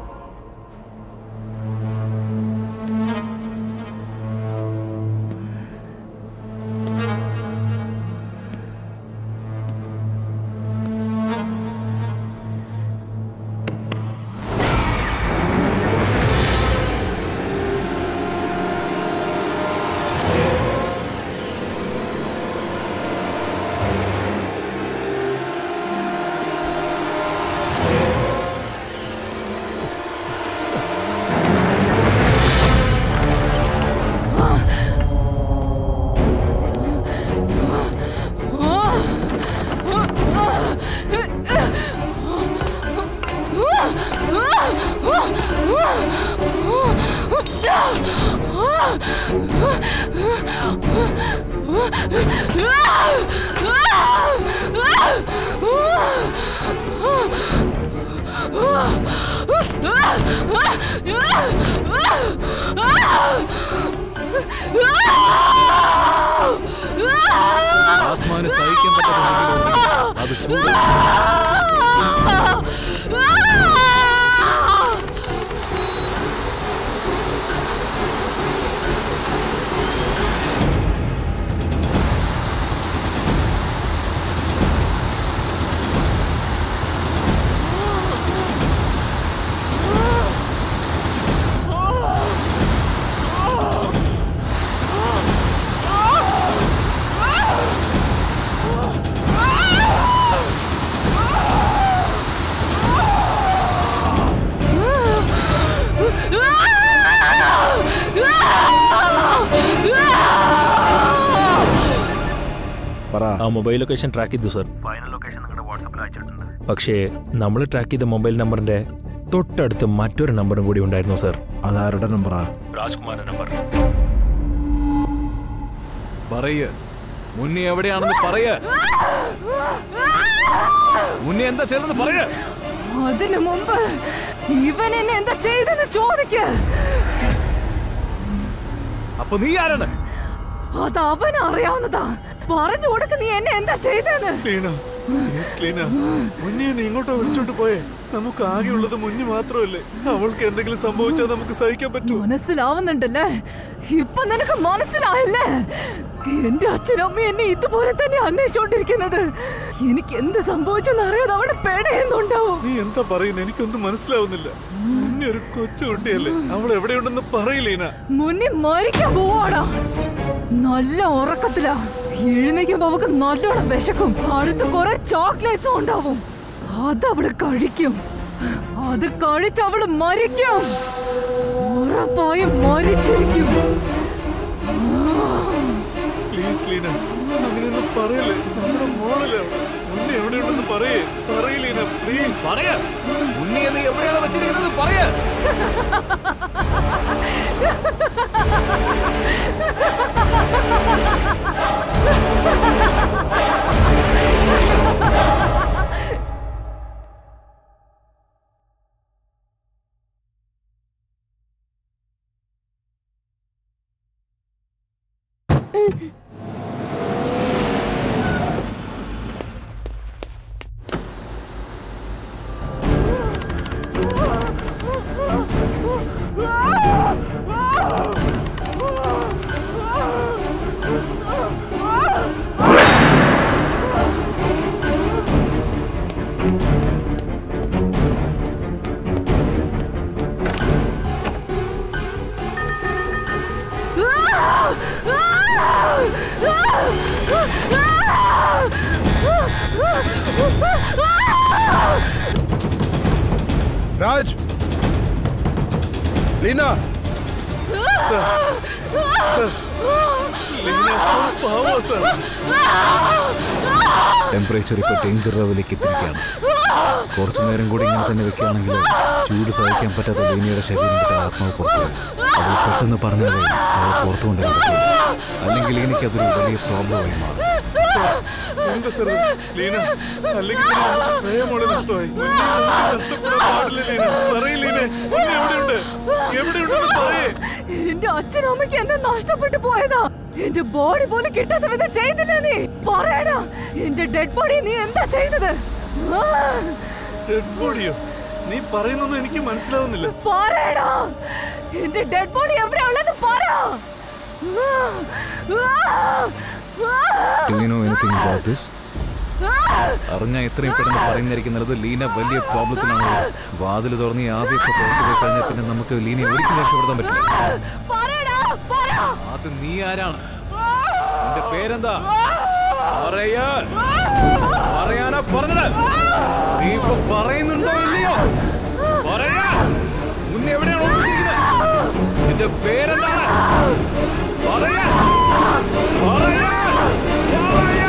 ആത്മാവിന് സഹിക്കാൻ പറ്റാത്ത അത് ചൂട്
പറ
ആ മൊബൈൽ ലൊക്കേഷൻ ട്രാക്ക് ചെയ്തു സർ
ഫൈനൽ ലൊക്കേഷൻ നിങ്ങളുടെ വാട്സാപ്പിൽ അയച്ചിട്ടുണ്ട്
പക്ഷേ നമ്മൾ ട്രാക്ക് ചെയ്ത മൊബൈൽ നമ്പറിന്റെ തൊട്ടടുത്ത് മറ്റൊരു നമ്പറും കൂടി ഉണ്ടായിരുന്നു സർ
അതാരുടെ നമ്പറാ
രാജ്കുമാറിന്റെ നമ്പർ
പറയ മുന്നേ എവിടെയാണെന്ന് പറയ മുന്നേ എന്താ ചെയ്തെന്ന് പറയ
അതിനു മുമ്പ് ഇവൻ എന്നെ എന്താ ചെയ്തെന്ന് ചോദിക്ക
അപ്പൊ നീ ആരാണ്
അത് അവൻ അറിയാവുന്നതാ പറഞ്ഞു കൊടുക്ക നീ എന്നെ എന്താ ചെയ്തെന്ന്
ലീന please ലീന മുന്നേ നീ ഇങ്ങോട്ടോ വിളിച്ചോണ്ട് പോയേ നമുക്ക് ആകെയുള്ളത് മുന്നു മാത്രമല്ലേ അവൾക്ക് എന്തെങ്കിലും സംഭവിച്ചാൽ നമുക്ക് സഹിക്കാൻ പറ്റുമോ
മനസ്സിലാവുന്നുണ്ടല്ലേ ഇപ്പൊ നിനക്ക് മനസ്സിലായല്ലേ എന്റെ അച്ഛനമ്മ എന്നെ ഇതുപോലെ തന്നെ അന്വേഷിച്ചോണ്ടിരിക്കുന്നത് എനിക്ക് എന്ത് സംഭവിച്ചെന്ന് അറിയാതെ അവിടെ പേടയുന്നുണ്ടാവും
നീ എന്താ പറയുന്നത് എനിക്കൊന്നും മനസ്സിലാവുന്നില്ല മുന്നേ ഒരു കൊച്ചു കുട്ടിയല്ലേ അവൾ എവിടെയുണ്ടെന്ന് പറയില്ലേന
മുന്നിൽ മരിക്കാൻ പോവാടാ നല്ല ഉറക്കത്തിലാ എഴുന്നേക്കുമ്പോ അവക്ക് നല്ലോണം വിശക്കും അടുത്ത് കുറെ ചോക്ലേറ്റ്സും ഉണ്ടാവും അതവള് കഴിക്കും അത് കഴിച്ച് അവള് മരിക്കും ഉറപ്പായും മരിച്ചിരിക്കും
പ്ലീസ് ലീന അങ്ങനെയൊന്നും പറയല്ലേ നമ്മുടെ മോളല്ലേ അവൾ. മുന്നേ എവിടെയുണ്ടെന്ന് പറയേ പറയില്ലീന പ്ലീസ്
പറയ മുന്നേ നീ എവിടെയാണ് വെച്ചിരിക്കുന്നത് പറയ
രാജ് ലീന
ടെമ്പറേച്ചർ ഇപ്പൊ ഡേഞ്ചർ ലെവലിലേക്ക് എത്തിയിരിക്കുകയാണ് കുറച്ചു നേരം കൂടി ഇങ്ങനെ തന്നെ വെക്കുകയാണെങ്കിൽ ചൂട് സഹിക്കാൻ പറ്റാത്ത ലീനയുടെ ശരീരം വിട്ട് ആത്മാവ് പുറത്തു വരും അവൾ പെട്ടെന്ന് പറഞ്ഞാലേ അവൾ പുറത്തു കൊണ്ടുവരാൻ പറ്റുള്ളൂ അല്ലെങ്കിൽ എനിക്ക് അതൊരു വലിയ പ്രോബ്ലമായി മാറും
എന്താ സാർ ലീന അല്ലെങ്കിൽ പിന്നെ നമുക്ക് ശ്രേയ മോളെ നഷ്ടമായി മുന്നേ നമുക്ക് നഷ്ടപ്പെടാൻ പാടില്ല ലീന പറയില്ലീനെ മുന്നേ എവിടെയുണ്ട് എവിടെയുണ്ടെന്ന് പറയേ
എന്റെ അച്ഛനും അമ്മയ്ക്ക് എന്നെ നഷ്ടപ്പെട്ടു പോയതാ എന്റെ ബോഡി പോലും കിട്ടാത്ത വിധം ചെയ്തില്ല നീ പറയടാ എന്റെ ഡെഡ് ബോഡി നീ എന്താ ചെയ്തത് ആ,
ഡെഡ് ബോഡിയോ നീ പറയുന്നൊന്നും എനിക്ക് മനസ്സിലാവുന്നില്ല
പറയടാ എന്റെ ഡെഡ് ബോഡി എവിടെയാ ഉള്ളത് പറ ആ, ആ,
Do you know anything about this?
ആ,
അറിഞ്ഞാൽ എത്രയും പെട്ടെന്ന് പറയുന്നതായിരിക്കുന്നത് ലീന വലിയ പ്രോബ്ലത്തിലാണ് വാതിൽ തുറന്ന് ഈ ആവിയൊക്കെ പുറത്തു പോയി കഴിഞ്ഞാൽ പിന്നെ നമുക്ക് ലീനയെ ഒരിക്കലും രക്ഷപ്പെടുത്താൻ പറ്റില്ല
പറയടാ പറ
അത് നീ ആരാണ് നിന്റെ പേരെന്താ പറയാ പറയാനാ പറഞ്ഞത് നീ ഇപ്പൊ പറയുന്നുണ്ടോ ഇല്ലയോ പറയാ മുന്നേ എവിടെയാണ് ഒളിച്ചിരിക്കുന്നത് നിന്റെ പേരെന്താണ് പറയാ പറയാ പറയാ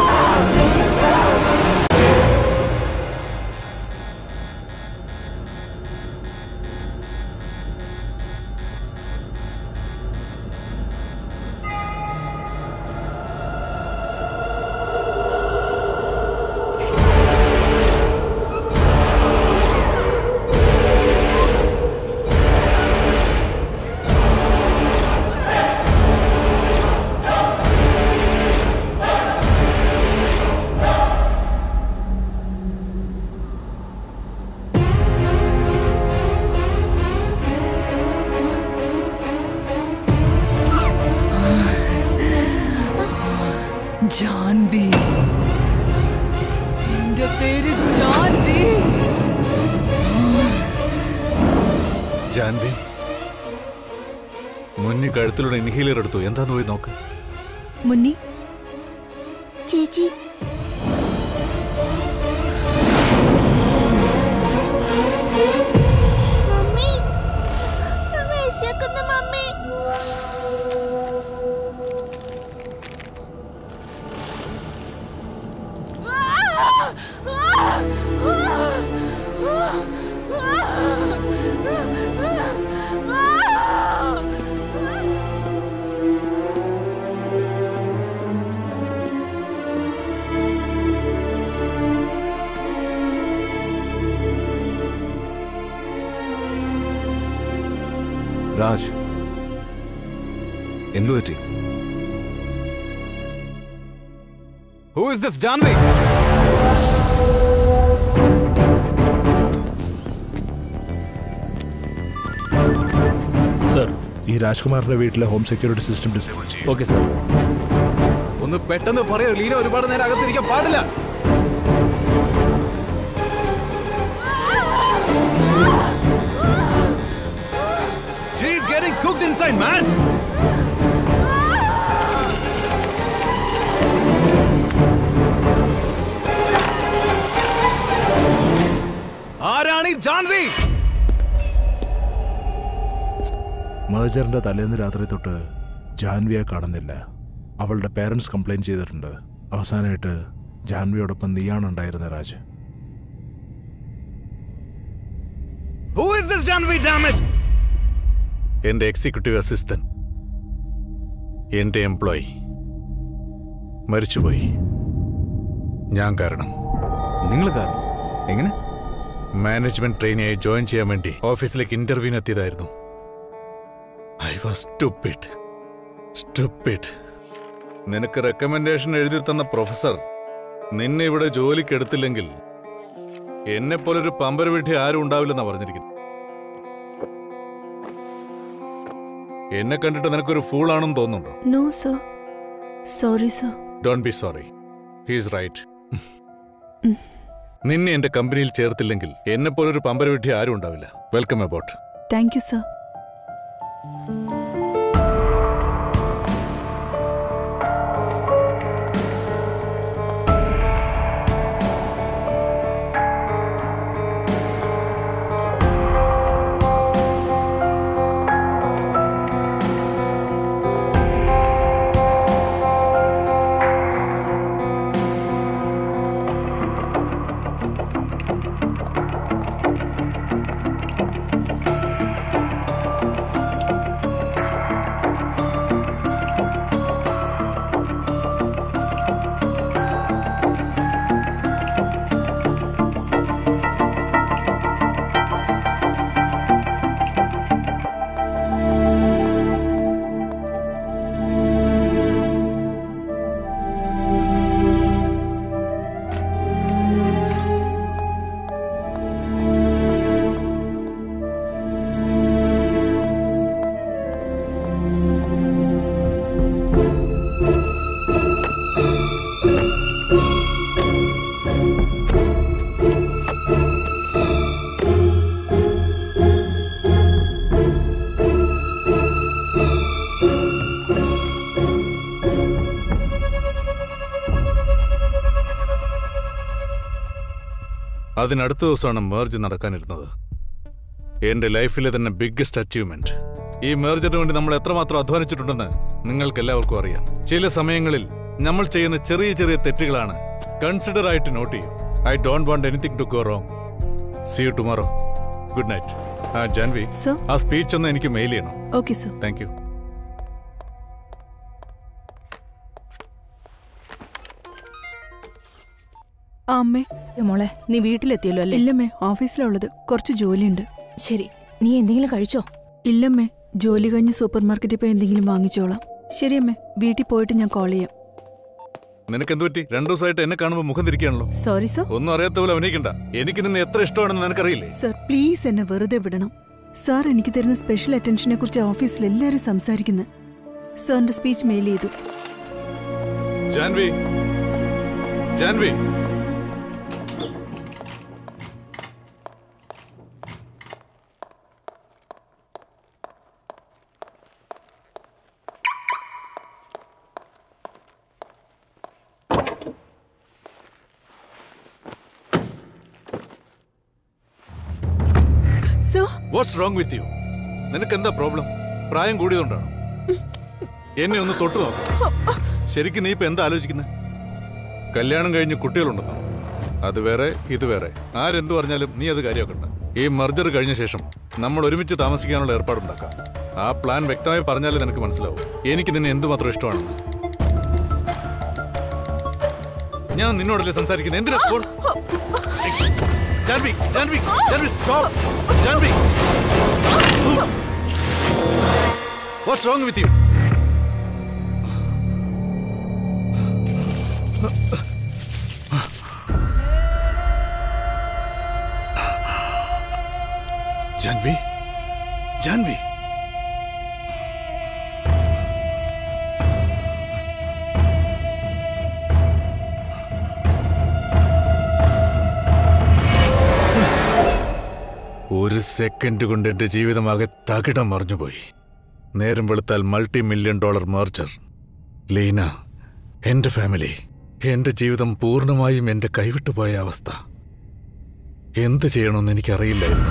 ജാൻവി എന്റെ പേര് ജാൻവി
ജാൻവി മുന്നിൽ കഴുത്തിലൂടെ ഇൻഹീലർ എടുത്തു എന്താന്ന് പോയി നോക്ക്
മുന്നി
ചേച്ചി മമ്മി വിശക്കുന്നു മമ്മി
ആ
രാജ് എന്തു പറ്റി who is this Janvi
sir
ഈ രാജ്കുമാറിന്റെ വീട്ടിലെ ഹോം സെക്യൂരിറ്റി സിസ്റ്റം ഡിസേബിൾ ചെയ്യും
ഓക്കെ സർ
ഒന്ന് പെട്ടെന്ന് പറയോ ലീന ഒരുപാട് നേരം അകത്തിരിക്കാൻ പാടില്ല She's getting cooked inside, man! ആരാണ് ഈ ജാൻവി
മേജറിന്റെ തലേന്ന് രാത്രി തൊട്ട് ജാൻവിയെ കാണുന്നില്ല അവളുടെ പേരൻസ് കംപ്ലൈന്റ് ചെയ്തിട്ടുണ്ട് അവസാനമായിട്ട് ജാൻവിയോടൊപ്പം നീയാണ് ഉണ്ടായിരുന്നത് Raj
Who is this Janvi, damn it? എന്റെ എക്സിക്യൂട്ടീവ് അസിസ്റ്റന്റ് എന്റെ എംപ്ലോയി മരിച്ചുപോയി ഞാൻ കാരണം
നിങ്ങൾ കാരണം എങ്ങനെ
മാനേജ്മെന്റ് ട്രെയിനിയായി ജോയിൻ ചെയ്യാൻ വേണ്ടി ഓഫീസിലേക്ക് ഇന്റർവ്യൂവിന് എത്തിയതായിരുന്നു ഐ വാസ് സ്റ്റുപ്പിഡ് സ്റ്റുപ്പിഡ് നിനക്ക് റെക്കമെൻഡേഷൻ എഴുതി തന്ന പ്രൊഫസർ നിന്നെ ഇവിടെ ജോലിക്ക് എടുത്തില്ലെങ്കിൽ എന്നെ പോലൊരു പമ്പര വീട്ടി ആരും ഉണ്ടാവില്ലെന്നാ പറഞ്ഞിരിക്കുന്നത് എന്നെ കണ്ടിട്ട് നിനക്കൊരു ഫൂൾ ആണെന്ന് തോന്നുന്നുണ്ടോ
no sir sorry sir
don't be sorry he's right നിന്നെ എന്റെ കമ്പനിയിൽ ചേർത്തില്ലെങ്കിൽ എന്നെ പോലൊരു പമ്പര വീട്ടി ആരും ഉണ്ടാവില്ല welcome about
thank you sir
അതിനടുത്ത ദിവസമാണ് മേർജ് നടക്കാനിരുന്നത് എന്റെ ലൈഫിലെ തന്നെ ബിഗ്ഗസ്റ്റ് അച്ചീവ്മെന്റ് ഈ മേർജറിന് വേണ്ടി നമ്മൾ എത്രമാത്രം അധ്വാനിച്ചിട്ടുണ്ടെന്ന് നിങ്ങൾക്ക് എല്ലാവർക്കും അറിയാം ചില സമയങ്ങളിൽ നമ്മൾ ചെയ്യുന്ന ചെറിയ ചെറിയ തെറ്റുകളാണ് കൺസിഡർ ആയിട്ട് നോട്ട് ചെയ്യും I don't want anything to go wrong see you tomorrow good night ആ ജാൻവി
Sir.
ആ സ്പീച്ച് ഒന്ന് എനിക്ക് മെയിൽ ചെയ്യണം
ഓക്കെ സർ
താങ്ക് യു
ആ അമ്മേ
മോളെ
നീ വീട്ടിലെത്തിയല്ലോ അല്ലേ ഇല്ലമ്മേ ഓഫീസിലുള്ളത് കുറച്ച് ജോലിയുണ്ട്
ശരി നീ എന്തെങ്കിലും കഴിച്ചോ
ഇല്ലമ്മേ ജോലി കഴിഞ്ഞ് സൂപ്പർ മാർക്കറ്റിൽ പോയി എന്തെങ്കിലും വാങ്ങിച്ചോളാം ശരി അമ്മേ വീട്ടിൽ പോയിട്ട് ഞാൻ കോൾ ചെയ്യാം
നിനക്ക് എന്ത് പറ്റി രണ്ടു ദിവസമായിട്ട് എന്നെ കാണുമ്പോൾ മുഖം തിരിക്കുകയാണല്ലോ
സോറി സർ
ഒന്നും അറിയാത്ത പോലെ അഭിനയിക്കണ്ട എനിക്ക് നിന്നെ എത്ര ഇഷ്ടമാണെന്ന് നിനക്കറിയില്ലേ
സർ പ്ലീസ് എന്നെ വെറുതെ വിടണം സാർ എനിക്ക് തരുന്ന സ്പെഷ്യൽ അറ്റൻഷനെ കുറിച്ച് ഓഫീസിൽ എല്ലാവരും സംസാരിക്കുന്നത് സാറിന്റെ സ്പീച്ച് മെയിൽ ചെയ്തു
Janvi Janvi
sir
what's wrong with you നിനക്ക് എന്താ പ്രോബ്ലം പ്രായം കൂടിയതുകൊണ്ടാണ് എന്നെ ഒന്ന് തൊട്ടു നോക്ക് ശരിക്കും നീ ഇപ്പൊ എന്താ ആലോചിക്കുന്നത് കല്യാണം കഴിഞ്ഞ് കുട്ടികളുണ്ടെന്നോ അത് വേറെ ഇത് വേറെ ആരെന്തു പറഞ്ഞാലും നീ അത് കാര്യമാക്കണ്ട ഈ മർജർ കഴിഞ്ഞ ശേഷം നമ്മൾ ഒരുമിച്ച് താമസിക്കാനുള്ള ഏർപ്പാടുണ്ടാക്കാം ആ പ്ലാൻ വ്യക്തമായി പറഞ്ഞാലേ നിനക്ക് മനസ്സിലാവും എനിക്ക് നിന്നെ എന്തുമാത്രം ഇഷ്ടമാണെന്ന് ഞാൻ നിന്നോടല്ലേ സംസാരിക്കുന്നത് എന്തിനാ phone Janvi Janvi Janvi stop Janvi what's wrong with you Janvi Janvi ഒരു സെക്കൻഡ് കൊണ്ട് എന്റെ ജീവിതമാകെ തകിടം മറിഞ്ഞുപോയി നേരം വെളുത്താൽ multi million dollar merger Leena എന്റെ ഫാമിലി എന്റെ ജീവിതം പൂർണ്ണമായും എന്റെ കൈവിട്ടുപോയ അവസ്ഥ എന്ത് ചെയ്യണമെന്ന് എനിക്കറിയില്ലായിരുന്നു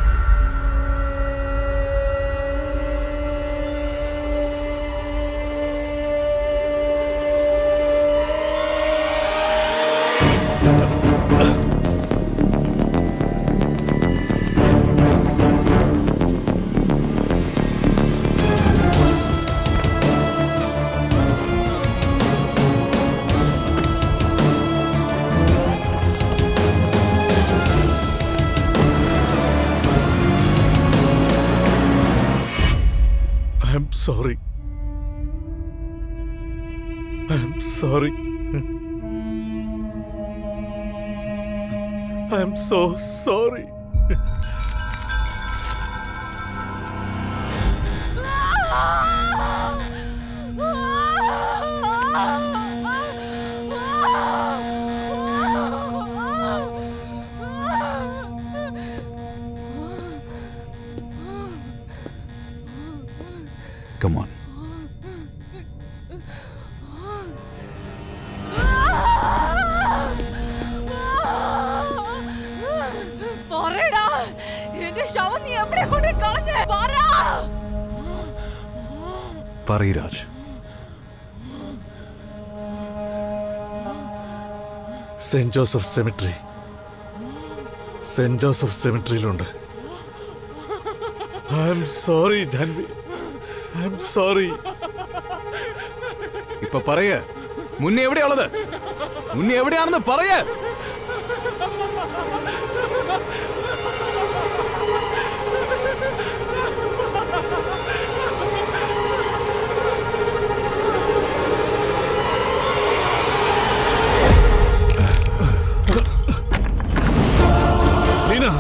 I'm sorry I'm sorry I'm so sorry
Come on.
പറയടാ എന്റെ ശവം നീ എവിടെ കൊണ്ട് കളഞ്ഞേ പറ
പറയ് Raj
saint Joseph cemetery saint Joseph സെമിട്രിയിലുണ്ട് I'm sorry Janvi I'm sorry
ഇപ്പൊ പറയ മുന്നേ എവിടെയുള്ളത് മുന്നേ എവിടെയാണെന്ന് പറയ
ലീന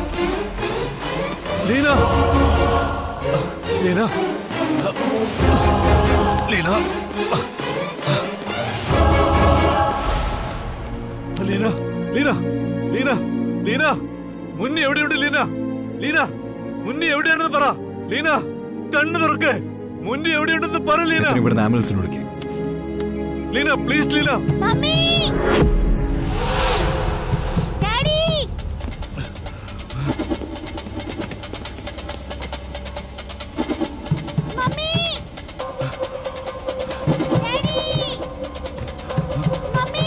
ലീന ലീന ലീന ലീന ലീന ലീന ലീന മുന്നേ എവിടെയുണ്ട് ലീന ലീന മുന്നേ എവിടെയാണെന്ന് പറ ലീന കണ്ണു തുറക്ക് മുന്നേ എവിടെയുണ്ടെന്ന് പറ ലീന
ഇവിടുന്ന് ആംബുലൻസിന് വിളിക്കും
Leena please Leena
mummy daddy mummy daddy mummy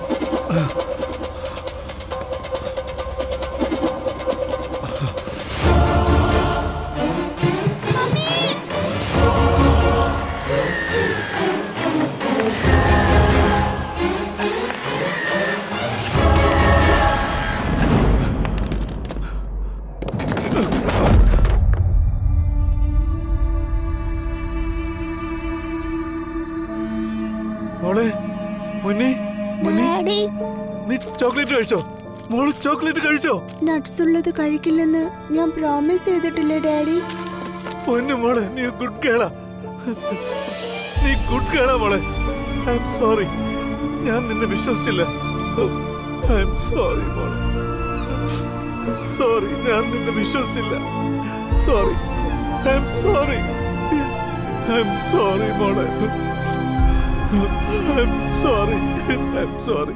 മോളെ മുന്നി മുന്നി
ഡാഡി
നീ ചോക്ലേറ്റ് കഴിച്ചോ മോള് ചോക്ലേറ്റ് കഴിച്ചോ
നട്സ് ഉള്ളത് കഴിക്കില്ലെന്ന് ഞാൻ പ്രോമിസ് ചെയ്തിട്ടില്ലേ ഡാഡി
പൊന്നു മോളെ നീ ഗുഡ് കേള നീ ഗുഡ് കേള മോളെ ഐ എം സോറി ഞാൻ നിന്നെ വിശ്വസിച്ചില്ല ഐ എം സോറി മോളെ സോറി ഞാൻ നിന്നെ വിശ്വസിച്ചില്ല sorry I'm sorry I'm sorry മോളെ I'm sorry I'm sorry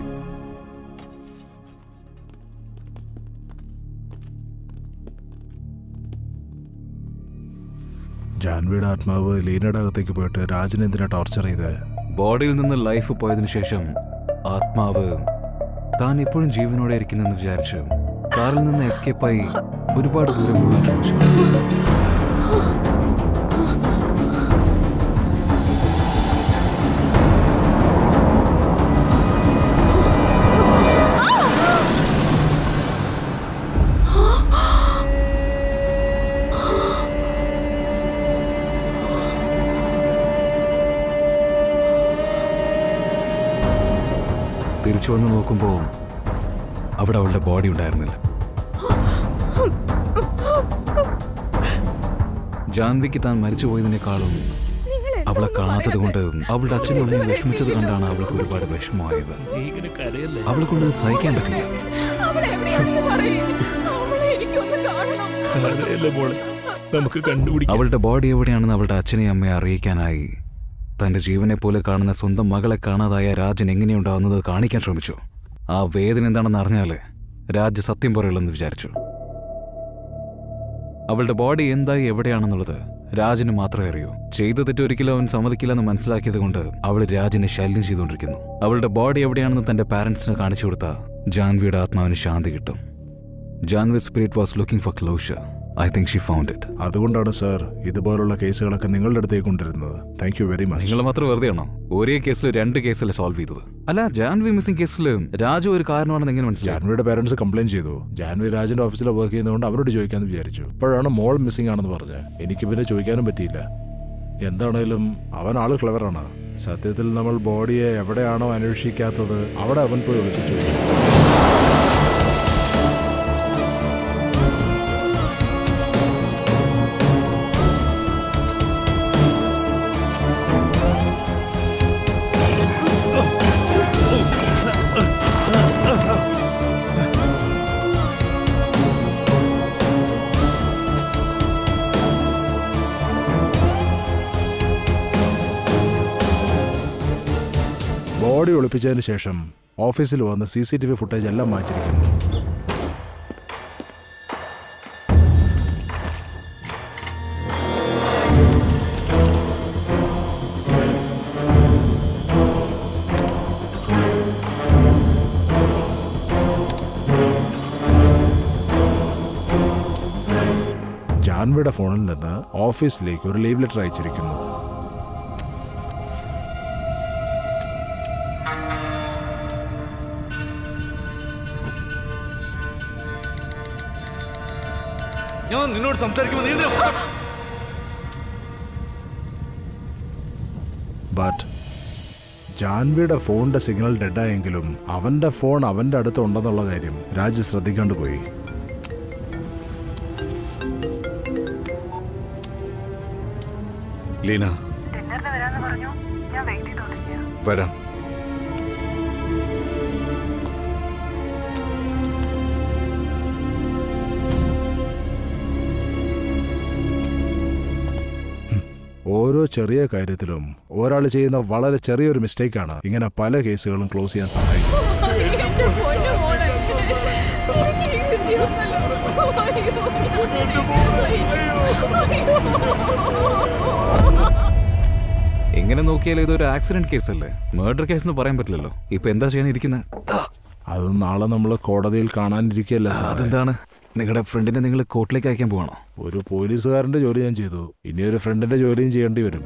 ജാൻവിയുടെ ആത്മാവ് ലീനയുടെ അകത്തേക്ക് പോയിട്ട് രാജൻ എന്തിനാ ടോർച്ചർ ചെയ്തേ
ബോഡിയിൽ നിന്ന് ലൈഫ് പോയതിനു ശേഷം ആത്മാവ് താൻ ഇപ്പോഴും ജീവനോടെ ഇരിക്കുന്നെന്ന് വിചാരിച്ച് കാറിൽ നിന്ന് എസ്കേപ്പായി ഒരുപാട് ദൂരം പോകാൻ ശ്രമിച്ചു തിരിച്ചു വന്ന് നോക്കുമ്പോൾ അവിടെ അവളുടെ ബോഡി ഉണ്ടായിരുന്നില്ല ജാൻവിക്ക് താൻ മരിച്ചു പോയതിനേക്കാളും അവളെ കാണാത്തത് കൊണ്ട് അവളുടെ അച്ഛനും അമ്മയും വിഷമിച്ചത് കണ്ടാണ് അവൾക്ക് ഒരുപാട് വിഷമമായത്
ഇങ്ങനെ കരയല്ലേ
അവളെ കൊണ്ട് ഇത് സഹിക്കാൻ പറ്റില്ല
കരയല്ലേ മോളെ നമുക്ക് കണ്ടുപിടിക്കാം
അവളുടെ ബോഡി എവിടെയാണെന്ന് അവളുടെ അച്ഛനെയും അമ്മയെ അറിയിക്കാനായി തന്റെ ജീവനെ പോലെ കാണുന്ന സ്വന്തം മകളെ കാണാതായ രാജൻ എങ്ങനെയുണ്ടാവുന്നത് കാണിക്കാൻ ശ്രമിച്ചു ആ വേദന എന്താണെന്ന് അറിഞ്ഞാല് രാജ് സത്യം പറയുള്ളെന്ന് വിചാരിച്ചു അവളുടെ ബോഡി എന്തായി എവിടെയാണെന്നുള്ളത് രാജിന് മാത്രമേ അറിയൂ ചെയ്ത തെറ്റ് ഒരിക്കലും അവൻ സമ്മതിക്കില്ലെന്ന് മനസ്സിലാക്കിയത് കൊണ്ട് അവൾ രാജിനെ ശല്യം ചെയ്തുകൊണ്ടിരിക്കുന്നു അവളുടെ ബോഡി എവിടെയാണെന്ന് തന്റെ പാരന്റ്സിന് കാണിച്ചു കൊടുത്ത ജാൻവിയുടെ ആത്മാവിന് ശാന്തി കിട്ടും Janvi spirit was looking for closure I think she found it
അതുകൊണ്ടാണ് സാർ ഇതുപോലുള്ള കേസുകളൊക്കെ നിങ്ങളുടെ അടുത്തേക്ക് കൊണ്ടിരുന്നത് താങ്ക് യു വെരി മച്ച്
നിങ്ങൾ മാത്രം വെറുതെയാണോ ഒരേ കേസിൽ രണ്ട് കേസല്ലേ സോൾവ് ചെയ്തത് അല്ല ജാൻവി മിസ്സിംഗ് കേസിൽ രാജു ഒരു കാരണമാണെന്ന് എങ്ങനെ മനസ്സിലായി
ജാൻവിയുടെ പേരൻസ് കംപ്ലൈന്റ് ചെയ്തു ജാൻവി രാജിന്റെ ഓഫീസിൽ വർക്ക് ചെയ്യുന്നതുകൊണ്ട് അവരോട് ചോദിക്കാന്ന് വിചാരിച്ചു അപ്പോഴാണ് മോൾ മിസ്സിംഗ് ആണെന്ന് പറഞ്ഞത് എനിക്ക് പിന്നെ ചോദിക്കാനും പറ്റിയില്ല എന്താണേലും അവൻ ആള് ക്ലവറാണ് സത്യത്തിൽ നമ്മൾ ബോഡിയെ എവിടെയാണോ അന്വേഷിക്കാത്തത് അവിടെ അവൻ പോയി ഒളിപ്പിച്ചു വെച്ചു. ബോഡി ഒളിപ്പിച്ചതിന് ശേഷം ഓഫീസിൽ വന്ന് C C T V footage എല്ലാം മാറ്റിയിരിക്കുന്നു ജാൻവിയുടെ ഫോണിൽ നിന്ന് ഓഫീസിലേക്ക് ഒരു ലീവ് ലെറ്റർ അയച്ചിരിക്കുന്നു
ഞാൻ നിന്നോട് സംസാരിക്കുമ്പോൾ നീ എന്തിനാ
ബട്ട് ജാൻവിയുടെ ഫോണിന്റെ സിഗ്നൽ ഡെഡായെങ്കിലും അവന്റെ ഫോൺ അവന്റെ അടുത്ത് ഉണ്ടെന്നുള്ള കാര്യം രാജ് ശ്രദ്ധിക്കാണ്ട് പോയി
ലീന
ഡിന്നറിന് വരാന്ന് പറഞ്ഞു ഞാൻ വെയിറ്റ് ചെയ്തോണ്ടിരിക്കുക
വരാം
ഓരോ ചെറിയ കാര്യത്തിലും ഒരാൾ ചെയ്യുന്ന വളരെ ചെറിയൊരു മിസ്റ്റേക്കാണ് ഇങ്ങനെ പല കേസുകളും ക്ലോസ് ചെയ്യാൻ സഹായിക്കുന്നത്
എങ്ങനെ നോക്കിയാലും ഇതൊരു ആക്സിഡന്റ് കേസല്ലേ മർഡർ കേസ് എന്ന് പറയാൻ പറ്റില്ലല്ലോ ഇപ്പൊ എന്താ ചെയ്യാനിരിക്കുന്നത്
അത് നാളെ നമ്മൾ കോടതിയിൽ കാണാനിരിക്കുകയല്ല സാറേ.
അതെന്താണ് നിങ്ങളുടെ ഫ്രണ്ടിനെ നിങ്ങൾ കോർട്ടിലേക്ക് അയക്കാൻ പോവാണോ
ഒരു പോലീസുകാരന്റെ ജോലി ഞാൻ ചെയ്തു ഇനി ഒരു ഫ്രണ്ടിന്റെ ജോലിയും ചെയ്യേണ്ടി വരും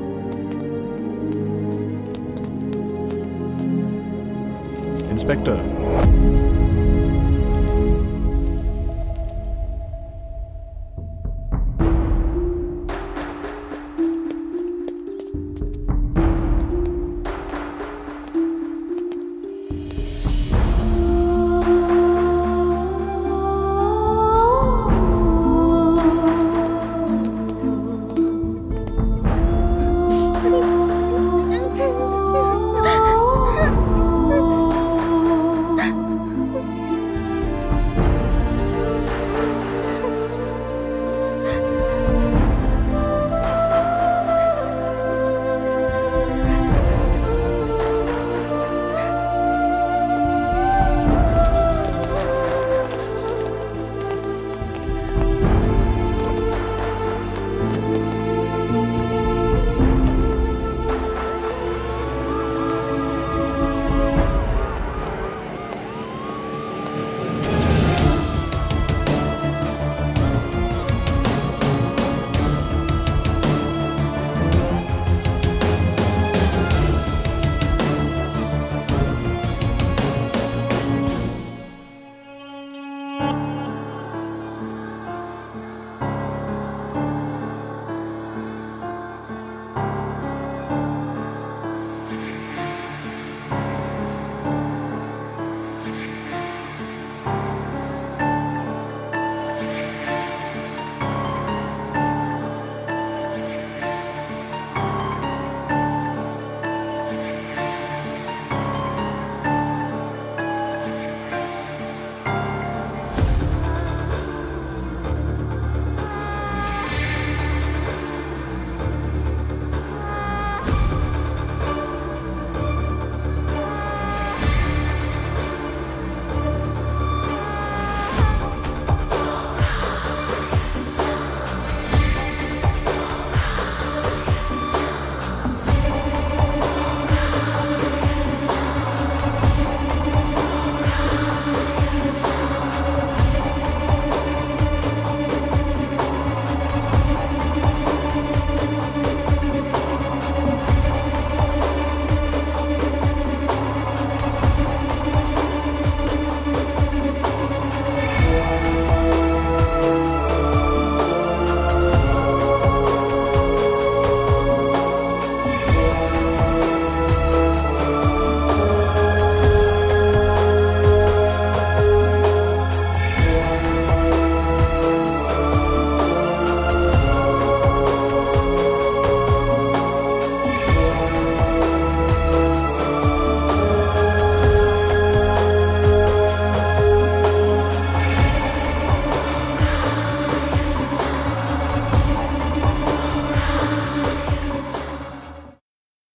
ഇൻസ്പെക്ടർ